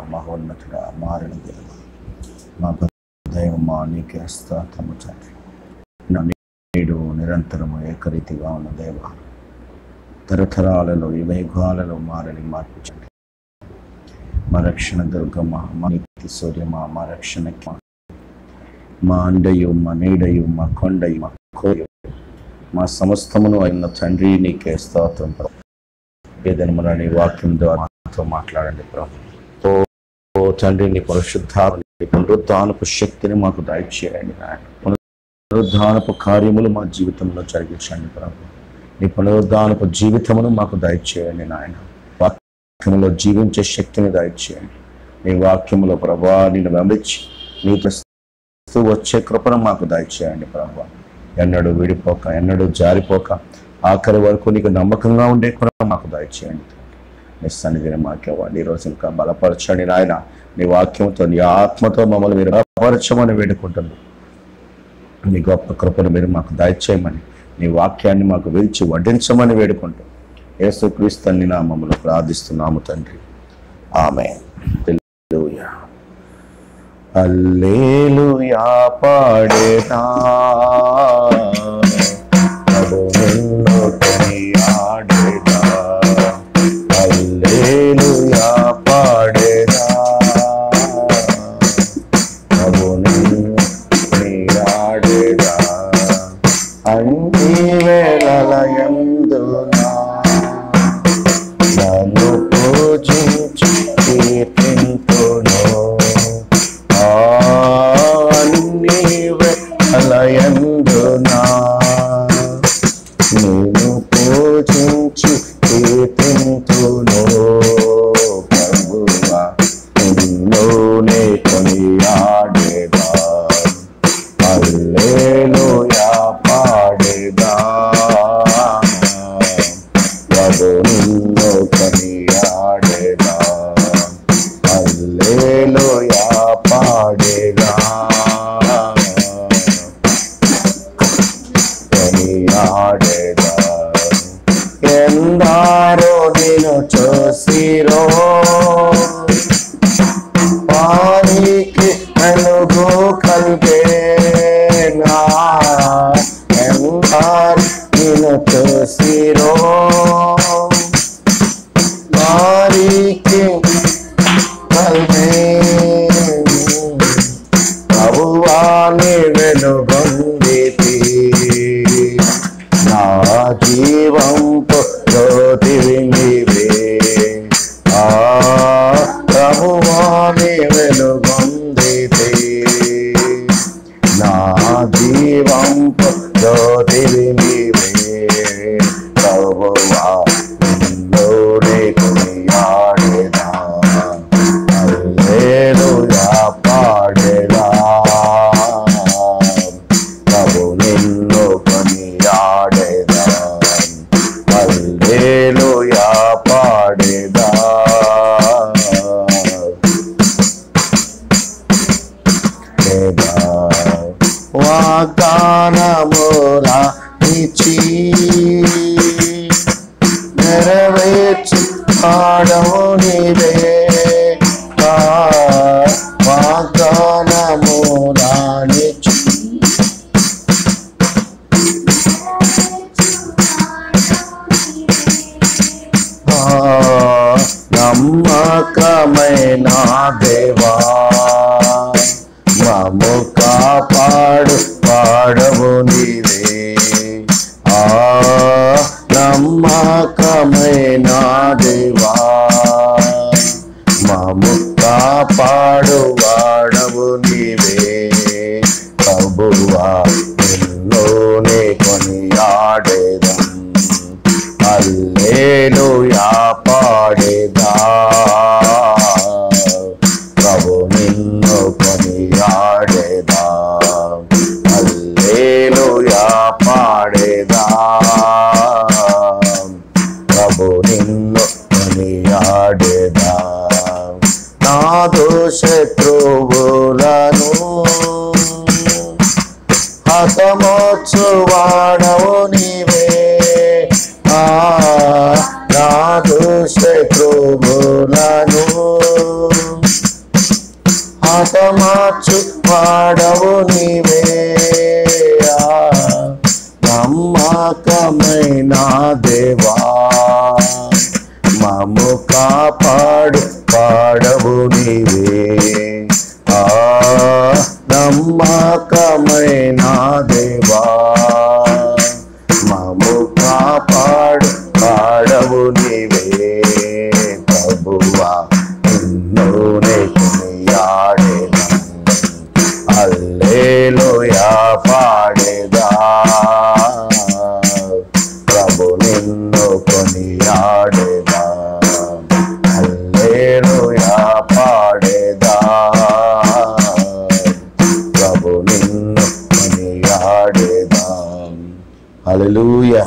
మహోన్నతుడా మారిన దేవ మా దైవమా నీకే స్తోత్రము తండ్రి నా నేడు నిరంతరము ఏకరీతిగా ఉన్న దేవ తరతరాలలో ఈ వైభవాలలో మారని మార్పించండి మా రక్షణ దుర్గమ్మ మా నీతి సూర్యమా మా రక్షణకి మా అండయు మా నీడయు మా కొండయు మా కోయు మా సమస్తమును అయిన తండ్రి నీకే స్తోత్రం ప్రభు ఏదైనా నీ వాక్యం ద్వారా మాతో మాట్లాడండి ప్రభు ఓ ఓ తండ్రి నీ పరిశుద్ధాత్మ నీ పునరుద్ధానపు శక్తిని మాకు దయచేయండి నాయన పునరుద్ధానపు కార్యములు మా జీవితంలో జరిగించండి ప్రభు నీ పునరుద్ధానపు జీవితమును మాకు దయచేయండి నాయన వాక్యములో జీవించే శక్తిని దయచేయండి నీ వాక్యములో ప్రభా నిన్ను వెంబడించి నీ ప్రస్తు వచ్చే కృపను మాకు దయచేయండి ప్రభా ఎన్నడూ విడిపోక ఎన్నడూ జారిపోక ఆఖరి వరకు నీకు నమ్మకంగా ఉండే కృప మాకు దయచేయండి నీ సన్నిధిని మాకేవ్వండి ఈరోజు ఇంకా బలపరచండి నాయన నీ వాక్యంతో నీ ఆత్మతో మమ్మల్ని మీరు బలపరచమని వేడుకుంటుంది నీ గొప్ప కృపను మీరు మాకు దయచేయమని నీ వాక్యాన్ని మాకు విరిచి వడ్డించమని వేడుకుంటూ యేసుక్రీస్తు నీ నామములు ప్రార్థిస్తున్నాము తండ్రి ఆమె అల్లేలుయా పాడేనా ప్రభు నిన్ను కొనియాడేదా అల్లేలుయా పాడేదా ప్రభు నిన్ను కొనియాడేదా అన్ని వేళలయందునా నన్ను పూజించి కీర్తింతును ఆ అన్ని వేళలయందునా నేను పూజించి కీర్తింతును ప్రభువా నిన్నునే కొనియాడేదా హల్లెలూయా పాడేదా ప్రభు నిన్ను కొనియాడేదా హల్లెలూయా పాడేదా కొనియాడేదా ఎందారో నేను చూసిరో వారికి వెలుగు కలిగేనా ఎందారు నేను చూసిరో వారికి కలిగే ప్రభువాని వెలుగొందితి నా జీవం జ్యోతివి నీవే ఆ ప్రభువాని వెలుగొందితి నా జీవం జ్యోతివి నీవే ప్రభువా నిన్నునే కొనియాడేదా హల్లెలూయా పాడేదా ప్రభు నిన్ను కొనియాడేదా హల్లెలూయా పాడేదా లేదా వాగ్దానమురా ఇచ్చి నెరవేర్చి పాడవు నీవే ఆ వాగ్దానమురా నిచ్చి ఆ నమ్మకమైన దేవా మము కాపాడు పాడవు నీవే ఆ నమ్మకమైన దేవా మము కాపాడు వాడవు నీవే ప్రభువా నిన్నునే కొనియాడేదం హల్లెలూయా పాడేదా ప్రభు నిన్ను కొనియాడేదా హల్లెలూయా పాడేదా ప్రభు నిన్ను కొనియాడేదా నా దోషత్రువులను హతమోత్సు వాడవు నీవే ఆ నా దుష్టత్రువులను హతమార్చు వాడవు నీవే నమ్మకమైన దేవా మము కాపాడు పాడవు నీవే ఆ నమ్మకమైన దేవా మము కాపాడు పాడవు నీవే ప్రభువా నిన్నునే కొనియాడేదా అల్లేలుయా పాడేదా ప్రభు నిన్ను కొనియాడేదా అల్లేలుయా పాడేదా ప్రభు నిన్ను కొనియాడేదా హల్లెలూయా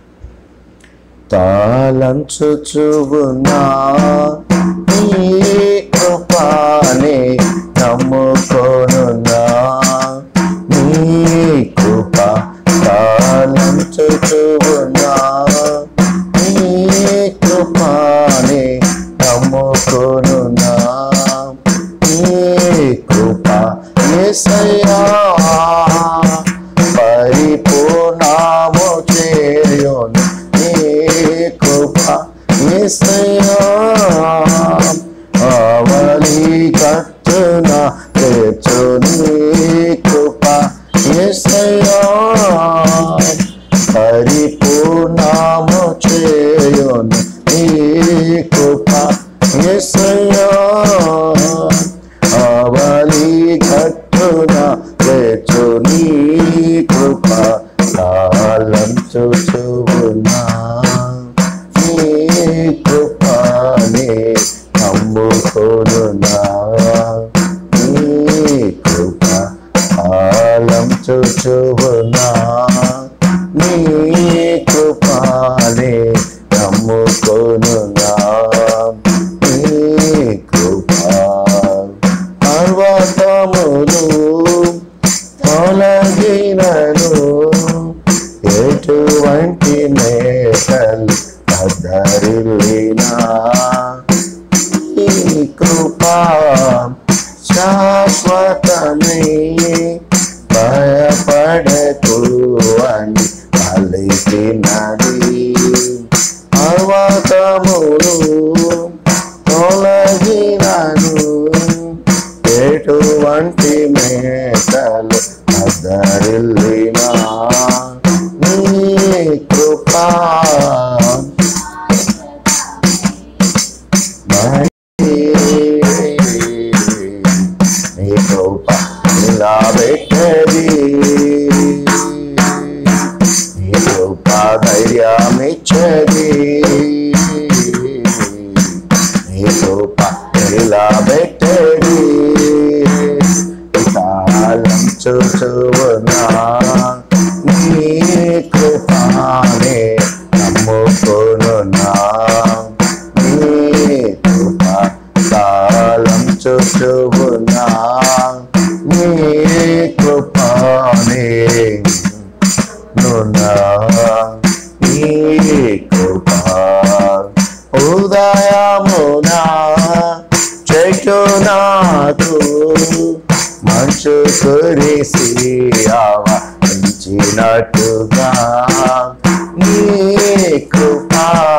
తాళంచుచువునా నీ కృపాని నమ్ముకొనున్నా నీ కృప తాళంచుచువునా నీ కృపాని నమ్ముకొనున్నా నీ కృప యేసయ్యా పరిపూర్ణము చేయును నీ కృప యేసయ్యా అవలి కట్టున తెచ్చు నీ కృప యేసయ్యా పరిపూర్ణము చేయును నీ కృప యేసయ్యా అవలి కట్టున తెచ్చు నీ కృప కాలం చూచువునా నీ కృపని నమ్ముకొనునా నీ కృప కాలం చూచువునా నీ కృపని నమ్ముకొనునా నీ కృప పర్వతములు తొలగినను ఎటువంటి మేకలు కదరిలినా ఈ కృపా శాశ్వతమే భయపడకు అని పలికినది పర్వతములు తొలగినను ఎటువంటి మేకలు అదరిల్లినా నీ కృపా నీ కృప ఇలా పెట్టది నీ కృప ధైర్యమిచ్చది నీ కృప ఇలా పెట్టది కాలం చూచువునా నీ కృపానే నమ్ముకొనునా నీ కృప కాలం చూచువునా నీ కృపానే నునా నీ కృప ఉదయమునా చెట్టు నాకు మంచు కురిసి ఆవరించినట్టుగా నీ కృప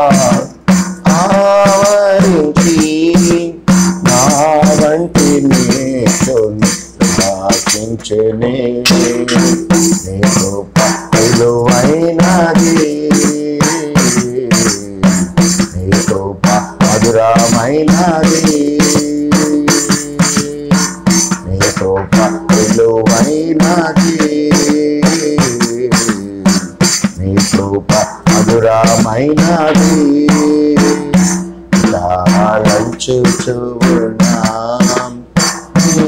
ఆవరించి నా వంటి నేర్చుని రాకించనే నీ కృప విలువైనది నీ కృప మధురమైనది నీ కృప విలువైనది నీ కృప మధురమైనది లాలంచుచున్నాం నీ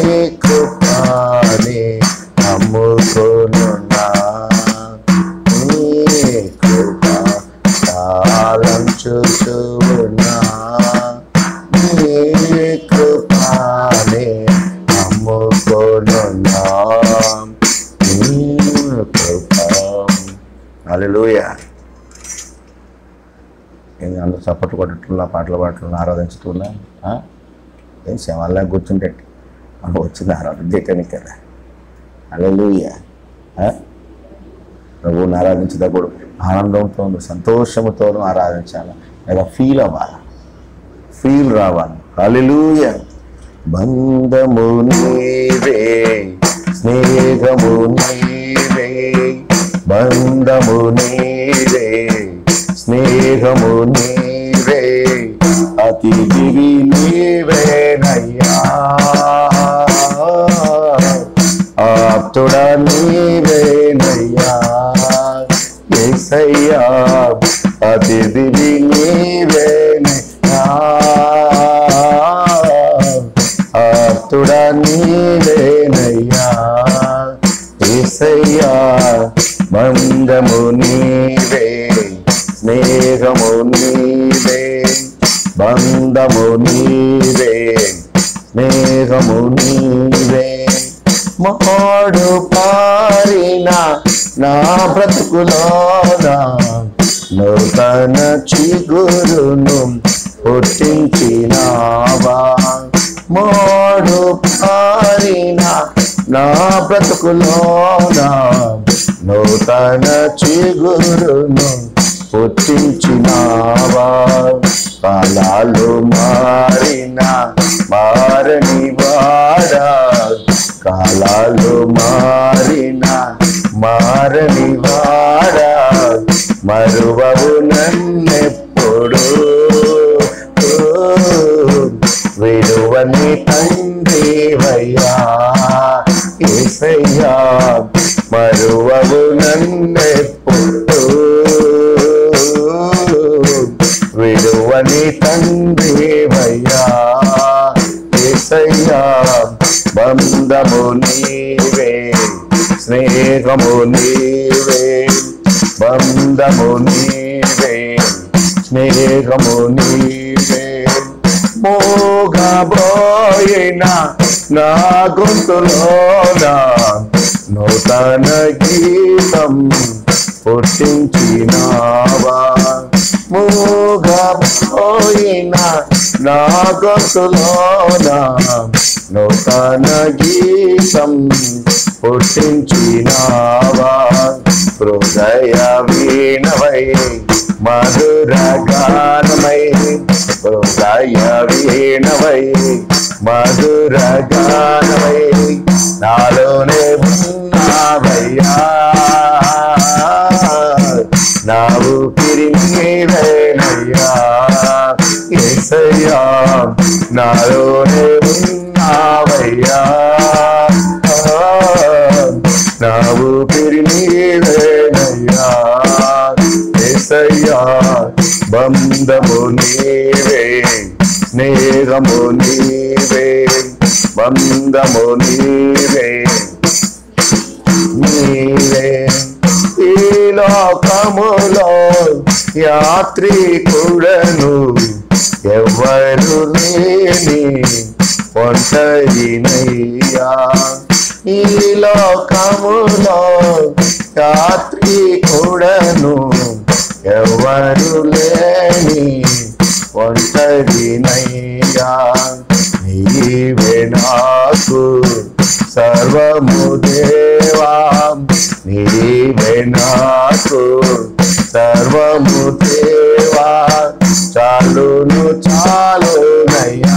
కృపని నమ్ముకొనున్నా నీ కృప లాలంచుచున్నా నీ కృపని నమ్ముకొనున్నా నీ కృప హల్లెలూయా ఏంది అందరూ చప్పట్లు కొట్టట్లా పాటలు పాటలు ఆరాధించుతున్నా ఆ? ఏం శవాల్లా కూర్చుంటే మనం వచ్చింది ఆరాధన చేయటానికి కదా అలలుయ్య ప్రభువుని ఆరాధించేటప్పుడు ఆనందంతోనూ సంతోషముతోనూ ఆరాధించాలి లేదా ఫీల్ అవ్వాలి ఫీల్ రావాలి అలెలుయ బంధము నీవే స్నేహము నీవే బంధము నీవే స్నేహము నీవే అతిథివి నీవేనయ్యా ఆప్తుడ నీవేనయ్యా ఏసయ్యా అతిథివి నీవేనయ్యా ఆప్తుడ నీవేనయ్యా ఏసయ్యా బంధము నీవే స్నేహము నీవే బంధము నీవే స్నేహము నీవే మోడు పారిన నా బ్రతుకులోన నూతన చిగురును పుట్టించినావా మోడు పారిన నా బ్రతుకులోన నూతన చిగురును పుట్టించినావా కాలాలు మారిన మారని వాడా కాలాలు మారిన మారని వాడా మరువవు నన్నెప్పుడు విడువని తండ్రివయ్యా ఏసయ్యా మరువవు నన్నెప్పుడు విడువని తండ్రివయ్యా ఏసయ్యా బంధము నీవే స్నేహము నీవే బంధము నీవే స్నేహము నీవే మోగబోయిన నా గొంతులోన నూతన గీతం పుట్టించినావా మూగపోయిన నా గొంతులోన నూతన గీతం పుట్టించినావా హృదయ వీణవై మధుర గానమై హృదయ వీణవై మధుర గానమై నాలోనే ఉన్నావయ్యా నా ఊపిరి నీవేనయ్యా ఏసయ్యా నాలోనే ఉన్నావయ్యా నా ఊపిరి నీవేనయ్యా ఏసయ్యా బంధము నీవే స్నేహము నీవే బంధము నీవే నీవే ఈ లోకములో యాత్రికుడను ఎవరు లేని ఒంటరినయ్యా ఈ లోకములో యాత్రికుడను ఎవరు లేని ఒంటరినయ్యా నీవే నాకు సర్వము దేవా నీవే నాకు సర్వము దేవా చాలును చాలునయ్యా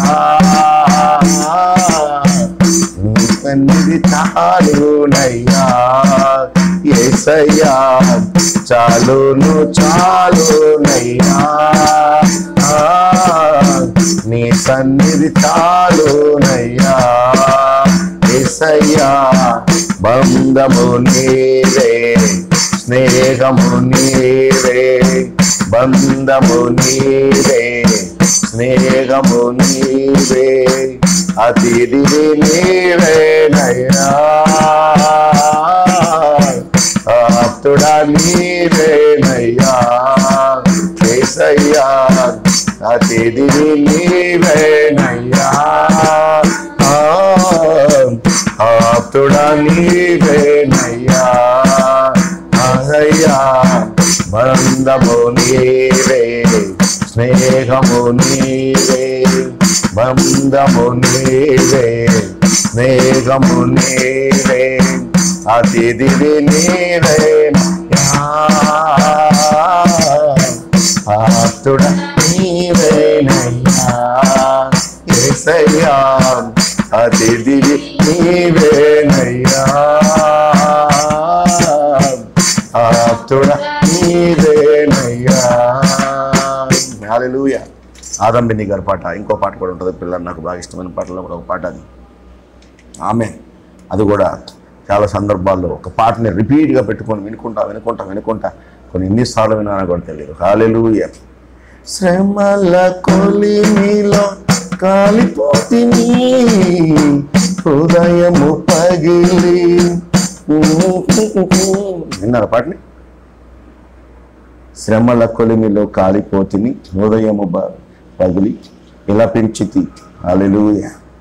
నీ సన్నిధి చాలునయ్యా ఏసయ్యా చాలును చాలునయ్యా ఆ, నీ సన్నిధి చాలునయ్యా ఏసయ్యా బంధము నీవే స్నేహము నీవే బంధము నీవే స్నేహము నీవే అతిథి నీవేనయ్యా ఆప్తుడా నీవేనయ్యా కేసయ్యా అతిథి నీవేనయ్యా ఆ, ఆప్తుడా నీవేనయ్యా అయ్యా బంధము నీవే స్నేహము నీవే అందము నీవే స్నేహము నీవే అతిథివి నీవే పాత్రుడ నీవేనయ్యా ఏసయ్యా అతిథివి నీవేనయ్యా ఆప్తుడ నీవేనయ్యా హల్లెలూయా ఆదంబిని గారి పాట ఇంకో పాట కూడా ఉంటుంది పిల్లలు నాకు బాగా ఇష్టమైన పాటలో కూడా ఒక పాట అది ఆమె అది కూడా చాలా సందర్భాల్లో ఒక పాటని రిపీట్గా పెట్టుకొని వినుకుంటా వినుకుంటా వినుకుంటా కొన్ని ఎన్నిసార్లు వినానో కూడా తెలియదు హాలెలూయ శ్రమల కొలిమిలో కాలిపోతిని హృదయము పగిలి విన్నారా పాటని శ్రమల కొలిమిలో కాలిపోతిని హృదయము బ- పగిలి ఇలా పెంచితి హాలెలూయ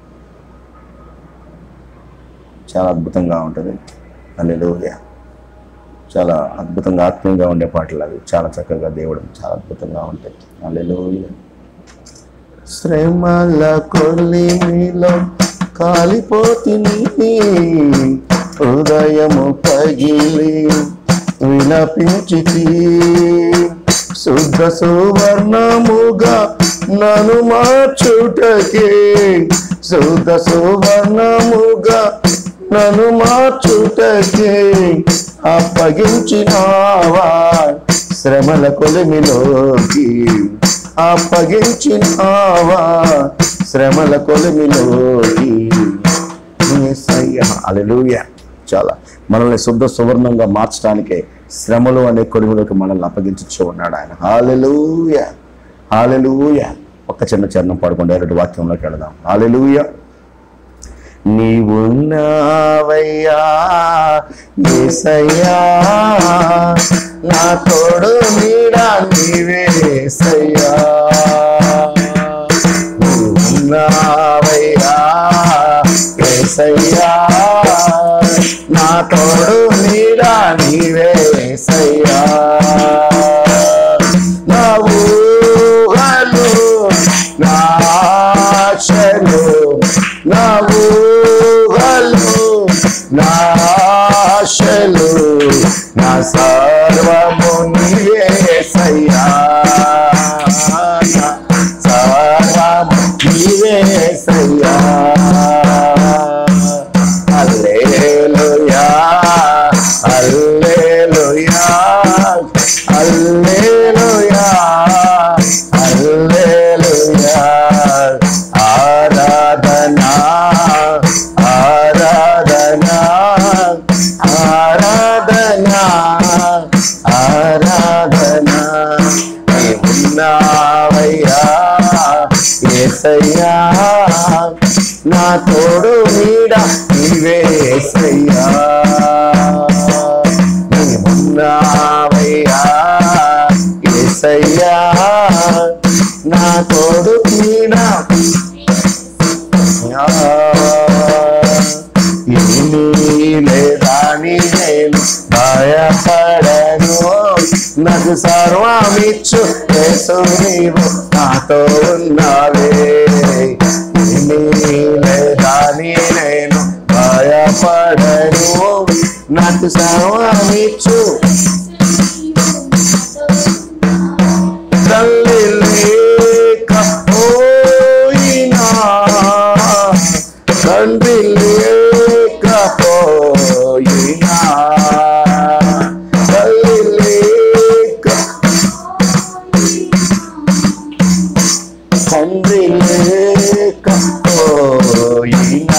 చాలా అద్భుతంగా ఉంటుంది హల్లెలూయా చాలా అద్భుతంగా ఆత్మీయంగా ఉండే పాటలు అవి చాలా చక్కగా దేవుడు చాలా అద్భుతంగా ఉంటాయి హల్లెలూయా శ్రమల కొలిమిలో కాలిపోతిని హృదయము పగిలి విలపించితి శుద్ధ సువర్ణముగా నన్ను మార్చుటకే శుద్ధ సువర్ణముగా నన్ను మార్చుటకే అప్పగించినావా శ్రమల కొలిమిలోకి అప్పగించినావా శ్రమల కొలిమిలోకి అలెలుయ చాలా మనల్ని శుద్ధ సువర్ణంగా మార్చడానికే శ్రమలు అనే కొలిమిలోకి మనల్ని అప్పగించచ్చు ఉన్నాడు ఆయన హాలెలూయ హాలెలూయ ఒక్క చిన్న చరణం పాడుకోండి డైరెక్ట్ వాక్యంలోకి వెళదాం హాలెలూయ నీవున్నావయ్యా ఏసయ్యా నా తోడు నీడా నీవేసయ్యా నీవున్నావయ్యా ఏసయ్యా నా తోడు నీడా నీవేసయ్యా నా ఊహలు నా ఆశలు నా ఊహలు నా ఆశలు నా సర్వము నీవేసయ్యా నా సర్వము నీవేసయ్యా హల్లెలూయా హల్లెలూయా హల్లెలూయా హల్లెలూయా ఆరాధనా ఆరాధనా ఆరాధనా ఆరాధనా ఉన్నావయ్యా ఏసయ్యా నా తోడు నీడ నీవే ఏసయ్యా ఉన్నావయ్యా ఏసయ్యా నా తోడు నీడ ఏమీ లేదాని నేను భయపడను నాకు సర్వమిచ్చు యేసు నీవు నాతో ఉన్నావే ఏమీ లేదాని నేను భయపడను నాకు సర్వమిచ్చు తల్లి లేకపోయినా తండ్రి లేకపోయినా తల్లి లేక తండ్రి లేకపోయినా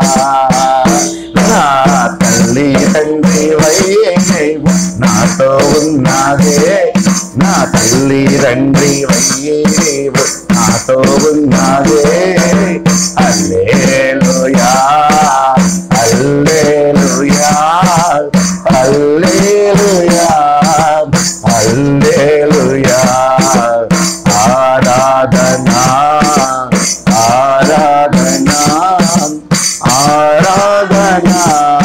నా తల్లి తండ్రి వైపు నాతో ఉన్నదే నా తల్లి తండ్రి వైపు నాతో ఉన్నదే అల్లేలుయా అల్లేలుయా అల్లేలుయా అల్లేలుయా ఆరాధనా ఆరాధనా ఆరాధనా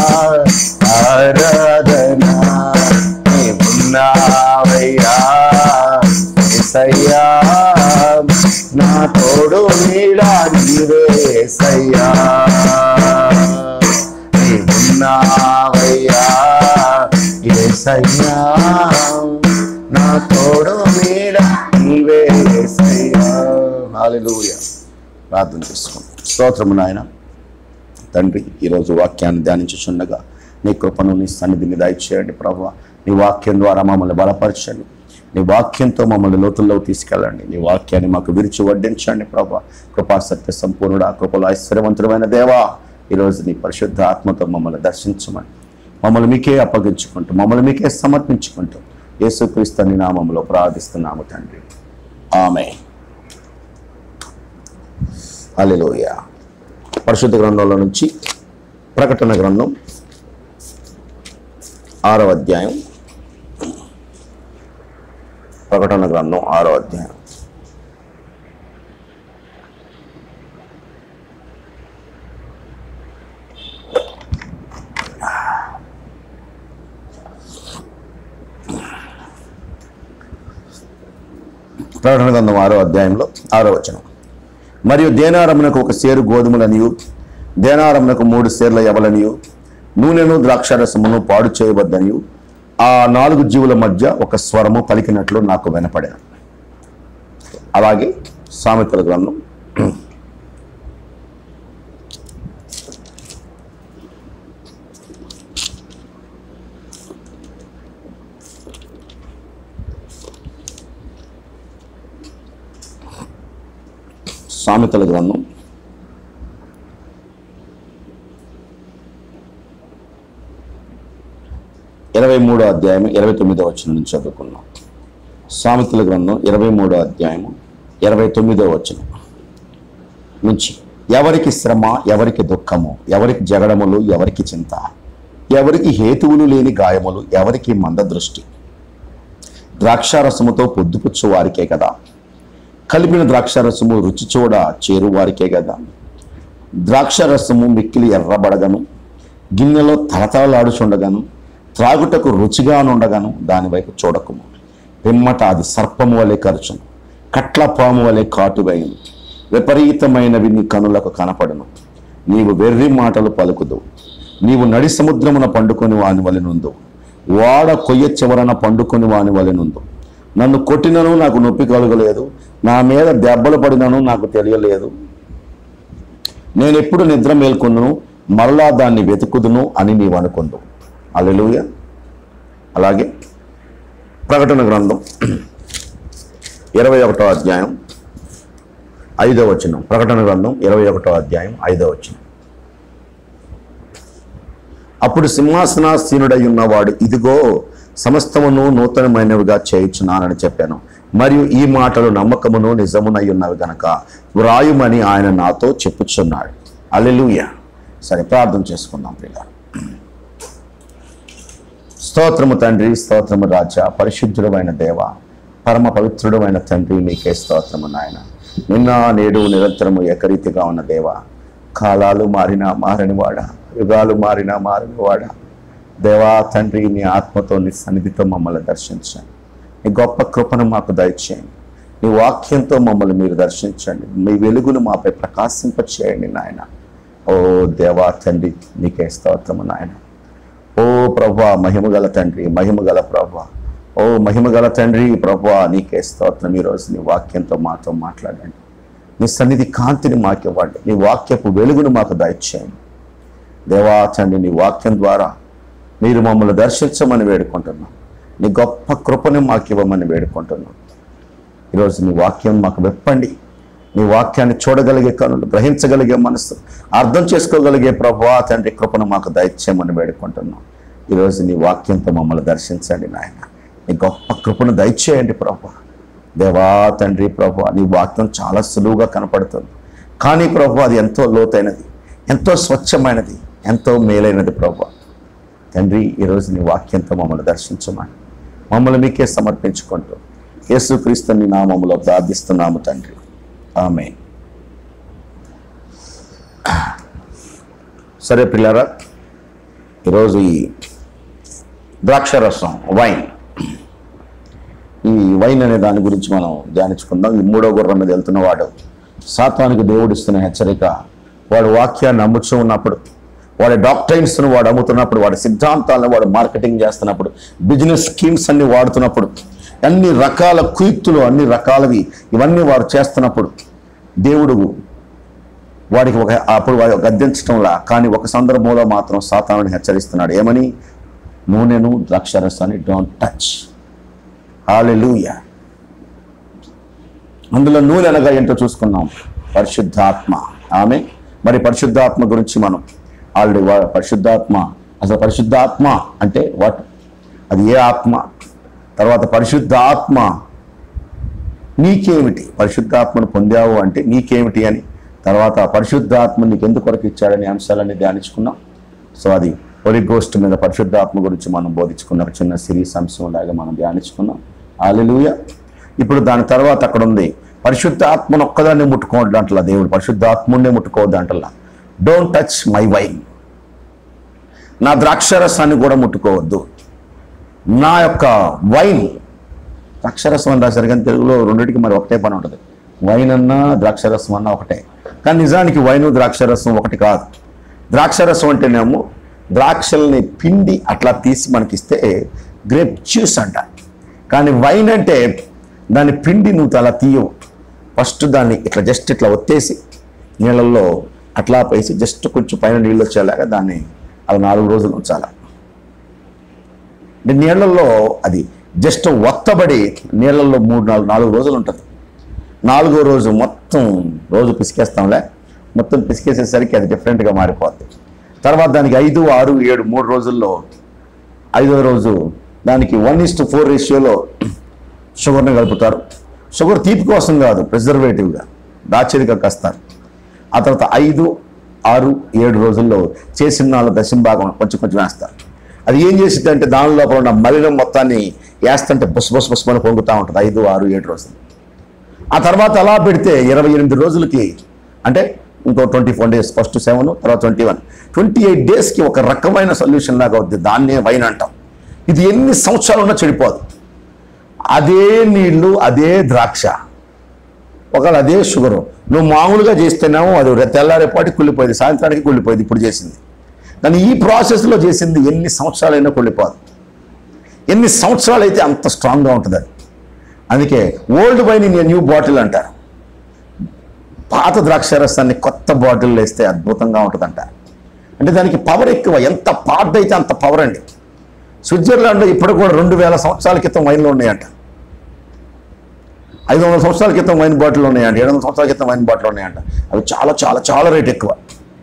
ఆరాధనా నీవున్నావయ్యా యేసయ్యా నా తోడు నీడా నీ నీవున్నావయ్యా నీవున్నావయ్యా ఏసయ్యా నా తోడు నీడ నీవే ఏసయ్యా హల్లెలూయా ప్రార్థన చేసుకోండి స్తోత్రము నాయన తండ్రి ఈరోజు వాక్యాన్ని ధ్యానించుచుండగా నీ కృపను నీ సన్నిధిని దయచేయండి ప్రభు నీ వాక్యం ద్వారా మమ్మల్ని బలపరచండి నీ వాక్యంతో మమ్మల్ని లోతుల్లో తీసుకెళ్ళండి నీ వాక్యాన్ని మాకు విరిచి వడ్డించండి ప్రభు కృపా సత్య సంపూర్ణుడా కృపలో ఐశ్వర్యవంతుడమైన దేవా ఈరోజు నీ పరిశుద్ధ ఆత్మతో మమ్మల్ని దర్శించమని మమ్మల్ని మీకే అప్పగించుకుంటూ మమ్మల్ని మీకే సమర్పించుకుంటూ యేసుక్రీస్తు నీ నామంలో ప్రార్థిస్తున్నాము తండ్రి ఆమె హల్లెలూయా పరిశుద్ధ గ్రంథంలో నుంచి ప్రకటన గ్రంథం ఆరవ అధ్యాయం ప్రకటన గ్రంథం ఆరో అధ్యాయం ప్రకటన గ్రంథం ఆరో అధ్యాయంలో ఆరో వచనం మరియు దేనారమునకు ఒక సేరు గోధుమలనియు దేనారమునకు మూడు సేర్ల ఎవలనియు నూనెను ద్రాక్షారసమును పాడు చేయవద్దనియు ఆ నాలుగు జీవుల మధ్య ఒక స్వరము పలికినట్లు నాకు వినపడాను అలాగే సామెతల గ్రంథం సామెతల గ్రంథం ఇరవై మూడో అధ్యాయం ఇరవై తొమ్మిదో వచనం నుంచి చదువుకున్నాం సామెతల గ్రంథం ఇరవై మూడో అధ్యాయము ఇరవై తొమ్మిదో వచనం నుంచి ఎవరికి శ్రమ ఎవరికి దుఃఖము ఎవరికి జగడములు ఎవరికి చింత ఎవరికి హేతువులు లేని గాయములు ఎవరికి మందదృష్టి ద్రాక్షారసముతో పొద్దుపుచ్చు వారికే కదా కలిపిన ద్రాక్షారసము రుచి చూడ చేరు వారికే కదా ద్రాక్షారసము మిక్కిలి ఎర్రబడగను గిన్నెలో తలతలలాడుచుండగాను త్రాగుటకు రుచిగానుండగాను దాని వైపు చూడకము పిమ్మట అది సర్పము వలె ఖర్చును కట్ల పాము వలె కాటువేయును విపరీతమైనవి నీ కనులకు కనపడును నీవు వెర్రి మాటలు పలుకుదు నీవు నడి సముద్రమున పండుకొని వాని వలెనుందు వాడ కొయ్య చివరన పండుకొని వాని వలెనుందు నన్ను కొట్టినను నాకు నొప్పి కలగలేదు నా మీద దెబ్బలు పడినను నాకు తెలియలేదు నేను ఎప్పుడు నిద్ర మేల్కొన్ను మరలా దాన్ని వెతుకుదును అని నీవు అనుకుందు అలెలుయ అలాగే ప్రకటన గ్రంథం ఇరవై ఒకటో అధ్యాయం ఐదో వచనం ప్రకటన గ్రంథం ఇరవై ఒకటో అధ్యాయం ఐదో వచనం అప్పుడు సింహాసనాసీనుడై ఉన్నవాడు ఇదిగో సమస్తమును నూతనమైనవిగా చేయించున్నానని చెప్పాను మరియు ఈ మాటలు నమ్మకమును నిజమునై ఉన్నవి గనక వ్రాయుమని ఆయన నాతో చెప్పుచున్నాడు అల్లెలుయ సరే ప్రార్థన చేసుకుందాం ప్రియ స్తోత్రము తండ్రి స్తోత్రము రాజా పరిశుద్ధుడమైన దేవ పరమ పవిత్రుడమైన తండ్రి నీకే స్తోత్రము నాయన నిన్న నేడు నిరంతరము ఏకరీతిగా ఉన్న దేవ కాలాలు మారినా మారనివాడ యుగాలు మారినా మారనివాడ దేవా తండ్రి నీ ఆత్మతో నీ సన్నిధితో మమ్మల్ని దర్శించండి నీ గొప్ప కృపను మాకు దయచేయండి నీ వాక్యంతో మమ్మల్ని మీరు దర్శించండి మీ వెలుగును మాపై ప్రకాశింపచేయండి నాయన ఓ దేవా తండ్రి నీకే స్తోత్రము నాయన ఓ ప్రభా మహిమగల తండ్రి మహిమగల ప్రభా ఓ మహిమగల తండ్రి ప్రభా నీకే స్తోత్రం ఈరోజు నీ వాక్యంతో మాతో మాట్లాడండి నీ సన్నిధి కాంతిని మాకు ఇవ్వండి నీ వాక్యపు వెలుగును మాకు దయచేయండి దేవా తండ్రి నీ వాక్యం ద్వారా మీరు మమ్మల్ని దర్శించమని వేడుకుంటున్నాం నీ గొప్ప కృపను మాకు ఇవ్వమని వేడుకుంటున్నాం ఈరోజు నీ వాక్యం మాకు వెప్పండి నీ వాక్యాన్ని చూడగలిగే కనులు గ్రహించగలిగే మనసు అర్థం చేసుకోగలిగే ప్రభా తండ్రి కృపను మాకు దయచేయమని వేడుకుంటున్నాం ఈరోజు నీ వాక్యంతో మమ్మల్ని దర్శించండి నాయన నీ గొప్ప కృపను దయచేయండి ప్రభా దేవా తండ్రి ప్రభు నీ వాక్యం చాలా సులువుగా కనపడుతుంది కానీ ప్రభు అది ఎంతో లోతైనది ఎంతో స్వచ్ఛమైనది ఎంతో మేలైనది ప్రభు తండ్రి ఈరోజు నీ వాక్యంతో మమ్మల్ని దర్శించమని మమ్మల్ని మీకే సమర్పించుకుంటూ యేసుక్రీస్తు నీ నామములో ప్రార్థిస్తున్నాము తండ్రి ఆమె సరే పిల్లరా ఈరోజు ఈ ద్రాక్షరసం వైన్ ఈ వైన్ అనే దాని గురించి మనం ధ్యానించుకుందాం ఈ మూడో గుర్రం మీద వెళ్తున్నవాడు సాతానికి దేవుడిస్తున్న హెచ్చరిక వాడు వాక్యాన్ని అమ్ముచూ ఉన్నప్పుడు వాడి డాక్టరైన్స్ను వాడు అమ్ముతున్నప్పుడు వాడి సిద్ధాంతాలను వాడు మార్కెటింగ్ చేస్తున్నప్పుడు బిజినెస్ స్కీమ్స్ అన్ని వాడుతున్నప్పుడు అన్ని రకాల కుయుక్తులు అన్ని రకాలవి ఇవన్నీ వారు చేస్తున్నప్పుడు దేవుడు వాడికి ఒక అప్పుడు వాడు గద్దించడంలా కానీ ఒక సందర్భంలో మాత్రం సాతానుని హెచ్చరిస్తున్నాడు ఏమని నూనెను ద్రాక్షరసాన్ని డోంట్ టచ్ హాలెలూయా అందులో నూనె అనగా ఏంటో చూసుకున్నాం పరిశుద్ధాత్మ ఆమె మరి పరిశుద్ధాత్మ గురించి మనం ఆల్రెడీ వా- పరిశుద్ధాత్మ అసలు పరిశుద్ధాత్మ అంటే వాట్ అది ఏ ఆత్మ తర్వాత పరిశుద్ధ ఆత్మ నీకేమిటి పరిశుద్ధాత్మను పొందావు అంటే నీకేమిటి అని తర్వాత పరిశుద్ధాత్మ నీకు ఎందుకు కొరకు ఇచ్చాడనే అంశాలన్నీ ధ్యానించుకున్నాం సో అది హోలీ గోస్ట్ మీద పరిశుద్ధాత్మ గురించి మనం బోధించుకున్న ఒక చిన్న సిరీస్ అంశం లాగా మనం ధ్యానించుకున్నాం ఆలెలుయ ఇప్పుడు దాని తర్వాత అక్కడ ఉంది పరిశుద్ధాత్మను ఒక్కదాన్ని ముట్టుకోవద్దు అంటలా దేవుడు పరిశుద్ధాత్ముడినే ముట్టుకోవద్దు అంటలా డోంట్ టచ్ మై వైన్ నా ద్రాక్షరసాన్ని కూడా ముట్టుకోవద్దు నా యొక్క వైన్ ద్రాక్షరసం అని రాశారు కానీ తెలుగులో రెండింటికి మరి ఒకటే పని ఉంటుంది వైన్ అన్నా ద్రాక్షరసం అన్నా ఒకటే కానీ నిజానికి వైన్ ద్రాక్షరసం ఒకటి కాదు ద్రాక్షరసం అంటేనేమో ద్రాక్షల్ని పిండి అట్లా తీసి మనకిస్తే గ్రేప్ జ్యూస్ అంట కానీ వైన్ అంటే దాని పిండి నువ్వు అలా తీయవు ఫస్ట్ దాన్ని ఇట్లా జస్ట్ ఇట్లా ఒత్తేసి నీళ్ళల్లో అట్లా వేసి జస్ట్ కొంచెం పైన నీళ్ళు వచ్చేలాగా దాన్ని అలా నాలుగు రోజులు ఉంచాలి అంటే నీళ్ళల్లో అది జస్ట్ ఒత్తబడి నీళ్ళల్లో మూడు నాలుగు నాలుగు రోజులు ఉంటుంది నాలుగో రోజు మొత్తం రోజు పిసికేస్తాంలే మొత్తం పిసికేసేసరికి అది డిఫరెంట్గా మారిపోద్ది తర్వాత దానికి ఐదు ఆరు ఏడు మూడు రోజుల్లో ఐదో రోజు దానికి వన్ ఇస్ టు ఫోర్ రేషియోలో షుగర్ని కలుపుతారు షుగర్ తీపి కోసం కాదు ప్రిజర్వేటివ్గా దాచేదిగా కస్తారు ఆ తర్వాత ఐదు ఆరు ఏడు రోజుల్లో చేసిన నాలుగు దశంభాగం కొంచెం కొంచెం వేస్తారు అది ఏం చేసింది అంటే దాని లోపల ఉన్న మలినం మొత్తాన్ని వేస్తుంటే బుస్ బుస్ బుస్ అని పొంగుతూ ఉంటుంది ఐదు ఆరు ఏడు రోజులు ఆ తర్వాత అలా పెడితే ఇరవై ఎనిమిది రోజులకి అంటే ఇంకో twenty four days first seven తర్వాత ట్వంటీ వన్ ట్వంటీ ఎయిట్ డేస్కి ఒక రకమైన సొల్యూషన్ లాగా అవుద్ది దాన్నే వైన్ అంటాం ఇది ఎన్ని సంవత్సరాలు ఉన్నా చెడిపోదు అదే నీళ్లు అదే ద్రాక్ష ఒకవేళ అదే షుగరు నువ్వు మామూలుగా చేస్తేనేమో అది రె- తెల్లారేపాటి కుళ్ళిపోయింది సాయంత్రానికి కుళ్ళిపోయింది ఇప్పుడు చేసింది కానీ ఈ ప్రాసెస్లో చేసింది ఎన్ని సంవత్సరాలైనా కుళ్ళిపోదు ఎన్ని సంవత్సరాలు అయితే అంత స్ట్రాంగ్గా ఉంటుంది అది అందుకే old wine in new bottle అంటారు పాత ద్రాక్షరసాన్ని కొత్త బాటిల్లో వేస్తే అద్భుతంగా ఉంటుందంట అంటే దానికి పవర్ ఎక్కువ ఎంత పాత అయితే అంత పవర్ అండి స్విట్జర్లాండ్లో ఇప్పుడు కూడా రెండు వేల సంవత్సరాల క్రితం వైన్లు ఉన్నాయంట ఐదు వందల సంవత్సరాల క్రితం వైన్ బాటిల్ ఉన్నాయంట ఏడు వందల సంవత్సరాల క్రితం వైన్ బాటిల్ ఉన్నాయంట అవి చాలా చాలా చాలా రేట్ ఎక్కువ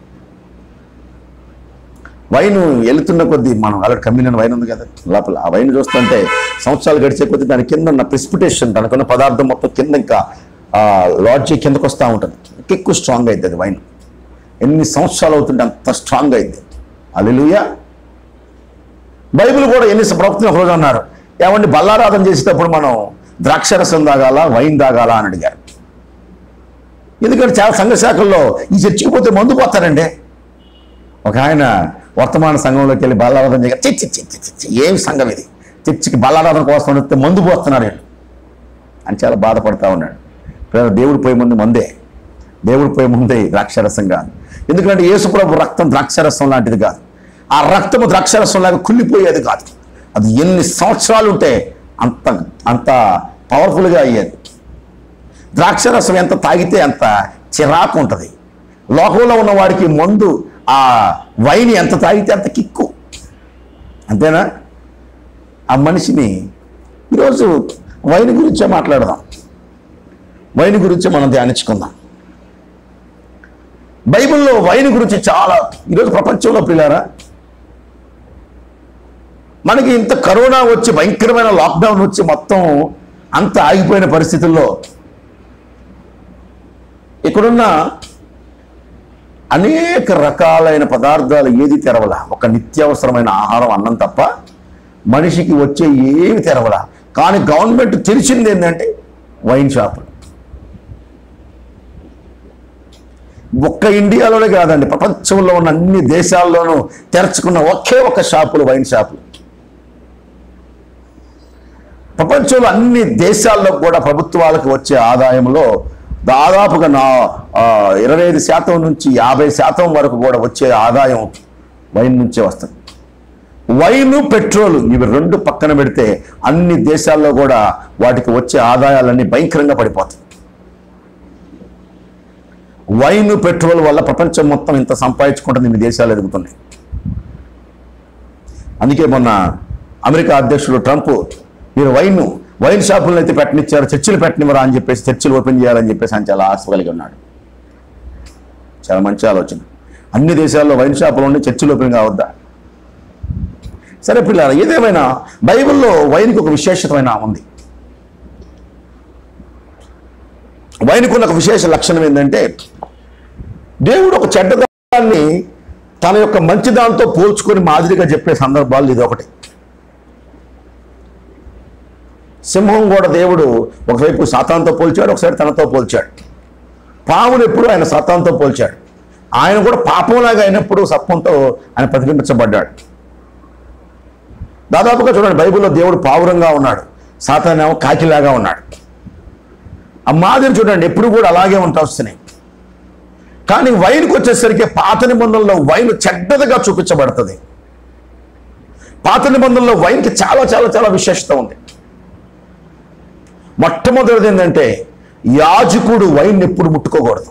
వైన్ వెళుతున్న కొద్దీ మనం అలాంటి కమ్యూనియన్ వైన్ ఉంది కదా లోపల ఆ వైన్ చూస్తుంటే సంవత్సరాలు గడిచే కొద్దీ దాని కింద ఉన్న ప్రిసిపిటేషన్ దానికున్న పదార్థం మొత్తం కింద ఇంకా లాడ్జి కిందకు వస్తూ ఉంటుంది ఇంకా ఎక్కువ స్ట్రాంగ్ అవుతుంది అది వైన్ ఎన్ని సంవత్సరాలు అవుతుంటే అంత స్ట్రాంగ్ అయింది అల్లెలుయా బైబిల్ కూడా ఎన్ని ప్రవక్తలు ఒకరోజు అన్నారు ఏమండి బల్లారాధన చేసేటప్పుడు మనం ద్రాక్షరసం తాగాల వైన్ తాగాల అని అడిగారు ఎందుకంటే చాలా సంఘ శాఖల్లో ఈ చర్చికి పోతే మందు పోతారండి ఒక ఆయన వర్తమాన సంఘంలోకి వెళ్ళి బల్లారాధన చేయగా చిచ్చి చిచ్చి చిచ్చి ఏం సంఘం ఇది చర్చికి బల్లారాధన కోసం వస్తే మందు పోస్తున్నారు వీళ్ళు అని చాలా బాధపడతా ఉన్నాడు ప్రేమ దేవుడు పోయే ముందు మందే దేవుడు పోయే ముందే ద్రాక్షరసం కాదు ఎందుకంటే యేసుప్రభు రక్తం ద్రాక్షరసం లాంటిది కాదు ఆ రక్తము ద్రాక్షరసం లాగా కుళ్ళిపోయేది కాదు అది ఎన్ని సంవత్సరాలు ఉంటే అంత అంత పవర్ఫుల్గా అయ్యేది ద్రాక్షరసం ఎంత తాగితే అంత చిరాకు ఉంటుంది లోకంలో ఉన్న వాడికి మందు ఆ వైన్ ఎంత తాగితే అంత కిక్కు అంతేనా ఆ మనిషిని ఈరోజు వైన్ గురించే మాట్లాడదాం వైన్ గురించి మనం ధ్యానించుకుందాం బైబిల్లో వైన్ గురించి చాలా ఈరోజు ప్రపంచంలో పిల్లారా మనకి ఇంత కరోనా వచ్చి భయంకరమైన లాక్డౌన్ వచ్చి మొత్తం అంత ఆగిపోయిన పరిస్థితుల్లో ఇక్కడున్న అనేక రకాలైన పదార్థాలు ఏది తెరవల ఒక నిత్యావసరమైన ఆహారం అన్నం తప్ప మనిషికి వచ్చే ఏమి తెరవల కానీ గవర్నమెంట్ తెరిచింది ఏంటంటే వైన్ షాపులు ఒక్క ఇండియాలోనే కాదండి ప్రపంచంలో ఉన్న అన్ని దేశాల్లోనూ తెరచుకున్న ఒకే ఒక షాపులు వైన్ షాపులు ప్రపంచంలో అన్ని దేశాల్లో కూడా ప్రభుత్వాలకు వచ్చే ఆదాయంలో దాదాపుగా నా ఆ, ఇరవై ఐదు శాతం నుంచి యాభై శాతం వరకు కూడా వచ్చే ఆదాయం వైన్ నుంచే వస్తుంది వైన్ పెట్రోల్ ఇవి రెండు పక్కన పెడితే అన్ని దేశాల్లో కూడా వాటికి వచ్చే ఆదాయాలన్నీ భయంకరంగా పడిపోతాయి వైన్ పెట్రోల్ వల్ల ప్రపంచం మొత్తం ఇంత సంపాదించుకుంటుంది ఇన్ని దేశాలు ఎదుగుతున్నాయి అందుకే మొన్న అమెరికా అధ్యక్షుడు ట్రంప్ మీరు వైన్ వైన్ షాపులను అయితే పెట్టనిచ్చారు చర్చిలు పెట్టనివ్వరా అని చెప్పేసి చర్చిలు ఓపెన్ చేయాలని చెప్పేసి ఆయన చాలా ఆశ కలిగి ఉన్నాడు చాలా మంచి ఆలోచన అన్ని దేశాల్లో వైన్ షాపులు ఉండి చర్చిలు ఓపెన్ కావద్దా సరే పిల్లలు ఏదేమైనా బైబిల్లో వైన్కి ఒక విశేషమైన ఉంది వైన్కు ఉన్న ఒక విశేష లక్షణం ఏంటంటే దేవుడు ఒక చెడ్డదాన్ని తన యొక్క మంచి దాంతో పోల్చుకొని మాదిరిగా చెప్పే సందర్భాలు ఇది ఒకటి సింహం కూడా దేవుడు ఒకవైపు సాతాంతో పోల్చాడు ఒకసారి తనతో పోల్చాడు పామును ఎప్పుడు ఆయన సత్తంతో పోల్చాడు ఆయన కూడా పాపంలాగా అయినప్పుడు సత్వంతో ఆయన ప్రతిబింబించబడ్డాడు దాదాపుగా చూడండి బైబిల్లో దేవుడు పావురంగా ఉన్నాడు సాతానేమో కాకిలాగా ఉన్నాడు ఆ మాదిరి చూడండి ఎప్పుడు కూడా అలాగే ఉంటా వస్తున్నాయి కానీ వైన్కి వచ్చేసరికి పాత నిబంధనలో వైన్ చెడ్డదిగా చూపించబడుతుంది పాత నిబంధనలో వైన్కి చాలా చాలా చాలా విశేషత ఉంది మొట్టమొదటిది ఏంటంటే యాజకుడు వైన్ ఎప్పుడు ముట్టుకోకూడదు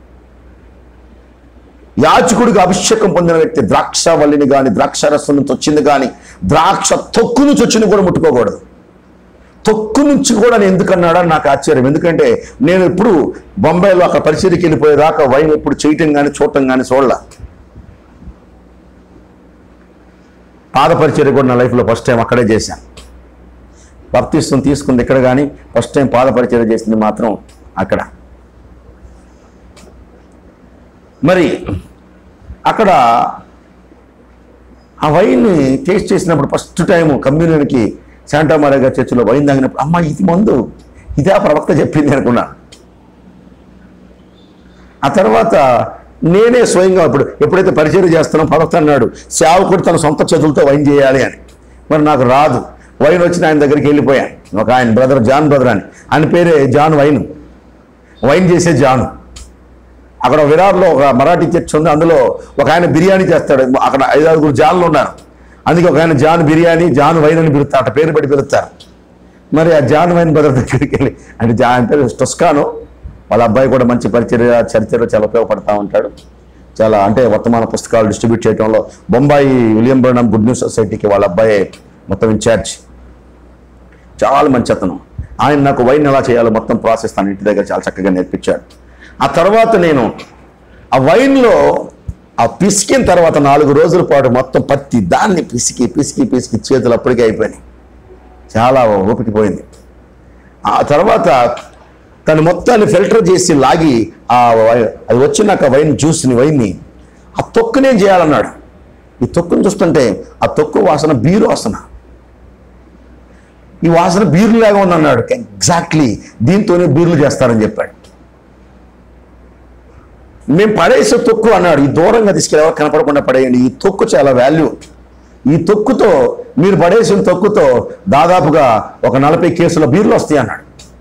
యాజకుడికి అభిషేకం పొందిన వ్యక్తి ద్రాక్ష వల్లిని కానీ ద్రాక్ష రసం నుంచి వచ్చింది కానీ ద్రాక్ష తొక్కు నుంచి వచ్చింది కూడా ముట్టుకోకూడదు తొక్కు నుంచి కూడా నేను ఎందుకన్నాడని నాకు ఆశ్చర్యం ఎందుకంటే నేను ఎప్పుడు బొంబాయిలో అక్కడ పరిచయకి వెళ్ళిపోయేదాకా వైన్ ఎప్పుడు చేయటం కానీ చూడటం కానీ చూడలా పాద పరిచర్య కూడా నా లైఫ్లో ఫస్ట్ టైం అక్కడే చేశాను బప్తిస్తం తీసుకుంది ఇక్కడ కానీ ఫస్ట్ టైం పాద పరిచర్య చేసింది మాత్రం అక్కడ మరి అక్కడ ఆ వైన్ని టేస్ట్ చేసినప్పుడు ఫస్ట్ టైం కమ్యూనియన్కి శాంటా మారేగా చర్చిలో వైన్ తాగినప్పుడు అమ్మ ఇది మందు ఇదే ఆ ప్రవక్త చెప్పింది అనుకున్నా ఆ తర్వాత నేనే స్వయంగా ఇప్పుడు ఎప్పుడైతే పరిచయం చేస్తానో ప్రవక్త అన్నాడు సేవకుడు తన సొంత చేతులతో వైన్ చేయాలి అని మరి నాకు రాదు వైన్ వచ్చిన ఆయన దగ్గరికి వెళ్ళిపోయాను ఒక ఆయన బ్రదర్ జాన్ బ్రదర్ అని ఆయన పేరే జాన్ వైన్ వైన్ చేసే జాను అక్కడ విరార్లో ఒక మరాఠీ చర్చ్ ఉంది అందులో ఒక ఆయన బిర్యానీ చేస్తాడు అక్కడ ఐదారుగురు జాన్లు ఉన్నారు అందుకే ఒక ఆయన జాన్ బిర్యానీ జాన్ వైన్ అని పిలుస్తారు అట్ట పేరు పెట్టి పిలుస్తారు మరి ఆ జాన్ వైన్ బ్రదర్ దగ్గరికి వెళ్ళి అంటే జా ఆయన పేరు టొస్కాను వాళ్ళ అబ్బాయి కూడా మంచి పరిచర్య చరిత్రలో చాలా ఉపయోగపడతా ఉంటాడు చాలా అంటే వర్తమాన పుస్తకాలు డిస్ట్రిబ్యూట్ చేయడంలో బొంబాయి విలియం బర్ణం గుడ్ న్యూస్ సొసైటీకి వాళ్ళ అబ్బాయి మొత్తం ఇన్ఛార్జ్ చాలా మంచి అతను ఆయన నాకు వైన్ ఎలా చేయాలో మొత్తం ప్రాసెస్ తన ఇంటి దగ్గర చాలా చక్కగా నేర్పించాడు ఆ తర్వాత నేను ఆ వైన్లో ఆ పిసికిన తర్వాత నాలుగు రోజుల పాటు మొత్తం పత్తి దాన్ని పిసికి పిసికి పిసికి చేతులు అప్పటికే అయిపోయినాయి చాలా ఓపిక పోయింది ఆ తర్వాత తను మొత్తాన్ని ఫిల్టర్ చేసి లాగి ఆ వై- అది వచ్చినాక వైన్ జ్యూస్ని వైన్ని ఆ తొక్కునే చేయాలన్నాడు ఈ తొక్కుని చూస్తుంటే ఆ తొక్కు వాసన బీరు వాసన ఈ వాసన బీర్లాగా ఉందన్నాడు ఎగ్జాక్ట్లీ దీంతోనే బీర్లు చేస్తారని చెప్పాడు మేము పడేసే తొక్కు అన్నాడు ఈ దూరంగా తీసుకెళ్ళి ఎవరు కనపడకుండా పడేయండి ఈ తొక్కు చాలా వాల్యూ ఈ తొక్కుతో మీరు పడేసిన తొక్కుతో దాదాపుగా ఒక నలభై కేసుల బీర్లు వస్తాయి అన్నాడు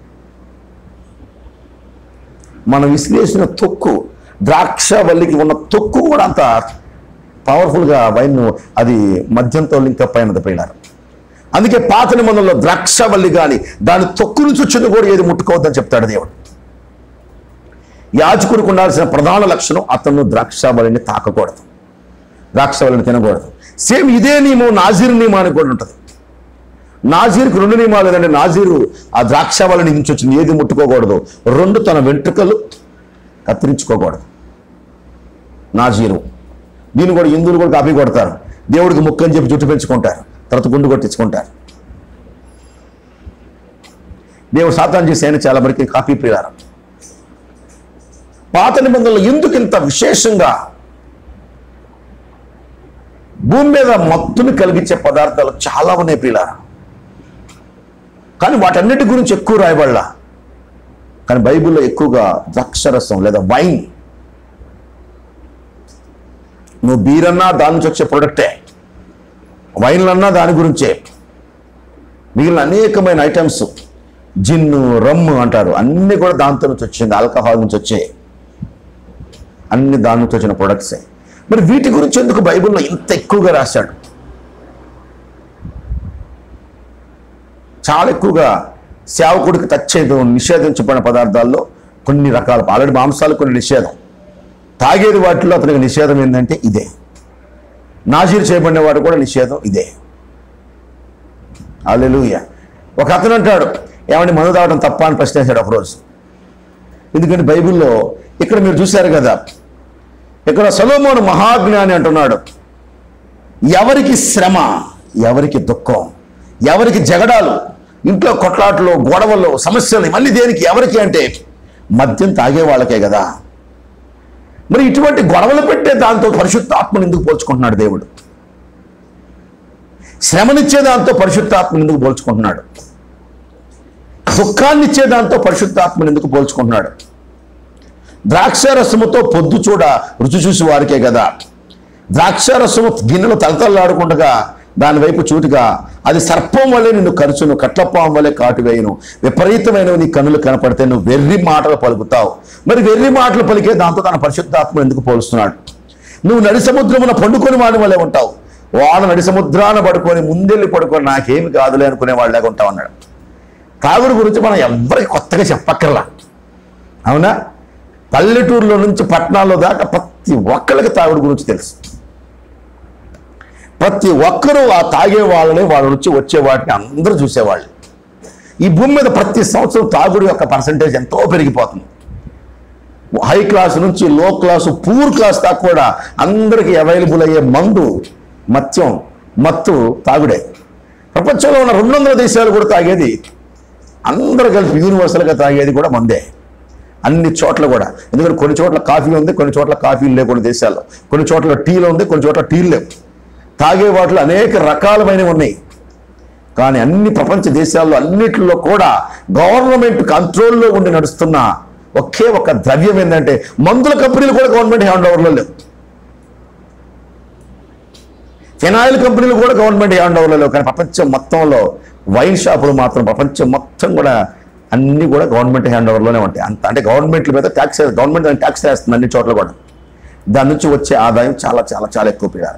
మనం విశ్లేషణ తొక్కు ద్రాక్ష వల్లికి ఉన్న తొక్కు కూడా అంత పవర్ఫుల్గా వైన్ అది మద్యంతో లింకప్ అయినది పోయినారు అందుకే పాత నిబంధనలో ద్రాక్షవల్లి కానీ దాని తొక్కు నుంచి వచ్చింది కూడా ఏది ముట్టుకోవద్దని చెప్తాడు దేవుడు యాజకుడికి ఉండాల్సిన ప్రధాన లక్షణం అతను ద్రాక్షవల్లిని తాకకూడదు ద్రాక్షవల్లిని తినకూడదు సేమ్ ఇదే నియమం నాజీరు నియమానికి కూడా ఉంటుంది నాజీరుకు రెండు నియమాలు ఏదంటే నాజీరు ఆ ద్రాక్షవల్లిని నుంచి వచ్చింది ఏది ముట్టుకోకూడదు రెండు తన వెంట్రుకలు కత్తిరించుకోకూడదు నాజీరు దీన్ని కూడా హిందువులు కూడా కాపీ కొడతారు దేవుడికి ముక్కు అని చెప్పి జుట్టు పెంచుకుంటారు తర్వాత గుండు కొట్టించుకుంటారు దేవుడు సాతాన్ చేసి ఆయన చాలా వరకు కాపీ ప్రియారం పాత నిబంధనలు ఎందుకు ఇంత విశేషంగా భూమి మీద మత్తుని కలిగించే పదార్థాలు చాలా ఉన్నాయి ప్రియులారా కానీ వాటన్నిటి గురించి ఎక్కువ రాయబడలా కానీ బైబిల్లో ఎక్కువగా ద్రాక్షరసం లేదా వైన్ నువ్వు బీర్ అన్నా దాని నుంచి వచ్చే ప్రొడక్టే వైన్లు అన్నా దాని గురించే మిగిలిన అనేకమైన ఐటమ్స్ జిన్ను రమ్ము అంటారు అన్నీ కూడా దాంతో నుంచి వచ్చింది ఆల్కహాల్ నుంచి వచ్చాయి అన్ని దాని నుంచి వచ్చిన ప్రొడక్ట్సే మరి వీటి గురించి ఎందుకు బైబిల్లో ఇంత ఎక్కువగా రాశాడు చాలా ఎక్కువగా సేవకుడికి టచ్ చేయడం నిషేధించబడిన పదార్థాల్లో కొన్ని రకాల ఆల్రెడీ మాంసాలు కొన్ని నిషేధం తాగేది వాటిలో అతనికి నిషేధం ఏంటంటే ఇదే నాజీరు చేయబడిన వాడు కూడా నిషేధం ఇదే అల్లెలుయ్య ఒక అతను అంటాడు ఏమండి మందు తాగడం తప్ప అని ప్రశ్నించాడు ఒకరోజు ఎందుకంటే బైబిల్లో ఇక్కడ మీరు చూశారు కదా ఇక్కడ సొలోమోను మహాజ్ఞాని అంటున్నాడు ఎవరికి శ్రమ ఎవరికి దుఃఖం ఎవరికి జగడాలు ఇంట్లో కొట్లాటలు గొడవలు సమస్యలు మళ్ళీ దేనికి ఎవరికి అంటే మద్యం తాగే వాళ్ళకే కదా మరి ఇటువంటి గొడవలు పెట్టే దాంతో పరిశుద్ధాత్మను ఎందుకు పోల్చుకుంటున్నాడు దేవుడు శ్రమనిచ్చే దాంతో పరిశుద్ధాత్మను ఎందుకు పోల్చుకుంటున్నాడు దుఃఖాన్ని ఇచ్చే దాంతో పరిశుద్ధాత్మను ఎందుకు పోల్చుకుంటున్నాడు ద్రాక్ష రసముతో పొద్దు చూడ రుచి చూసి వారికే కదా ద్రాక్ష రసము గిన్నెలు తలతల్లాడుకుండగా దాని వైపు చూటుగా అది సర్పం వల్లే నిన్ను ఖర్చును కట్లపాం వల్లే కాటువేయును విపరీతమైనవి నీ కన్నులు కనపడితే నువ్వు వెర్రి మాటలు పలుకుతావు మరి వెర్రి మాటలు పలికే దాంతో తన పరిశుద్ధాత్మ ఎందుకు పోలుస్తున్నాడు నువ్వు నడి సముద్రమున పండుకొని వాడి వల్లే ఉంటావు వాడు నడి సముద్రాన పడుకొని ముందెళ్ళి పడుకొని నాకేమి కాదులే అనుకునే వాళ్ళగా ఉంటావు అన్నాడు తాగుడు గురించి మనం ఎవ్వరికి కొత్తగా చెప్పక్కర్లా అవునా పల్లెటూరులో నుంచి పట్టణాల్లో దాకా ప్రతి ఒక్కరికి తాగుడు గురించి తెలుసు ప్రతి ఒక్కరూ ఆ తాగే వాళ్ళని వాళ్ళ నుంచి వచ్చే వాటిని అందరూ చూసేవాళ్ళు ఈ భూమి మీద ప్రతి సంవత్సరం తాగుడు యొక్క పర్సంటేజ్ ఎంతో పెరిగిపోతుంది హై క్లాస్ నుంచి లో క్లాసు పూర్ క్లాస్ దాకా కూడా అందరికీ అవైలబుల్ అయ్యే మందు మత్యం మత్తు తాగుడే ప్రపంచంలో ఉన్న రెండు వందల దేశాలు కూడా తాగేది అందరూ కలిపి యూనివర్సల్గా తాగేది కూడా మందే అన్ని చోట్ల కూడా ఎందుకంటే కొన్ని చోట్ల కాఫీ ఉంది కొన్ని చోట్ల కాఫీ లేవు కొన్ని దేశాల్లో కొన్ని చోట్ల టీలో ఉంది కొన్ని చోట్ల టీలు లేవు తాగే వాటిలో అనేక రకాలమైనవి ఉన్నాయి కానీ అన్ని ప్రపంచ దేశాల్లో అన్నిటిలో కూడా గవర్నమెంట్ కంట్రోల్లో ఉండి నడుస్తున్న ఒకే ఒక ద్రవ్యం ఏంటంటే మందుల కంపెనీలు కూడా గవర్నమెంట్ హ్యాండ్ ఓవర్లో లేవు ఫినాయిల్ కంపెనీలు కూడా గవర్నమెంట్ హ్యాండ్ ఓవర్లో లేవు కానీ ప్రపంచం మొత్తంలో వైన్ షాపులు మాత్రం ప్రపంచం మొత్తం కూడా అన్ని కూడా గవర్నమెంట్ హ్యాండ్ ఓవర్లోనే ఉంటాయి అంత అంటే గవర్నమెంట్ల మీద ట్యాక్స్ గవర్నమెంట్ దాన్ని ట్యాక్స్ వేస్తుంది అన్ని చోట్ల కూడా దాని నుంచి వచ్చే ఆదాయం చాలా చాలా చాలా ఎక్కువ పెరిగారు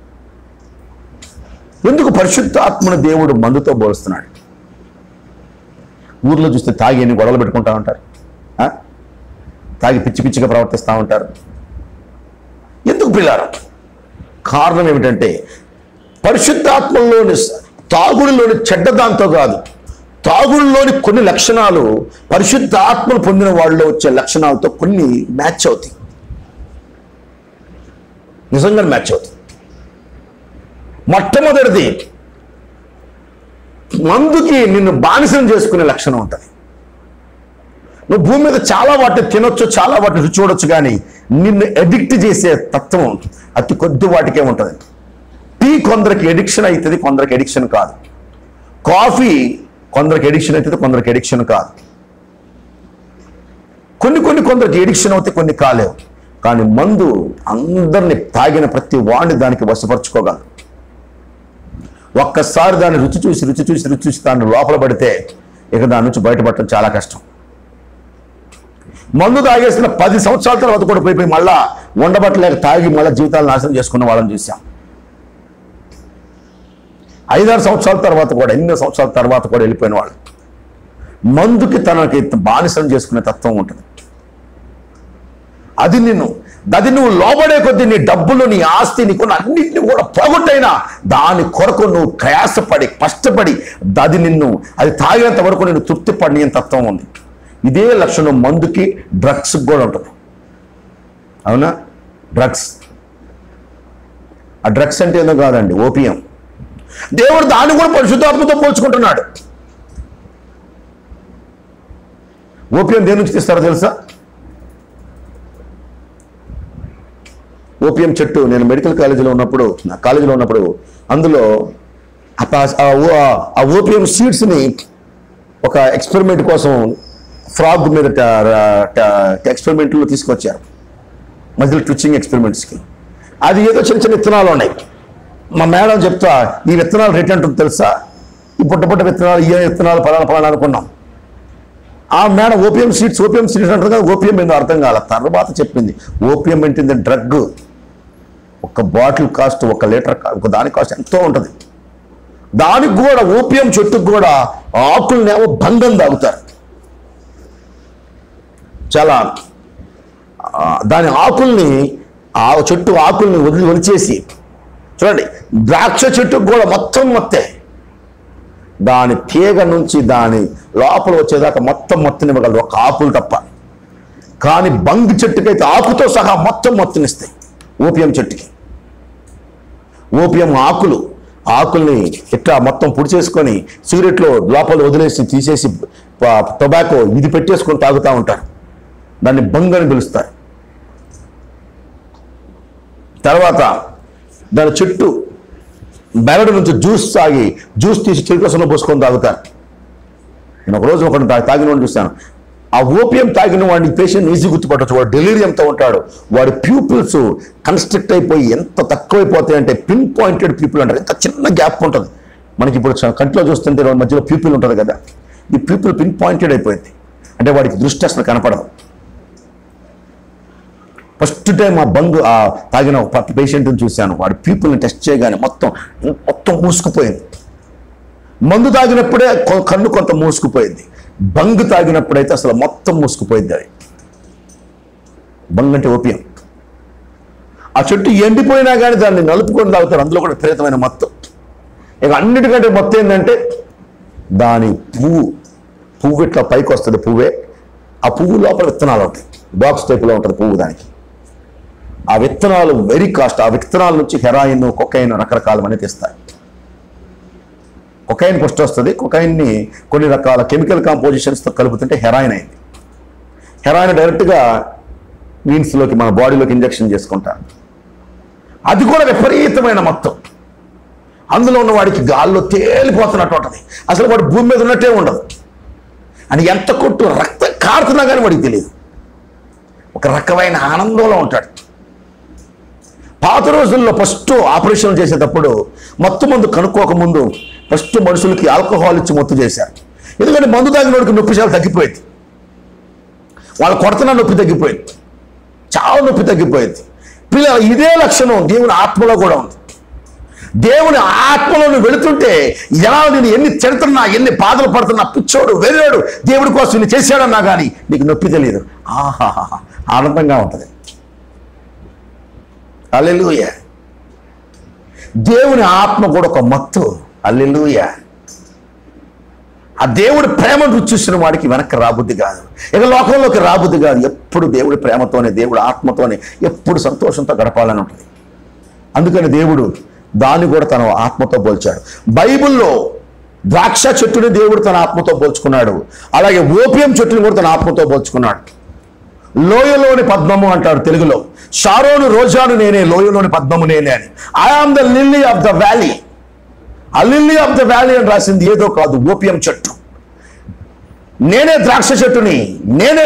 ఎందుకు పరిశుద్ధ ఆత్మను దేవుడు మందుతో పోలుస్తున్నాడు ఊర్లో చూస్తే తాగి ఎన్ని గొడవలు పెట్టుకుంటా ఉంటారు ఆ? తాగి పిచ్చి పిచ్చిగా ప్రవర్తిస్తూ ఉంటారు ఎందుకు పిల్లారు కారణం ఏమిటంటే పరిశుద్ధాత్మలోని స- తాగుడులోని చెడ్డ దాంతో కాదు తాగుడులోని కొన్ని లక్షణాలు పరిశుద్ధ ఆత్మను పొందిన వాళ్ళలో వచ్చే లక్షణాలతో కొన్ని మ్యాచ్ అవుతాయి నిజంగా మ్యాచ్ అవుతాయి మొట్టమొదటిది మందుకి నిన్ను బానిసం చేసుకునే లక్షణం ఉంటుంది నువ్వు భూమి మీద చాలా వాటిని తినొచ్చు చాలా వాటిని రుచి చూడొచ్చు కానీ నిన్ను ఎడిక్ట్ చేసే తత్వం అతి కొద్ది వాటికే ఉంటుంది టీ కొందరికి ఎడిక్షన్ అవుతుంది కొందరికి ఎడిక్షన్ కాదు కాఫీ కొందరికి ఎడిక్షన్ అవుతుంది కొందరికి ఎడిక్షన్ కాదు కొన్ని కొన్ని కొందరికి ఎడిక్షన్ అవుతాయి కొన్ని కాలేవు కానీ మందు అందరిని తాగిన ప్రతి వాడిని దానికి వశపరుచుకోగలరు ఒక్కసారి దాన్ని రుచి చూసి రుచి చూసి రుచి చూసి దాన్ని లోపల పడితే ఇక దాని నుంచి బయటపడటం చాలా కష్టం మందు తాగేసిన పది సంవత్సరాల తర్వాత కూడా పోయి పోయి మళ్ళా ఉండబట్టలేక తాగి మళ్ళీ జీవితాలు నాశనం చేసుకున్న వాళ్ళని చూసాం ఐదారు సంవత్సరాల తర్వాత కూడా ఎన్నో సంవత్సరాల తర్వాత కూడా వెళ్ళిపోయిన వాళ్ళు మందుకి తనకి బానిసం చేసుకునే తత్వం ఉంటుంది అది నిన్ను అది నువ్వు లోబడే కొద్దీ నీ డబ్బులు నీ ఆస్తి నీకున్న అన్నింటినీ కూడా పోగొట్టైనా దాని కొరకు నువ్వు ప్రయాసపడి కష్టపడి అది నిన్ను అది తాగేంత వరకు నేను తృప్తి పడిన తత్వం ఉంది ఇదే లక్షణం మందుకి డ్రగ్స్ కూడా ఉంటుంది అవునా డ్రగ్స్ ఆ డ్రగ్స్ అంటే ఏదో కాదండి ఓపియం దేవుడు దాన్ని కూడా పరిశుద్ధాత్మతో పోల్చుకుంటున్నాడు ఓపియం దేని నుంచి తీస్తారో తెలుసా ఓపియం చెట్టు నేను మెడికల్ కాలేజీలో ఉన్నప్పుడు నా కాలేజీలో ఉన్నప్పుడు అందులో ఆ పా- ఆ ఓ- ఆ ఓపియం సీడ్స్ని ఒక ఎక్స్పెరిమెంట్ కోసం ఫ్రాగ్ మీద ఎక్స్పెరిమెంట్లో తీసుకొచ్చారు మధ్యలో ట్విచ్చింగ్ ఎక్స్పెరిమెంట్స్కి అది ఏదో చిన్న చిన్న విత్తనాలు ఉన్నాయి మా మేడం చెప్తా ఈ విత్తనాలు రేట్ ఉంటుంది తెలుసా ఈ పుట్ట పుట్ట విత్తనాలు ఏ విత్తనాలు పలానా పలానా అనుకున్నాం ఆ madam opium seeds opium seeds అంటారు కదా ఓపియం ఏందో అర్థం కాల తర్వాత చెప్పింది ఓపియం ఏంటింది డ్రగ్ ఒక బాటిల్ కాస్ట్ ఒక లీటర్ కా- ఒక దాని కాస్ట్ ఎంతో ఉంటుంది దానికి కూడా ఓపియం చెట్టుకు కూడా ఆకులనేమో బంధం తాగుతారు చాలా ఆ, దాని ఆకుల్ని ఆ చెట్టు ఆకుల్ని వదిలి వలిచేసి చూడండి ద్రాక్ష చెట్టుకు కూడా మొత్తం మొత్తే దాని తీగ నుంచి దాని లోపల వచ్చేదాకా మొత్తం మొత్తం ఇవ్వగలరు ఒక ఆకులు తప్ప కానీ బంగి చెట్టుకైతే ఆకుతో సహా మొత్తం మొత్తనిస్తాయి ఓపియం చెట్టుకి ఓపియం ఆకులు ఆకుల్ని ఇట్లా మొత్తం పొడి చేసుకొని సిగరెట్లో లోపల వదిలేసి తీసేసి టొబాకో ఇది పెట్టేసుకొని తాగుతూ ఉంటారు దాన్ని బంగ్ అని పిలుస్తారు తర్వాత దాని చుట్టూ బెరడు నుంచి జ్యూస్ తాగి జ్యూస్ తీసి చిరుకసంలో పోసుకొని తాగుతారు నేను ఒక రోజు ఒకటి తాగిన వాడిని చూశాను ఆ ఓపియం తాగిన వాడిని పేషెంట్ ఈజీ గుర్తుపట్టచ్చు వాడు డెలీరియంతో ఉంటాడు వాడి ప్యూపిల్స్ కన్స్ట్రక్ట్ అయిపోయి ఎంత తక్కువైపోతాయి అంటే పిన్ పాయింటెడ్ పీపుల్ అంటారు ఎంత చిన్న గ్యాప్ ఉంటుంది మనకి ఇప్పుడు చ- కంట్లో చూస్తుంటే రెండు మధ్యలో ప్యూపిల్ ఉంటుంది కదా ఈ ప్యూపిల్ పిన్ పాయింటెడ్ అయిపోయింది అంటే వాడికి దృష్టి అసలు కనపడదు ఫస్ట్ టైం ఆ బంగు ఆ తాగిన పేషెంట్ని చూశాను వాడి పీపుల్ని టెస్ట్ చేయగానే మొత్తం మొత్తం మూసుకుపోయింది మందు తాగినప్పుడే కొ- కన్ను కొంత మూసుకుపోయింది బంగ్ తాగినప్పుడైతే అసలు మొత్తం మూసుకుపోయింది అది బంగ్ అంటే ఓపియం ఆ చెట్టు ఎండిపోయినా కానీ దాన్ని నలుపుకొని తాగుతారు అందులో కూడా విపరీతమైన మత్తు ఇక అన్నిటికంటే మొత్తం ఏంటంటే దాని పువ్వు పువ్వు ఇట్లా పైకి వస్తుంది పువ్వే ఆ పువ్వు లోపల విత్తనాలు ఉంటాయి బాక్స్ టైప్లో ఉంటుంది పువ్వు దానికి ఆ విత్తనాలు వెరీ కాస్ట్ ఆ విత్తనాల నుంచి హెరాయిన్ కొకైన్ రకరకాలమని తీస్తాయి కొకైన్ ఫస్ట్ వస్తుంది కొకైన్ని కొన్ని రకాల కెమికల్ కాంపోజిషన్స్తో కలుపుతుంటే హెరాయిన్ అయింది హెరాయిన్ డైరెక్ట్గా మీన్స్లోకి మన బాడీలోకి ఇంజెక్షన్ చేసుకుంటారు అది కూడా విపరీతమైన మొత్తం అందులో ఉన్న వాడికి గాల్లో తేలిపోతున్నట్టు ఉంటుంది అసలు వాడు భూమి మీద ఉన్నట్టే ఉండదు అని ఎంత కొట్టు రక్తం కారుతున్నా కానీ వాడికి తెలియదు ఒక రకమైన ఆనందంలో ఉంటాడు పాత రోజుల్లో ఫస్ట్ ఆపరేషన్ చేసేటప్పుడు మత్తు మందు కనుక్కోక ముందు ఫస్ట్ మనుషులకి ఆల్కహాల్ ఇచ్చి మత్తు చేశారు ఎందుకంటే మందు తాగిన వాడికి నొప్పి చాలా తగ్గిపోయింది వాళ్ళు కొడుతున్న నొప్పి తగ్గిపోయింది చాలా నొప్పి తగ్గిపోయింది పిల్లలు ఇదే లక్షణం దేవుని ఆత్మలో కూడా ఉంది దేవుని ఆత్మలో నువ్వు వెళుతుంటే ఎలా నేను ఎన్ని తిడుతున్నా ఎన్ని బాధలు పడుతున్నా పిచ్చోడు వెర్రాడు దేవుడి కోసం నేను చేశాడన్నా కానీ నీకు నొప్పి తెలియదు ఆహాహా ఆనందంగా ఉంటుంది అల్లెలుయ దేవుని ఆత్మ కూడా ఒక మత్తు అల్లెలుయ ఆ దేవుడి ప్రేమను రుచి చూసిన వాడికి వెనక్కి రాబుద్ది కాదు ఇక లోకంలోకి రాబుద్ది కాదు ఎప్పుడు దేవుడి ప్రేమతోనే దేవుడి ఆత్మతోనే ఎప్పుడు సంతోషంతో గడపాలని ఉంటుంది అందుకని దేవుడు దాన్ని కూడా తన ఆత్మతో పోల్చాడు బైబిల్లో ద్రాక్ష చెట్టుని దేవుడు తన ఆత్మతో పోల్చుకున్నాడు అలాగే ఓపియం చెట్టుని కూడా తన ఆత్మతో పోల్చుకున్నాడు లోయలోని పద్మము అంటాడు తెలుగులో షారోను రోజాను నేనే లోయలోని పద్మము నేనే అని I am the lily of the valley ఆ లిల్లీ ఆఫ్ ద వ్యాలీ అని రాసింది ఏదో కాదు ఓపియం చెట్టు నేనే ద్రాక్ష చెట్టుని నేనే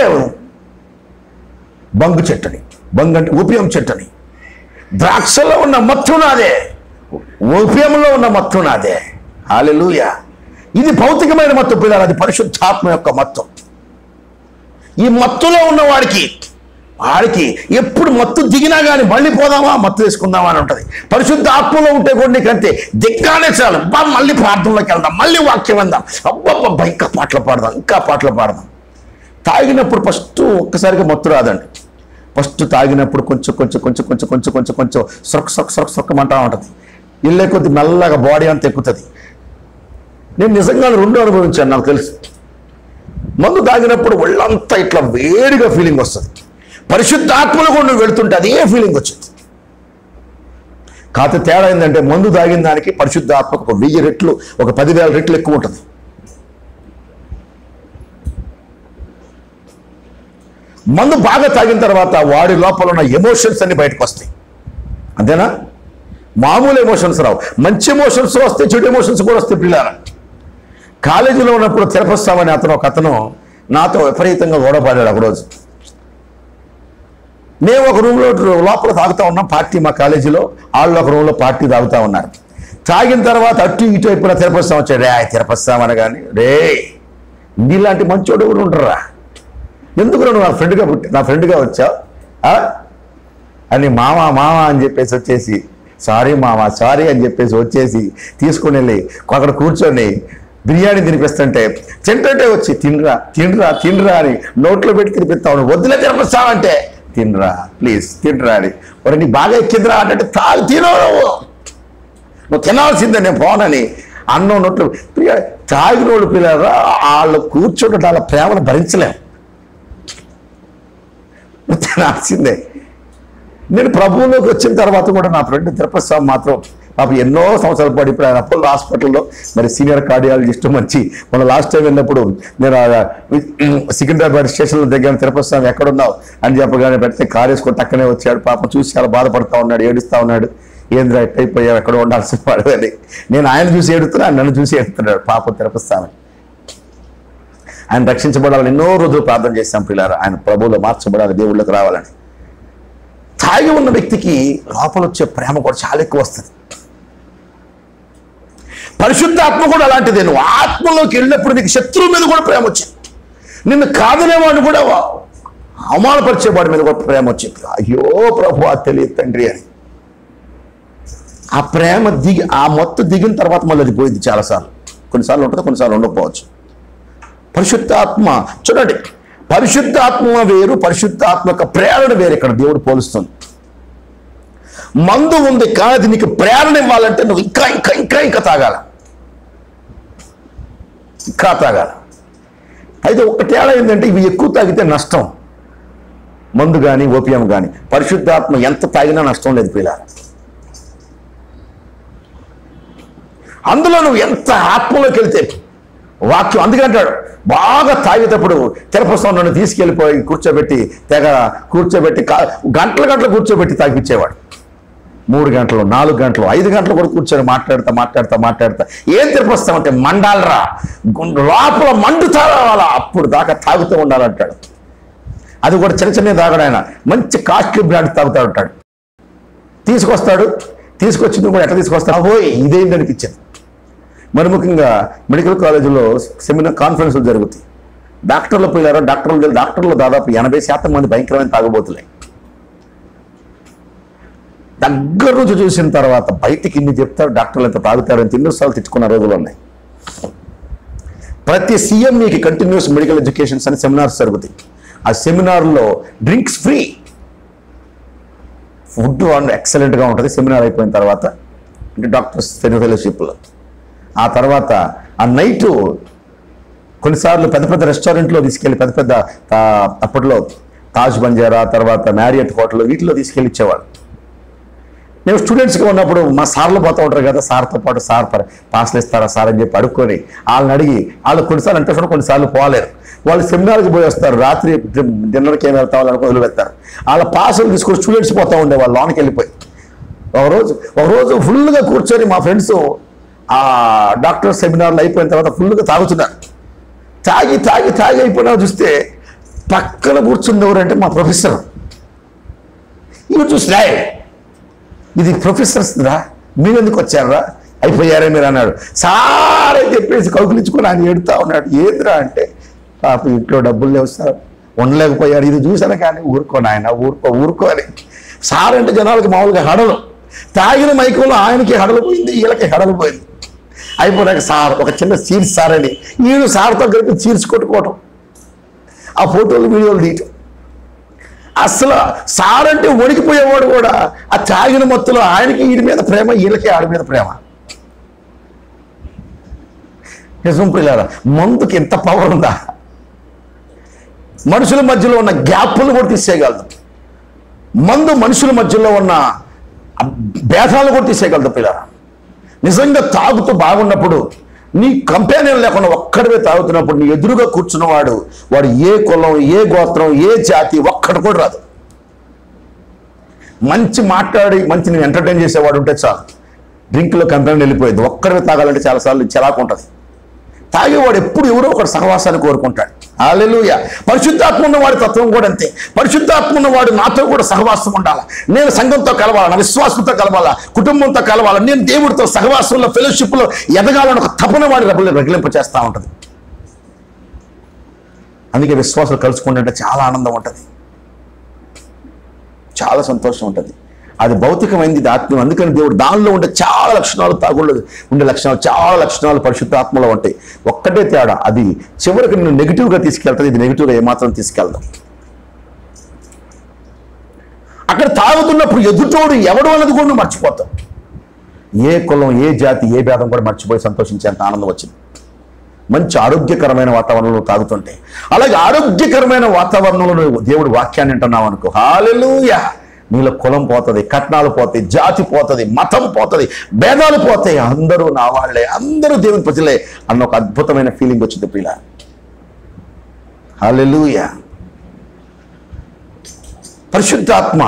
బంగు చెట్టుని బంగు అంటే ఓపియం చెట్టుని ద్రాక్షలో ఉన్న మత్తు నాదే ఓపియంలో ఉన్న మత్తు నాదే హాలెలూయ ఇది భౌతికమైన మత్తు పిల్లలు అది పరిశుద్ధాత్మ యొక్క మత్తు ఈ మత్తులో ఉన్న వాడికి వాడికి ఎప్పుడు మత్తు దిగినా కానీ మళ్ళీ పోదామా మత్తు వేసుకుందామా అని ఉంటుంది పరిశుద్ధ ఆత్మలో ఉంటే కూడా నీకంతే దిగ్గానే చాలు బా మళ్ళీ ప్రార్థనలోకి వెళ్దాం మళ్ళీ వాక్యం వెళ్దాం అబ్బబ్బబ్బా ఇంకా పాటలు పాడదాం ఇంకా పాటలు పాడదాం తాగినప్పుడు ఫస్ట్ ఒక్కసారిగా మత్తు రాదండి ఫస్ట్ తాగినప్పుడు కొంచెం కొంచెం కొంచెం కొంచెం కొంచెం కొంచెం కొంచెం సొక్క సొక్క సొక్క సొక్కమంటా ఉంటుంది ఇల్లే కొద్ది మెల్లగా బాడీ అంతా ఎక్కుతుంది నేను నిజంగా రెండు అనుభవించాను నాకు తెలుసు మందు తాగినప్పుడు ఒళ్ళంతా ఇట్లా వేడిగా ఫీలింగ్ వస్తుంది పరిశుద్ధాత్మలో కూడా నువ్వు వెళుతుంటే అదే ఫీలింగ్ వచ్చింది కాకపోతే తేడా ఏంటంటే మందు తాగిన దానికి పరిశుద్ధాత్మకు ఒక వెయ్యి రెట్లు ఒక పదివేల రెట్లు ఎక్కువ ఉంటుంది మందు బాగా తాగిన తర్వాత వాడి లోపల ఉన్న ఎమోషన్స్ అన్ని బయటకు వస్తాయి అంతేనా మామూలు ఎమోషన్స్ రావు మంచి ఎమోషన్స్ వస్తే చెడు ఎమోషన్స్ కూడా వస్తాయి పిల్లల కాలేజీలో ఉన్నప్పుడు తిరపస్తామని అతను ఒక అతను నాతో విపరీతంగా గొడవపడాడు ఒకరోజు మేము ఒక రూమ్లో లోపల తాగుతా ఉన్నాం పార్టీ మా కాలేజీలో వాళ్ళు ఒక రూమ్లో పార్టీ తాగుతా ఉన్నారు తాగిన తర్వాత అటు ఇటు అయిపోయిన తిరపస్తాం వచ్చాడు రే తిరపస్తాం అనగాని రే నీలాంటి మంచోడు కూడా ఉండరా ఎందుకు నువ్వు నా ఫ్రెండ్గా పుట్టి నా ఫ్రెండ్గా వచ్చావు ఆ? అని మామ మామ అని చెప్పేసి వచ్చేసి సారీ మామ సారీ అని చెప్పేసి వచ్చేసి తీసుకుని వెళ్ళి అక్కడ కూర్చొని బిర్యానీ తినిపిస్తుంటే తింటుంటే వచ్చి తినరా తినరా తినరా అని నోట్లో పెట్టి తినిపిస్తావు నువ్వు వద్దులే తినిపిస్తావంటే తినరా ప్లీజ్ తినరా అని మరి నీ బాగా ఎక్కిందిరా అంటే తాగు తినవు నువ్వు నువ్వు తినాల్సిందే నేను పోనని అన్నం నోట్లు ప్రియ తాగిన వాళ్ళు పిల్లరా వాళ్ళు కూర్చోటం వాళ్ళ ప్రేమను భరించలేం నువ్వు తినాల్సిందే నేను ప్రభువులోకి వచ్చిన తర్వాత కూడా నా ఫ్రెండ్ తిరుపతి స్వామి మాత్రం పాప ఎన్నో సంవత్సరాల పాటు ఇప్పుడు ఆయన అపోలో హాస్పిటల్లో మరి సీనియర్ కార్డియాలజిస్ట్ మంచి మన లాస్ట్ టైం వెళ్ళినప్పుడు నేను ఆ సికింద్రాబాద్ స్టేషన్లో దగ్గర తిరుపతి స్వామి ఎక్కడున్నావు అని చెప్పగానే పెడితే కారు వేసుకొని టక్కనే వచ్చాడు పాపం చూసి చాలా బాధపడతా ఉన్నాడు ఏడుస్తా ఉన్నాడు ఏంద్రా ఎట్టయిపోయావు ఎక్కడ ఉండాల్సిన వాడు అని నేను ఆయన చూసి ఏడుతున్నా ఆయన నన్ను చూసి ఏడుతున్నాడు పాపం తిరుపతి స్వామి ఆయన రక్షించబడాలని ఎన్నో రోజులు ప్రార్థన చేశాం పిల్లారా ఆయన ప్రభువులో మార్చబడాలి దేవుళ్ళకి రావాలని తాగి ఉన్న వ్యక్తికి లోపల వచ్చే ప్రేమ కూడా చాలా ఎక్కువ వస్తుంది పరిశుద్ధ ఆత్మ కూడా అలాంటిదే నువ్వు ఆత్మలోకి వెళ్ళినప్పుడు నీకు శత్రువు మీద కూడా ప్రేమ వచ్చింది నిన్ను కాదనేవాడిని కూడా అవమానపరిచేవాడి మీద కూడా ప్రేమ వచ్చింది అయ్యో ప్రభు తెలియదు తండ్రి అని ఆ ప్రేమ దిగి ఆ మొత్తం దిగిన తర్వాత మళ్ళీ అది పోయింది చాలాసార్లు కొన్నిసార్లు ఉంటుంది కొన్నిసార్లు ఉండకపోవచ్చు పరిశుద్ధాత్మ చూడండి పరిశుద్ధాత్మ వేరు పరిశుద్ధాత్మ యొక్క ప్రేరణ వేరు ఇక్కడ దేవుడు పోలుస్తుంది మందు ఉంది కానీ అది నీకు ప్రేరణ ఇవ్వాలంటే నువ్వు ఇంకా ఇంకా ఇంకా ఇంకా తాగాల ఇంకా తాగాల అయితే ఒక తేడా ఏంటంటే ఇవి ఎక్కువ తాగితే నష్టం మందు కానీ ఓపియం కానీ పరిశుద్ధాత్మ ఎంత తాగినా నష్టం లేదు పిల్లలు అందులో నువ్వు ఎంత ఆత్మలోకి వెళ్తే వాక్యం అందుకే అంటాడు బాగా తాగేటప్పుడు తిరుపతి నన్ను తీసుకెళ్ళిపోయి కూర్చోబెట్టి తెగ కూర్చోబెట్టి కా- గంటల గంటలు కూర్చోబెట్టి తాగిచ్చేవాడు మూడు గంటలు నాలుగు గంటలు ఐదు గంటలు కూడా కూర్చొని మాట్లాడతా మాట్లాడతా మాట్లాడతా ఏం తిరిపిస్తామంటే మండాలరా గుండె లోపల మండుతా రావాలా అప్పుడు దాకా తాగుతూ ఉండాలంటాడు అది కూడా చిన్న చిన్న తాగడు ఆయన మంచి కాస్ట్లీ బ్రాండ్ తాగుతూ ఉంటాడు తీసుకొస్తాడు తీసుకొచ్చింది కూడా ఎట్లా తీసుకొస్తాడు పోయి ఇదేంటి అనిపించింది మరి ముఖ్యంగా మెడికల్ కాలేజీలో సెమినార్ కాన్ఫరెన్స్లు జరుగుతాయి డాక్టర్లు పోయారో డాక్టర్లు డాక్టర్లు దాదాపు ఎనభై శాతం మంది భయంకరమైన తాగబోతులే దగ్గర నుంచి చూసిన తర్వాత బయటికి ఇన్ని చెప్తారు డాక్టర్లు ఎంత తాగుతారని ఎన్నోసార్లు తెచ్చుకున్న రోజులు ఉన్నాయి ప్రతి సీఎంఈకి కంటిన్యూస్ మెడికల్ ఎడ్యుకేషన్స్ అని సెమినార్స్ జరుగుతాయి ఆ సెమినార్లో డ్రింక్స్ ఫ్రీ ఫుడ్ అండ్ ఎక్సలెంట్గా ఉంటుంది సెమినార్ అయిపోయిన తర్వాత అంటే డాక్టర్స్ ఫెలోషిప్లో ఆ తర్వాత ఆ నైటు కొన్నిసార్లు పెద్ద పెద్ద రెస్టారెంట్లో తీసుకెళ్ళి పెద్ద పెద్ద ఆ, అప్పట్లో తాజ్ బంజారా తర్వాత మ్యారియట్ హోటల్ వీటిలో తీసుకెళ్ళి ఇచ్చేవాళ్ళు మేము స్టూడెంట్స్గా ఉన్నప్పుడు మా సార్లు పోతూ ఉంటారు కదా సార్తో పాటు సార్ ప- పాస్లు ఇస్తారా సార్ అని చెప్పి అడుక్కొని వాళ్ళని అడిగి వాళ్ళు కొన్నిసార్లు అంటే కూడా కొన్నిసార్లు పోలేరు వాళ్ళు సెమినార్కి పోయి వస్తారు రాత్రి డి- డిన్నర్కి ఏం వెళ్తాం వాళ్ళు అనుకో వదిలిపెడతారు వాళ్ళ పాసులు తీసుకొని స్టూడెంట్స్ పోతూ ఉండేవాళ్ళు లోనికి వెళ్ళిపోయి ఒకరోజు ఒకరోజు ఫుల్గా కూర్చొని మా ఫ్రెండ్స్ ఆ డాక్టర్ సెమినార్లు అయిపోయిన తర్వాత ఫుల్గా తాగుతున్నారు తాగి తాగి తాగి అయిపోయినా చూస్తే పక్కన కూర్చుంది ఎవరంటే మా ప్రొఫెసర్ ఇవి చూసి "రేయ్, ఇది ప్రొఫెసర్స్ రా మీరు ఎందుకు వచ్చారా అయిపోయారే మీరు అన్నాడు సార్ అని చెప్పేసి కౌకులించుకొని ఆయన ఏడుతా ఉన్నాడు ఏంద్రా అంటే పాప ఇంట్లో డబ్బులు లేవు సార్ ఉండలేకపోయారు ఇది చూసాను కానీ ఊరుకో నాయన ఊరుకో ఊరుకో అని సార్ అంటే జనాలకి మామూలుగా హడలు తాగిన మైకంలో ఆయనకి హడలు పోయింది వీళ్ళకి హడలు పోయింది అయిపోయాక సార్ ఒక చిన్న సీన్స్ సార్ అని ఈయన సార్తో కలిపి చీర్స్ కొట్టుకోవటం ఆ ఫోటోలు వీడియోలు తీయటం అసలు సార్ అంటే వణికిపోయేవాడు కూడా ఆ తాగిన మొత్తంలో ఆయనకి వీడి మీద ప్రేమ వీళ్ళకి ఆడి మీద ప్రేమ నిజం పిల్లల మందుకి ఎంత పవర్ ఉందా మనుషుల మధ్యలో ఉన్న గ్యాప్లు కూడా తీసేయగలదు మందు మనుషుల మధ్యలో ఉన్న ఆ భేదాలు కూడా తీసేయగలదు పిల్లల నిజంగా తాగుతూ బాగున్నప్పుడు నీ కంపానియన్ లేకుండా ఒక్కడివే తాగుతున్నప్పుడు నీ ఎదురుగా కూర్చున్నవాడు వాడు ఏ కులం ఏ గోత్రం ఏ జాతి ఒక్కడు కూడా రాదు మంచి మాట్లాడి మంచి నేను ఎంటర్టైన్ చేసేవాడు ఉంటే చాలు డ్రింక్లో కంపెనీ వెళ్ళిపోయింది ఒక్కడివే తాగాలంటే చాలాసార్లు చిరాకు ఉంటుంది తాగేవాడు ఎప్పుడు ఎవరో ఒకటి సహవాసాన్ని కోరుకుంటాడు అలెలుయ పరిశుద్ధాత్మ ఉన్నవాడి తత్వం కూడా అంతే పరిశుద్ధాత్మ ఉన్నవాడు నాతో కూడా సహవాసం ఉండాలి నేను సంఘంతో కలవాలా నా విశ్వాసంతో కలవాలా కుటుంబంతో కలవాలా నేను దేవుడితో సహవాసంలో ఫెలోషిప్లో ఎదగాలని ఒక తపన వాడి రగులు రగిలింప చేస్తూ ఉంటుంది అందుకే విశ్వాసాలు కలుసుకుంటుంటే చాలా ఆనందం ఉంటుంది చాలా సంతోషం ఉంటుంది అది భౌతికమైంది ఇది ఆత్మీయం అందుకని దేవుడు దానిలో ఉండే చాలా లక్షణాలు తాగుళ్ళు ఉండే లక్షణాలు చాలా లక్షణాలు పరిశుద్ధాత్మలో ఉంటాయి ఒక్కటే తేడా అది చివరికి నిన్ను నెగిటివ్గా తీసుకెళ్తుంది ఇది నెగిటివ్గా ఏమాత్రం తీసుకెళ్దాం అక్కడ తాగుతున్నప్పుడు ఎదుటోడు ఎవడు అన్నది కూడా నువ్వు మర్చిపోతావు ఏ కులం ఏ జాతి ఏ భేదం కూడా మర్చిపోయి సంతోషించేంత ఆనందం వచ్చింది మంచి ఆరోగ్యకరమైన వాతావరణంలో తాగుతుంటే అలాగే ఆరోగ్యకరమైన వాతావరణంలో నువ్వు దేవుడు వాక్యాన్ని వింటున్నావు అనుకో హాలెలూయా నీలో కులం పోతుంది కట్నాలు పోతాయి జాతి పోతుంది మతం పోతుంది భేదాలు పోతాయి అందరూ నా వాళ్ళే అందరూ దేవుని ప్రజలే అన్న ఒక అద్భుతమైన ఫీలింగ్ వచ్చింది పిల్ల హాలెలూయా పరిశుద్ధాత్మ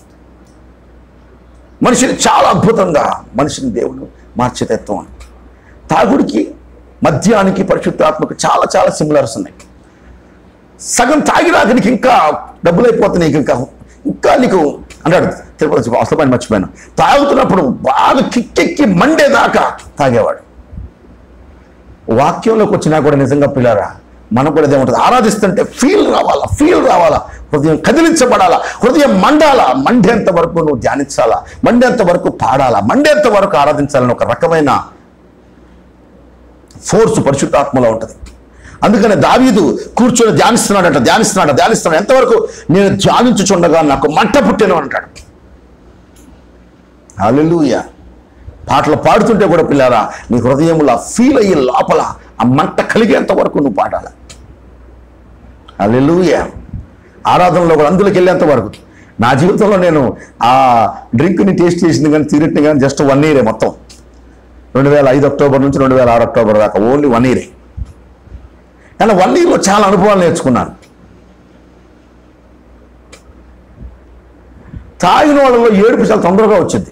మనిషిని చాలా అద్భుతంగా మనిషిని దేవుడు మార్చేతత్వం తాగుడికి మద్యానికి పరిశుద్ధాత్మకు చాలా చాలా సిమిలర్స్ ఉన్నాయి సగం తాగినాక నీకు ఇంకా డబ్బులు అయిపోతున్నాయి నీకు ఇంకా ఇంకా నీకు అంటాడు తిరుపతి అసలు పని మర్చిపోయాను తాగుతున్నప్పుడు బాగా కిక్కెక్కి మండేదాకా తాగేవాడు వాక్యంలోకి వచ్చినా కూడా నిజంగా పిల్లరా మనకు కూడా ఏముంటుంది ఆరాధిస్తుంటే ఫీల్ రావాలా ఫీల్ రావాలా హృదయం కదిలించబడాలా హృదయం మండాలా మండేంత వరకు నువ్వు ధ్యానించాలా మండేంత వరకు పాడాలా మండేంత వరకు ఆరాధించాలని ఒక రకమైన ఫోర్స్ పరిశుద్ధాత్మలో ఉంటుంది అందుకని దావీదు కూర్చొని ధ్యానిస్తున్నాడట ధ్యానిస్తున్నాడు ధ్యానిస్తున్నాడు ఎంతవరకు నేను ధ్యానించుచుండగా నాకు మంట పుట్టాను అంటాడు హల్లెలూయా పాటలు పాడుతుంటే కూడా పిల్లారా నీ హృదయంలో ఫీల్ అయ్యి లోపల ఆ మంట కలిగేంత వరకు నువ్వు పాడాలి హల్లెలూయా ఆరాధనలో కూడా అందులోకి వెళ్ళేంత వరకు నా జీవితంలో నేను ఆ డ్రింక్ని టేస్ట్ చేసింది కానీ తీరెట్ని కానీ జస్ట్ వన్ ఇయరే మొత్తం రెండు వేల ఐదు అక్టోబర్ నుంచి రెండు వేల ఆరు అక్టోబర్ దాకా ఓన్లీ వన్ ఇయరే కానీ వన్ ఇయర్లో చాలా అనుభవాలు నేర్చుకున్నాను తాగిన వాళ్ళలో ఏడుపు చాలా తొందరగా వచ్చింది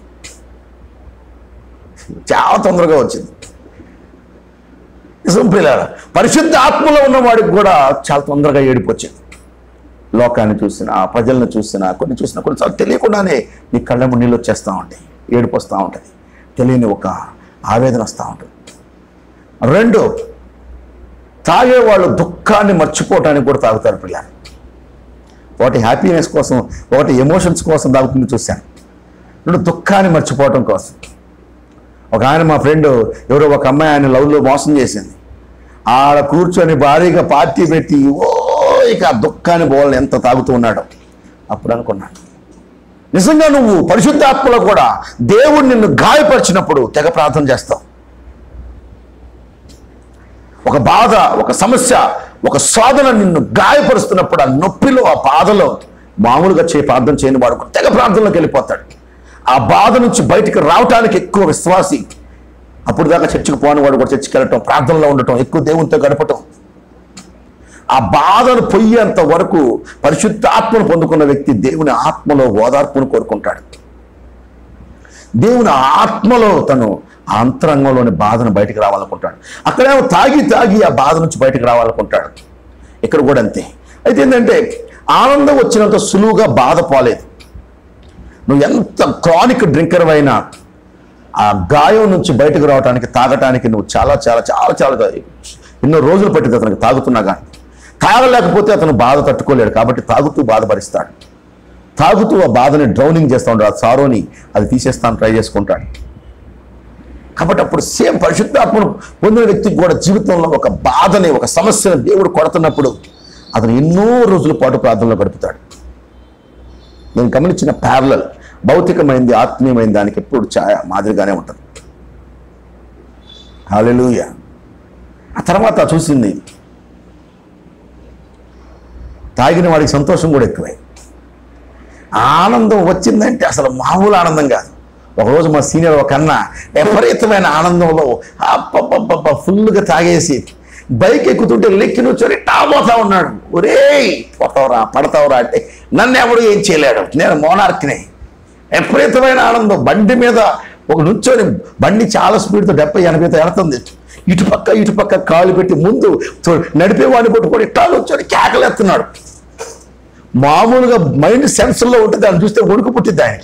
చాలా తొందరగా వచ్చింది నిజం పిల్లారా పరిశుద్ధ ఆత్మలో ఉన్న వాడికి కూడా చాలా తొందరగా ఏడుపు వచ్చింది లోకాన్ని చూసినా ప్రజలను చూసినా కొన్ని చూసినా కొన్నిసార్లు తెలియకుండానే నీ కళ్ళము నీళ్ళు వచ్చేస్తూ ఉంటాయి ఏడుపు వస్తూ ఉంటుంది తెలియని ఒక ఆవేదన వస్తూ ఉంటుంది రెండు తాగేవాళ్ళు దుఃఖాన్ని మర్చిపోవటానికి కూడా తాగుతారు పిల్లలు ఒకటి హ్యాపీనెస్ కోసం ఒకటి ఎమోషన్స్ కోసం తాగుతుంది చూశాను రెండు దుఃఖాన్ని మర్చిపోవటం కోసం ఒక ఆయన మా ఫ్రెండ్ ఎవరో ఒక అమ్మాయి ఆయన లవ్లో మోసం చేసింది ఆడ కూర్చొని భారీగా పార్టీ పెట్టి ఓ ఇక ఆ దుఃఖాన్ని పోవాలని ఎంత తాగుతూ ఉన్నాడో అప్పుడు అనుకున్నాను నిజంగా నువ్వు పరిశుద్ధాత్మలో కూడా దేవుడు నిన్ను గాయపరిచినప్పుడు తెగ ప్రార్థన చేస్తావు ఒక బాధ ఒక సమస్య ఒక సాధన నిన్ను గాయపరుస్తున్నప్పుడు ఆ నొప్పిలో ఆ బాధలో మామూలుగా చే ప్రార్థన చేయని వాడు తెగ ప్రార్థనలోకి వెళ్ళిపోతాడు ఆ బాధ నుంచి బయటికి రావటానికి ఎక్కువ విశ్వాసి అప్పుడు దాకా చర్చికి పోని వాడు కూడా చర్చికి వెళ్ళటం ప్రార్థనలో ఉండటం ఎక్కువ దేవునితో గడపటం ఆ బాధను పొయ్యేంత వరకు పరిశుద్ధ ఆత్మను పొందుకున్న వ్యక్తి దేవుని ఆత్మలో ఓదార్పును కోరుకుంటాడు దేవుని ఆత్మలో తను ఆ అంతరంగంలోని బాధను బయటికి రావాలనుకుంటాడు అక్కడేమో తాగి తాగి ఆ బాధ నుంచి బయటికి రావాలనుకుంటాడు ఇక్కడ కూడా అంతే అయితే ఏంటంటే ఆనందం వచ్చినంత సులువుగా బాధ పోలేదు నువ్వు ఎంత క్రానిక్ డ్రింకర్ అయినా ఆ గాయం నుంచి బయటకు రావడానికి తాగటానికి నువ్వు చాలా చాలా చాలా చాలా ఎన్నో రోజులు పట్టింది అతనికి తాగుతున్నా కానీ తాగలేకపోతే అతను బాధ తట్టుకోలేడు కాబట్టి తాగుతూ బాధపరిస్తాడు తాగుతూ ఆ బాధని డ్రౌనింగ్ చేస్తూ ఉంటాడు ఆ సారోని అది తీసేస్తాను ట్రై చేసుకుంటాడు కాబట్టి అప్పుడు సేమ్ పరిశుద్ధాత్మను పొందిన వ్యక్తికి కూడా జీవితంలో ఒక బాధని ఒక సమస్యను దేవుడు కొడుతున్నప్పుడు అతను ఎన్నో రోజుల పాటు ప్రార్థనలో గడుపుతాడు నేను గమనించిన ప్యారలల్ భౌతికమైంది ఆత్మీయమైన దానికి ఎప్పుడు ఛాయ మాదిరిగానే ఉంటుంది హాలెలూయ ఆ తర్వాత చూసింది తాగిన వాడికి సంతోషం కూడా ఎక్కువై ఆనందం వచ్చిందంటే అసలు మామూలు ఆనందం కాదు ఒకరోజు మా సీనియర్ ఒక అన్న విపరీతమైన ఆనందంలో అప్పప్పప్ప ఫుల్గా తాగేసి బైక్ ఎక్కుతుంటే లెక్కి నుంచొని టాపోతా ఉన్నాడు ఒరేయ్ పోతావురా పడతావురా అంటే నన్ను ఎవడు ఏం చేయలేడు నేను మోనార్క్ని విపరీతమైన ఆనందం బండి మీద ఒక నుంచొని బండి చాలా స్పీడ్తో డెబ్బై ఎనభైతో వెళ్తుంది ఇటుపక్క ఇటుపక్క కాలు పెట్టి ముందు తో- నడిపేవాడిని పట్టుకొని ఇట్టా నుంచొని కేకలేస్తున్నాడు మామూలుగా మైండ్ సెన్స్లో ఉంటుంది దాన్ని చూస్తే వణుకు పుట్టింది ఆయనకి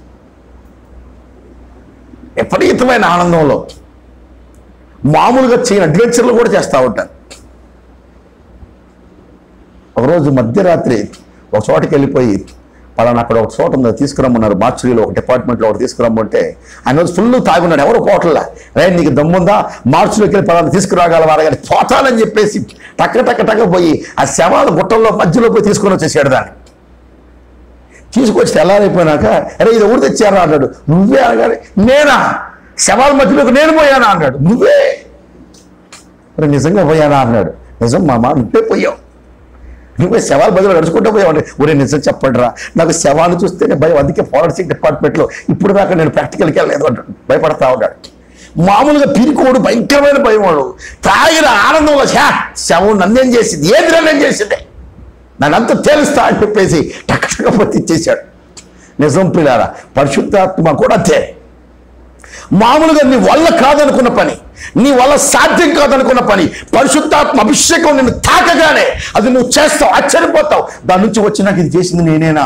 విపరీతమైన ఆనందంలో మామూలుగా చేయని అడ్వెంచర్లు కూడా చేస్తూ ఉంటారు ఒకరోజు మధ్యరాత్రి ఒక చోటకి వెళ్ళిపోయి పలానా అక్కడ ఒక చోట ఉంది తీసుకురమ్మన్నారు మార్చురీలో ఒక డిపార్ట్మెంట్లో ఒకటి తీసుకురమ్మంటే ఆయన రోజు ఫుల్ తాగున్నాడు ఎవరు పోవట్లా రే నీకు దమ్ముందా మార్చులోకి వెళ్ళి పలానా తీసుకురాగలవారా కానీ పోతానని చెప్పేసి టక్క టక్క టక్క పోయి ఆ శవాల గుట్టల్లో మధ్యలో పోయి తీసుకొని వచ్చేసాడు దాన్ని తీసుకొచ్చి తెల్లారైపోయినాక అరే ఇది ఎవరు తెచ్చారా అన్నాడు నువ్వే అనగానే నేనా శవాల మధ్యలోకి నేను పోయానా అన్నాడు నువ్వే మరి నిజంగా పోయానా అన్నాడు నిజం మామ నువ్వే పోయావు నువ్వే శవాల బదులు నడుచుకుంటూ పోయావు ఒరే నిజం చెప్పండి రా నాకు శవాలు చూస్తేనే భయం అందుకే ఫారెన్సిక్ డిపార్ట్మెంట్లో ఇప్పుడు దాకా నేను ప్రాక్టికల్కి వెళ్ళలేదు అంటాడు భయపడతా ఉన్నాడు మామూలుగా పిరికోడు భయంకరమైన భయం వాడు తాగిన ఆనందంలో ఛా శవం నన్నేం చేసింది ఏది నన్నేం చేసింది నన్నంతా తేలుస్తా అని చెప్పేసి టక్కకపోతే ఇచ్చేశాడు నిజం పిల్లారా పరిశుద్ధాత్మ కూడా అంతే మామూలుగా నీ వల్ల కాదనుకున్న పని నీ వల్ల సాధ్యం కాదనుకున్న పని పరిశుద్ధాత్మ అభిషేకం నిన్ను తాకగానే అది నువ్వు చేస్తావు ఆశ్చర్యపోతావు దాని నుంచి వచ్చి నాకు ఇది చేసింది నేనేనా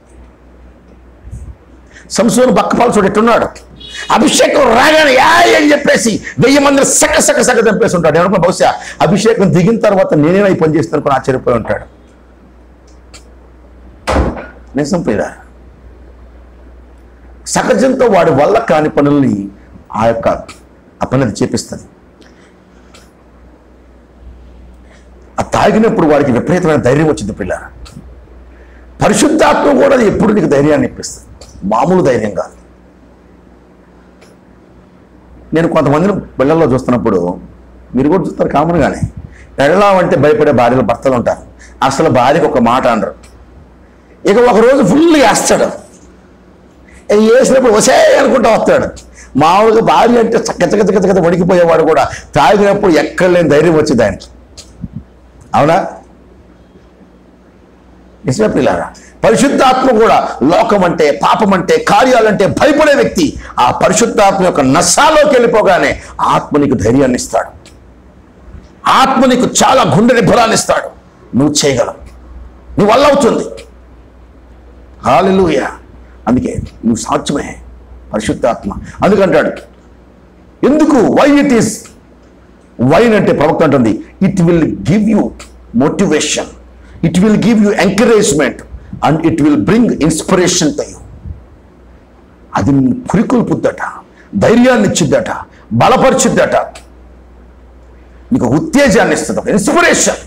సంసోను బక్కపాల్సుడు ఎట్టున్నాడు అభిషేకం రాగానే యాయ్ అని చెప్పేసి వెయ్యి మంది సక్క సక్క సక్క చంపేసి ఉంటాడు ఎవరికో బహుశా అభిషేకం దిగిన తర్వాత నేనేనా ఈ పని చేస్తాను అనుకుని ఆశ్చర్యపోయి ఉంటాడు నిజం పేదా సహజంతో వాడి వల్ల కాని పనుల్ని ఆ యొక్క ఆ పని అది చేపిస్తుంది ఆ తాగినప్పుడు వాడికి విపరీతమైన ధైర్యం వచ్చింది పిల్ల పరిశుద్ధాత్మ కూడా అది ఎప్పుడు నీకు ధైర్యాన్ని ఇప్పిస్తుంది మామూలు ధైర్యం కాదు నేను కొంతమందిని పిల్లల్లో చూస్తున్నప్పుడు మీరు కూడా చూస్తారు కామన్గానే పెళ్ళామంటే భయపడే భార్యలు భర్తలు ఉంటారు అసలు భార్యకు ఒక మాట అనరు ఇక ఒక రోజు ఫుల్ వేస్తాడు ఇది వేసినప్పుడు వసే అనుకుంటా వస్తాడు మామూలుగా భార్య అంటే చక్క చక్క చక్క చక్క వణికిపోయేవాడు కూడా తాగినప్పుడు ఎక్కడ లేని ధైర్యం వచ్చింది ఆయనకి అవునా నిజమే పిల్లారా పరిశుద్ధాత్మ కూడా లోకం అంటే పాపం అంటే కార్యాలంటే భయపడే వ్యక్తి ఆ పరిశుద్ధాత్మ యొక్క నశాలోకి వెళ్ళిపోగానే ఆత్మ నీకు ధైర్యాన్ని ఇస్తాడు ఆత్మ నీకు చాలా గుండె నిబ్బరాన్ని ఇస్తాడు నువ్వు చేయగలవు నీ వల్ల అవుతుంది హాలెలూయ అందుకే నువ్వు సాధ్యమే పరిశుద్ధాత్మ అందుకంటాడు ఎందుకు వై ఇట్ ఈస్ వైన్ అంటే ప్రవక్త అంటుంది it will give you motivation it will give you encouragement and it will bring inspiration to you అది పురికొల్పుద్దట ధైర్యాన్ని ఇచ్చిద్దట బలపరిచిద్దట నీకు ఉత్తేజాన్ని ఇస్తుంది ఒక ఇన్స్పిరేషన్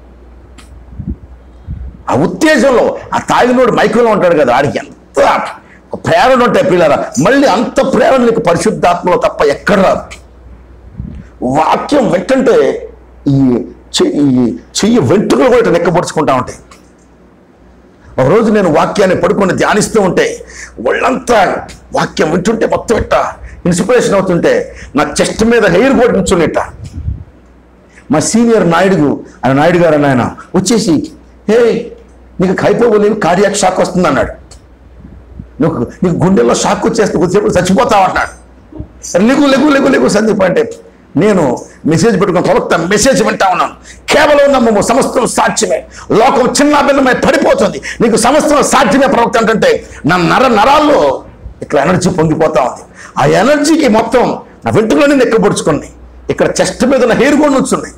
ఆ ఉత్తేజంలో ఆ తాగినోడు మైకులో ఉంటాడు కదా ఆడికి ఎంత ప్రేరణ ఉంటాయి పిల్లరా మళ్ళీ అంత ప్రేరణ నీకు పరిశుద్ధాత్మలో తప్ప ఎక్కడ రాదు వాక్యం వెంటంటే ఈ చె- ఈ చెయ్యి వెంట్రుకలు కూడా ఇట్లా నెక్కపరుచుకుంటా ఉంటాయి ఒకరోజు నేను వాక్యాన్ని పడుకొని ధ్యానిస్తూ ఉంటే ఒళ్ళంతా వాక్యం వింటుంటే మొత్తం ఇట్ట ఇన్స్పిరేషన్ అవుతుంటే నా చెస్ట్ మీద హెయిర్ బోర్డ్ నుంచునిట్ట మా సీనియర్ నాయుడు ఆయన నాయుడు గారు ఆయన వచ్చేసి హే నీకు కైపోలేని కార్డియాక్ షాక్ వస్తుంది అన్నాడు నువ్వు నీకు గుండెల్లో షాక్ వచ్చేస్తే కొద్దిసేపు చచ్చిపోతావు అన్నాడు లెగు లెగు లెగు లెగు సందీప్ అంటే నేను మెసేజ్ పెట్టుకుని ప్రవక్త మెసేజ్ వింటా ఉన్నాను కేవలం నమ్మము సమస్తం సాధ్యమే లోకం చిన్న భిన్నమై పడిపోతుంది నీకు సమస్తం సాధ్యమే ప్రవక్త అంటే నా నర నరాల్లో ఇట్లా ఎనర్జీ పొంగిపోతా ఉంది ఆ ఎనర్జీకి మొత్తం నా వెంట్రులోనే నెక్కపరుచుకున్నాయి ఇక్కడ చెస్ట్ మీద ఉన్న హెయిర్ కూడా నుంచున్నాయి